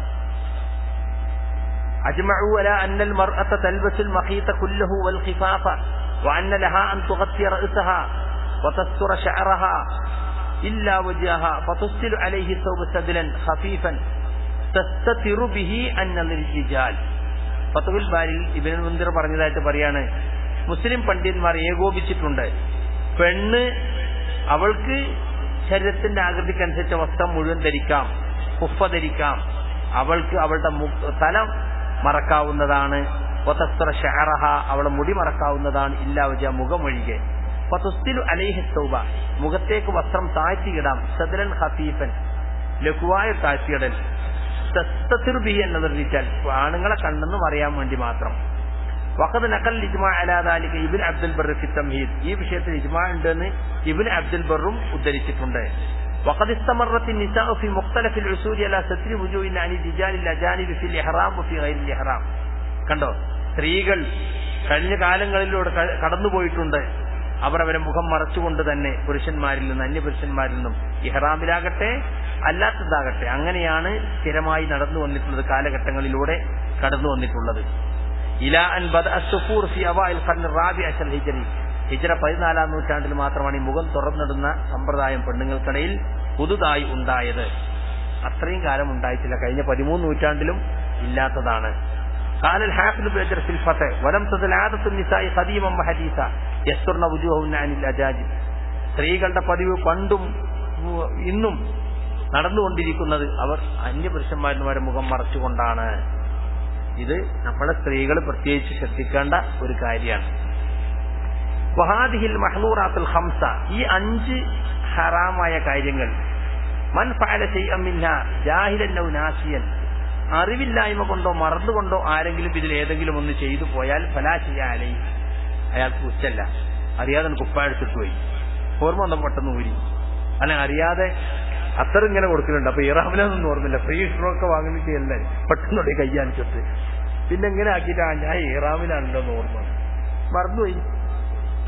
أجمعوا على أن المرأة تلبس المخيط كله والخفاف وأن لها أن تغطي رأسها وتستر شعرها إلا وجهها فتسل عليه ثوب سدلا خفيفا تستتر به أن للرجال ഫത്തുൽ ബാരിൽ ഇബിൻ മുന്തിർ പറഞ്ഞതായിട്ട് പറയാണ് മുസ്ലിം പണ്ഡിതന്മാർ ഏകോപിച്ചിട്ടുണ്ട് പെണ്ണ് അവൾക്ക് ശരീരത്തിന്റെ ആകൃതിക്കനുസരിച്ച വസ്ത്രം മുഴുവൻ ധരിക്കാം കുഫ ധരിക്കാം അവൾക്ക് അവളുടെ തല മറക്കാവുന്നതാണ് പൊത്തസ്ത്ര ഷഹറഹ അവളെ മുടി മറക്കാവുന്നതാണ് ഇല്ലാവജ മുഖമൊഴികെ ഫതുസ്തിലു അലൈഹി സൗബ മുഖത്തേക്ക് വസ്ത്രം താഴ്ത്തിയിടാം സദലൻ ഹഫീഫൻ ലഘുവായ താഴ്ത്തിയിടൽ തസ്തത്തിർബിഹി എന്ന് നിർമ്മിച്ചാൽ ആണുങ്ങളെ കണ്ണെന്ന് പറയാൻ വേണ്ടി മാത്രം വഖദ് നഖൽ ഇജ്മാ അലാ ദാലിക ഇബ്നു അബ്ദുൽ ബർ ഫി തംഹീദ് ഈ വിഷയത്തിൽ ഇജ്മാ ഉണ്ടെന്ന് ഇബ്നു അബ്ദുൽ ബറും ഉദ്ധരിച്ചിട്ടുണ്ട് وقد استمرت النساء في مختلف العصور على ستر وجوهن عن الرجال الاجانب في الاحرام وفي غير الاحرام കണ്ടോ സ്ത്രീകൾ കഴിഞ്ഞ കാലങ്ങളിലൂടെ കടന്നുപോയിട്ടുണ്ട് അവർ അവരെ മുഖം മറച്ചുകൊണ്ട് തന്നെ പുരുഷന്മാരിൽ നിന്ന് അന്യപുരുഷന്മാരിൽ നിന്നും ഇഹ്റാമിലാകട്ടെ അല്ലാത്തതാകട്ടെ അങ്ങനെയാണ് സ്ഥിരമായി നടന്നു വന്നിട്ടുള്ളത് കാലഘട്ടങ്ങളിലൂടെ കടന്നു വന്നിട്ടുള്ളത് ഇലാ അൻ ബദ അസ്സുഫൂർ ഫി അവായിൽ ഖർൻ റാബി അശൽ ഹിജറി ഹിജറ പതിനാലാം നൂറ്റാണ്ടിൽ മാത്രമാണ് ഈ മുഖം തുറന്നിടുന്ന സമ്പ്രദായം പെണ്ണുങ്ങൾക്കിടയിൽ പുതുതായി ഉണ്ടായത് അത്രയും കാലം ഉണ്ടായിട്ടില്ല കഴിഞ്ഞ പതിമൂന്ന് നൂറ്റാണ്ടിലും ഇല്ലാത്തതാണ് قال الحافظ بن في الفتح ولم تزل عادة النساء قديما وحديثا يسترن وجوههن عن الاجاجب സ്ത്രീകളുടെ പതിവ് പണ്ടും ഇന്നും നടന്നുകൊണ്ടിരിക്കുന്നത് അവർ അന്യപുരുഷന്മാരുടെ മുഖം മറച്ചുകൊണ്ടാണ് ഇത് നമ്മളെ സ്ത്രീകൾ പ്രത്യേകിച്ച് ശ്രദ്ധിക്കേണ്ട ഒരു കാര്യമാണ് വഹാദിഹിൽ മഹ്ലൂറാത്തുൽ ഹംസ ഈ അഞ്ച് ഹറാമായ കാര്യങ്ങൾ മൻ ഫഅല ശൈഅൻ മിൻഹ ജാഹിലൻ ഔ നാസിയൻ അറിവില്ലായ്മ കൊണ്ടോ മറന്നുകൊണ്ടോ ആരെങ്കിലും ഇതിൽ ഏതെങ്കിലും ഒന്ന് ചെയ്തു പോയാൽ ഫലാ ചെയ്യാലേ അയാൾക്ക് ഉച്ചല്ല അറിയാതെ കുപ്പായെടുത്തിട്ട് പോയി ഓർമ്മ വന്നപ്പോൾ പെട്ടെന്ന് ഊരി അല്ല അറിയാതെ അത്ര ഇങ്ങനെ കൊടുക്കുന്നുണ്ട് അപ്പൊ ഇറാമിലൊന്നും ഓർമ്മില്ല ഫ്രീ ഇഷ്ടമൊക്കെ വാങ്ങുന്ന ചെയ്യല്ലേ പെട്ടെന്ന് കയ്യാനിച്ചിട്ട് പിന്നെ എങ്ങനെ ആക്കിയിട്ട് ആ ഞാൻ ഇറാമിലാണല്ലോ എന്ന് ഓർമ്മ മറന്നുപോയി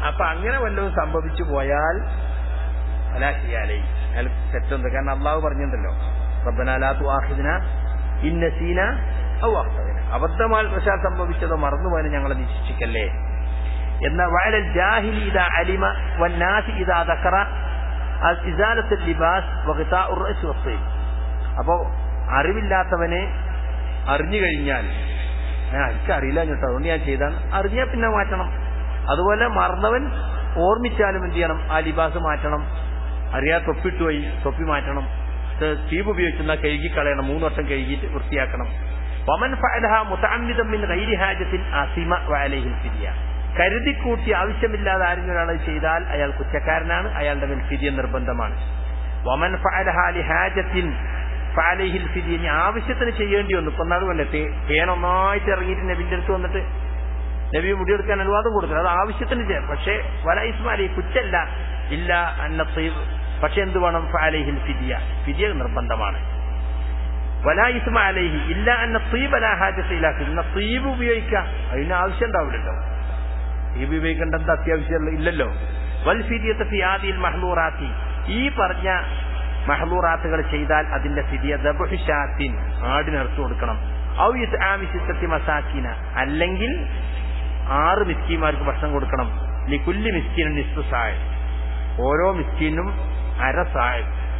അപ്പൊ അങ്ങനെ വല്ലതും സംഭവിച്ചു പോയാൽ അലാഹിയാലേ അയാൾ തെറ്റുണ്ട് കാരണം അള്ളാഹു പറഞ്ഞിട്ടുണ്ടല്ലോ റബ്ബനാലാത്തു ആഹിദിന ഇന്നസീന ഔ അഖ്തവിന അബദ്ധമാൽ പ്രശാൽ സംഭവിച്ചതോ മറന്നുപോയാൽ ഞങ്ങളെ നിശ്ചയിക്കല്ലേ എന്ന വയലൽ ജാഹിലി ഇതാ അലിമ വന്നാസി ഇതാ ദക്കറ ഇസാലത്തുൽ ലിബാസ് വഖിതാഉർ റഅസ് വസ്സൈൻ അപ്പോ അറിവില്ലാത്തവനെ അറിഞ്ഞു കഴിഞ്ഞാൽ ഞാൻ എനിക്ക് അറിയില്ല കേട്ടോ അതുകൊണ്ട് ഞാൻ ചെയ്താണ് അറിഞ്ഞാൽ പിന്നെ മാറ്റണം അതുപോലെ മറന്നവൻ ഓർമ്മിച്ചാലും എന്ത് ചെയ്യണം ആ ലിബാസ് മാറ്റണം അറിയാതെ തൊപ്പിട്ട് പോയി തൊപ്പി മാറ്റണം സ്റ്റീവ് ഉപയോഗിക്കുന്ന കഴുകി കളയണം മൂന്ന് വർഷം കഴുകിയിട്ട് വൃത്തിയാക്കണം വമൻ ഫഅലഹ മുതഅമ്മിദൻ മിൻ ഗൈരി ഹാജത്തിൻ അസിമ വഅലൈഹിൽ ഫിദിയ കരുതിക്കൂട്ടി ആവശ്യമില്ലാതെ ആരെങ്കിലും ഒരാൾ ചെയ്താൽ അയാൾ കുറ്റക്കാരനാണ് അയാളുടെ മേൽ ഫിദിയ നിർബന്ധമാണ് വമൻ ഫഅലഹ ലിഹാജത്തിൻ ഫഅലൈഹിൽ ഫിദിയ ഇനി ആവശ്യത്തിന് ചെയ്യേണ്ടി വന്നു ഇപ്പൊ നാട് പോലെ തേനൊന്നായിട്ട് ഇറങ്ങിയിട്ട് നബിന്റെ അടുത്ത് വന്നിട്ട് നബി മുടിയെടുക്കാൻ അനുവാദം കൊടുക്കണം അത് ആവശ്യത്തിന് ചെയ്യാം പക്ഷേ വല ഇസ്മാലി കുറ്റല്ല ഇല്ല അന്ന തീവ് പക്ഷെ എന്ത് വേണം ഫഅലൈഹിൽ ഫിദിയ ഫിദിയ നിർബന്ധമാണ് വലാ ഇസ്മ അലൈഹി ഇല്ല അന്ന തീബ് അലാ ഹാജത്ത് ഇലാക്കി ഇന്ന തീബ് ഉപയോഗിക്കാം അതിന് ആവശ്യം ഉണ്ടാവില്ലല്ലോ തീബ് ഉപയോഗിക്കേണ്ട എന്താ അത്യാവശ്യം ഇല്ലല്ലോ വൽ ഫിദിയത്ത് ഫി ആദിൽ മഹ്ലൂറാത്തി ഈ പറഞ്ഞ മഹ്ലൂറാത്തുകൾ ചെയ്താൽ അതിന്റെ ഫിദിയ ദബുഹിഷാത്തിൻ ആടിനറുത്തു കൊടുക്കണം ഔ ഇസ് ആമിസിത്തത്തി മസാക്കിന അല്ലെങ്കിൽ ആറ് മിസ്കീമാർക്ക് ഭക്ഷണം കൊടുക്കണം ലിക്കുല്ലി മിസ്കീനും നിസ്തു സായ ഓരോ മിസ്കീനും അര സായ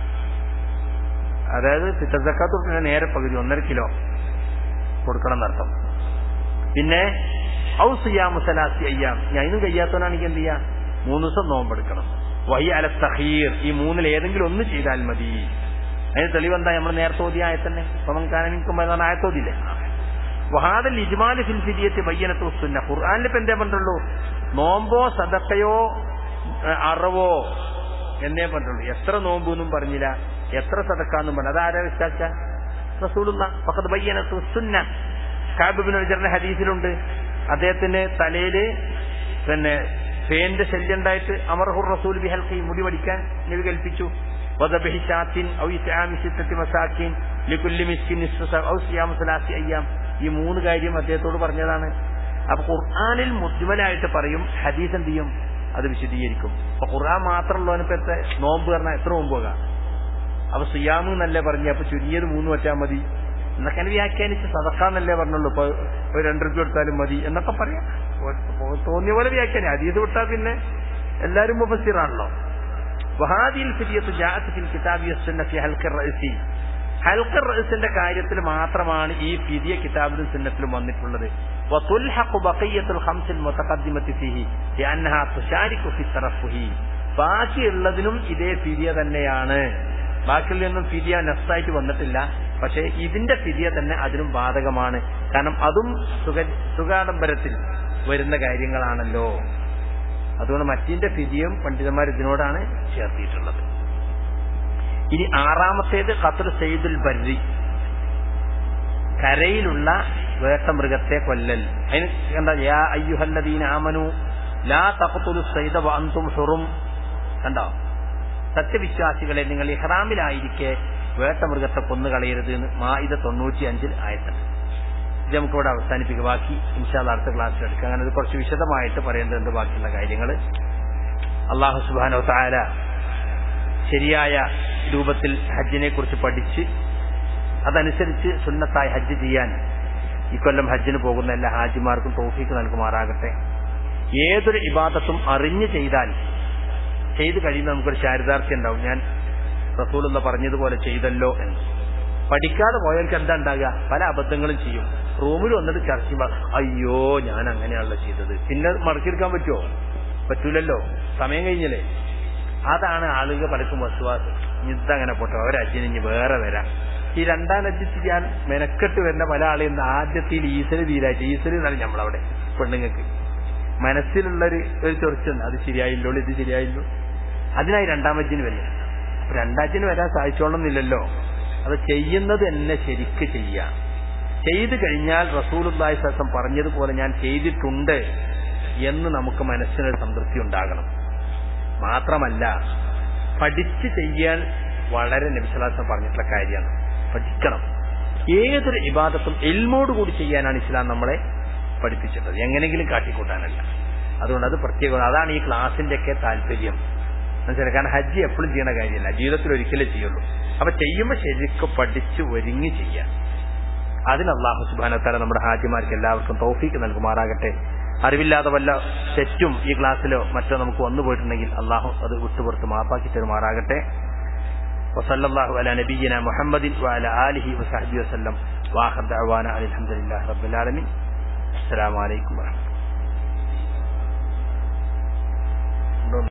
അതായത് ഫിത്തസക്കാത്ത് കൊടുക്കുന്ന നേരെ പകുതി ഒന്നര കിലോ കൊടുക്കണം എന്നർത്ഥം പിന്നെ ഔ സിയാമു സലാസി അയ്യാം ഞാൻ ഇന്നും കഴിയാത്തവനാണെങ്കിൽ എന്ത് ചെയ്യാം മൂന്ന് ദിവസം നോമ്പെടുക്കണം വഹി അല തഹീർ ഈ മൂന്നിൽ ഏതെങ്കിലും ഒന്ന് ചെയ്താൽ മതി അതിന് തെളിവെന്താ നമ്മൾ നേരത്തെ ഓതിയ ആയത്തന്നെ പമൻകാനും ആയത്തോതില്ലേ വഹാദൽ ഇജ്മാല് ഫിൽ ഫിദിയത്ത് ബയ്യനത്ത് സുന്ന ഖുർആനിൽ ഇപ്പൊ എന്തേ പറഞ്ഞുള്ളൂ നോമ്പോ സദക്കയോ അറവോ എന്നേ പറഞ്ഞുള്ളൂ എത്ര നോമ്പെന്നും പറഞ്ഞില്ല എത്ര സദക്കാന്നും പറഞ്ഞു അതാരാ വിശ്വാസ റസൂലുള്ള ഫഖദ് ബയ്യനത്ത് സുന്ന കാബിബിൻ അജറിന്റെ ഹദീസിലുണ്ട് അദ്ദേഹത്തിന് തലയില് പിന്നെ ഫേന്റെ ശല്യം ഉണ്ടായിട്ട് അമർഹുർ റസൂൽ ബിഹൽക്കി മുടി വടിക്കാൻ നബി കൽപ്പിച്ചു വദബഹി ഷാത്തിൻ ഔ ഇസ്ആമി സിത്തത്തി മസാക്കിൻ ലികുല്ലി മിസ്കിൻ നിസ്ഫ ഔ സിയാമു സലാസി അയ്യാം ഈ മൂന്ന് കാര്യം അദ്ദേഹത്തോട് പറഞ്ഞതാണ് അപ്പൊ ഖുർആനിൽ മുജ്മലായിട്ട് പറയും ഹദീസ് എന്ത് ചെയ്യും അത് വിശദീകരിക്കും അപ്പൊ ഖുർആൻ മാത്രമുള്ളവനിപ്പോ എത്ര നോമ്പ് പറഞ്ഞാൽ എത്ര നോമ്പ് പോകാം അപ്പൊ സിയാമു എന്നല്ലേ പറഞ്ഞു അപ്പൊ ചുരുങ്ങിയത് മൂന്ന് വെച്ചാൽ മതി എന്നൊക്കെ വ്യാഖ്യാനിച്ച് സദക്കാന്നല്ലേ പറഞ്ഞുള്ളൂ ഇപ്പൊ ഒരു രണ്ടു രൂപ എടുത്താലും മതി എന്നൊക്കെ പറയാം തോന്നിയ പോലെ വ്യാഖ്യാനം അതീത് വിട്ടാൽ പിന്നെ എല്ലാരും മുഫസിറാണല്ലോ വഹാദിൽ ഫിദിയത്ത് ജാഅത്ത് ഫിൽ കിതാബി വസ്സുന്ന ഫി ഹൽഖർ റഅസി ഹൽഖർ റഅസിന്റെ കാര്യത്തിൽ മാത്രമാണ് ഈ ഫിദിയ കിതാബിലും സുന്നത്തിലും വന്നിട്ടുള്ളത് وتلحق بقية الخمس المتقدمة فيه لأنها تشارك في الترفه ബാക്കിയുള്ളതിനും ഇതേ ഫിദിയ തന്നെയാണ് ബാക്കിയുള്ള നിന്നും ഫിദിയ നെസ്സായിട്ട് വന്നിട്ടില്ല പക്ഷേ ഇതിന്റെ ഫിദിയ തന്നെ അതിനും ബാധകമാണ് കാരണം അതും സുഖ സുഖാഡംബരത്തിൽ വരുന്ന കാര്യങ്ങളാണല്ലോ അതുകൊണ്ട് മറ്റിന്റെ ഫിദിയും പണ്ഡിതന്മാർ ഇതിനോടാണ് ചേർത്തിയിട്ടുള്ളത് ഇനി ആറാമത്തേത് ഖത്തർ സെയ്ദുൽ ബർരി കരയിലുള്ള വേട്ടമൃഗത്തെ കൊല്ലൽ അതിന് കണ്ട യാ അയ്യുഹല്ലദീന ആമനു ലാ തഖത്തുലു സൈദ വഅൻതും ഹുറും കണ്ടോ സത്യവിശ്വാസികളെ നിങ്ങൾ ഇഹ്റാമിലായിരിക്കെ വേട്ടമൃഗത്തെ കൊന്നുകളയരുത് എന്ന് മായിത തൊണ്ണൂറ്റി അഞ്ചിൽ ആയിട്ടുണ്ട് ഇത് നമുക്കിവിടെ അവസാനിപ്പിക്കുക ബാക്കി ഇൻഷാല്ല അടുത്ത ക്ലാസ്സിൽ എടുക്കാം അങ്ങനെ ഇത് കുറച്ച് വിശദമായിട്ട് പറയേണ്ടതുണ്ട് ബാക്കിയുള്ള കാര്യങ്ങൾ അള്ളാഹു സുബാനോ താര ശരിയായ രൂപത്തിൽ ഹജ്ജിനെ കുറിച്ച് പഠിച്ച് അതനുസരിച്ച് സുന്നത്തായി ഹജ്ജ് ചെയ്യാൻ ഇക്കൊല്ലം ഹജ്ജിന് പോകുന്ന എല്ലാ ഹാജിമാർക്കും തോഫീക്ക് നൽകുമാറാകട്ടെ ഏതൊരു ഇബാദത്തും അറിഞ്ഞ് ചെയ്താൽ ചെയ്തു കഴിയുന്ന നമുക്കൊരു ചാരിതാർത്ഥ്യം ഉണ്ടാവും ഞാൻ റസൂലുള്ള പറഞ്ഞതുപോലെ ചെയ്തല്ലോ എന്ന് പഠിക്കാതെ പോയവർക്ക് എന്താ ഉണ്ടാകുക പല അബദ്ധങ്ങളും ചെയ്യും റൂമിൽ വന്നിട്ട് ചർച്ച ചെയ്യുമ്പോൾ അയ്യോ ഞാൻ അങ്ങനെയാണല്ലോ ചെയ്തത് പിന്നെ മടക്കിയെടുക്കാൻ പറ്റുമോ പറ്റൂലല്ലോ സമയം കഴിഞ്ഞില്ലേ അതാണ് ആളുകൾ പലർക്കും വസുവാസ് ഇതങ്ങനെ പോട്ടെ ഒരജ്ജിന് ഇനി വേറെ വരാം ഈ രണ്ടാം അജ്ജ് ചെയ്യാൻ മെനക്കെട്ട് വരുന്ന പല ആളെയും ആദ്യത്തെ ഈസല് തീരായിട്ട് ഈസല് എന്നാണ് നമ്മളവിടെ പെണ്ണുങ്ങൾക്ക് മനസ്സിലുള്ളൊരു ഒരു ചൊറിച്ചുണ്ട് അത് ശരിയായില്ലോ ഇത് ശരിയായില്ലോ അതിനായി രണ്ടാം അജ്ജിന് വരിക അപ്പൊ രണ്ടാജ്ജിന് വരാൻ സാധിച്ചോളന്നില്ലല്ലോ അത് ചെയ്യുന്നത് എന്നെ ശരിക്ക് ചെയ്യാം ചെയ്തു കഴിഞ്ഞാൽ റസൂലുല്ലാഹി സസം പറഞ്ഞതുപോലെ ഞാൻ ചെയ്തിട്ടുണ്ട് എന്ന് നമുക്ക് മനസ്സിനൊരു സംതൃപ്തി ഉണ്ടാകണം മാത്രമല്ല പഠിച്ച് ചെയ്യാൻ വളരെ നബിസ്വലാസം പറഞ്ഞിട്ടുള്ള കാര്യമാണ് പഠിക്കണം ഏതൊരു ഇബാദത്തും എൽമോട് കൂടി ചെയ്യാനാണ് ഇസ്ലാം നമ്മളെ പഠിപ്പിച്ചിട്ടത് എങ്ങനെങ്കിലും കാട്ടിക്കൂട്ടാനല്ല അതുകൊണ്ട് അത് പ്രത്യേകം അതാണ് ഈ ക്ലാസിന്റെ ഒക്കെ താല്പര്യം മനസ്സിലായി കാരണം ഹജ്ജ് എപ്പോഴും ചെയ്യണ കാര്യമല്ല ജീവിതത്തിൽ ഒരിക്കലേ ചെയ്യുള്ളൂ അപ്പൊ ചെയ്യുമ്പോൾ ശരിക്കും പഠിച്ച് ഒരുങ്ങി ചെയ്യാം അതിന് അള്ളാഹു സുബാനത്താല നമ്മുടെ ഹാജിമാർക്ക് എല്ലാവർക്കും തൗഫീക്ക് നൽകുമാറാകട്ടെ അറിവില്ലാതെ വല്ല തെറ്റും ഈ ക്ലാസ്സിലോ മറ്റോ നമുക്ക് വന്നു പോയിട്ടുണ്ടെങ്കിൽ അള്ളാഹു അത് വിട്ടുപുറത്ത് മാപ്പാക്കി തരുമാറാകട്ടെ وصلى الله على نبينا محمد وعلى آله وصحبه وسلم وآخر دعوانا الحمد لله رب العالمين السلام عليكم ورحمة الله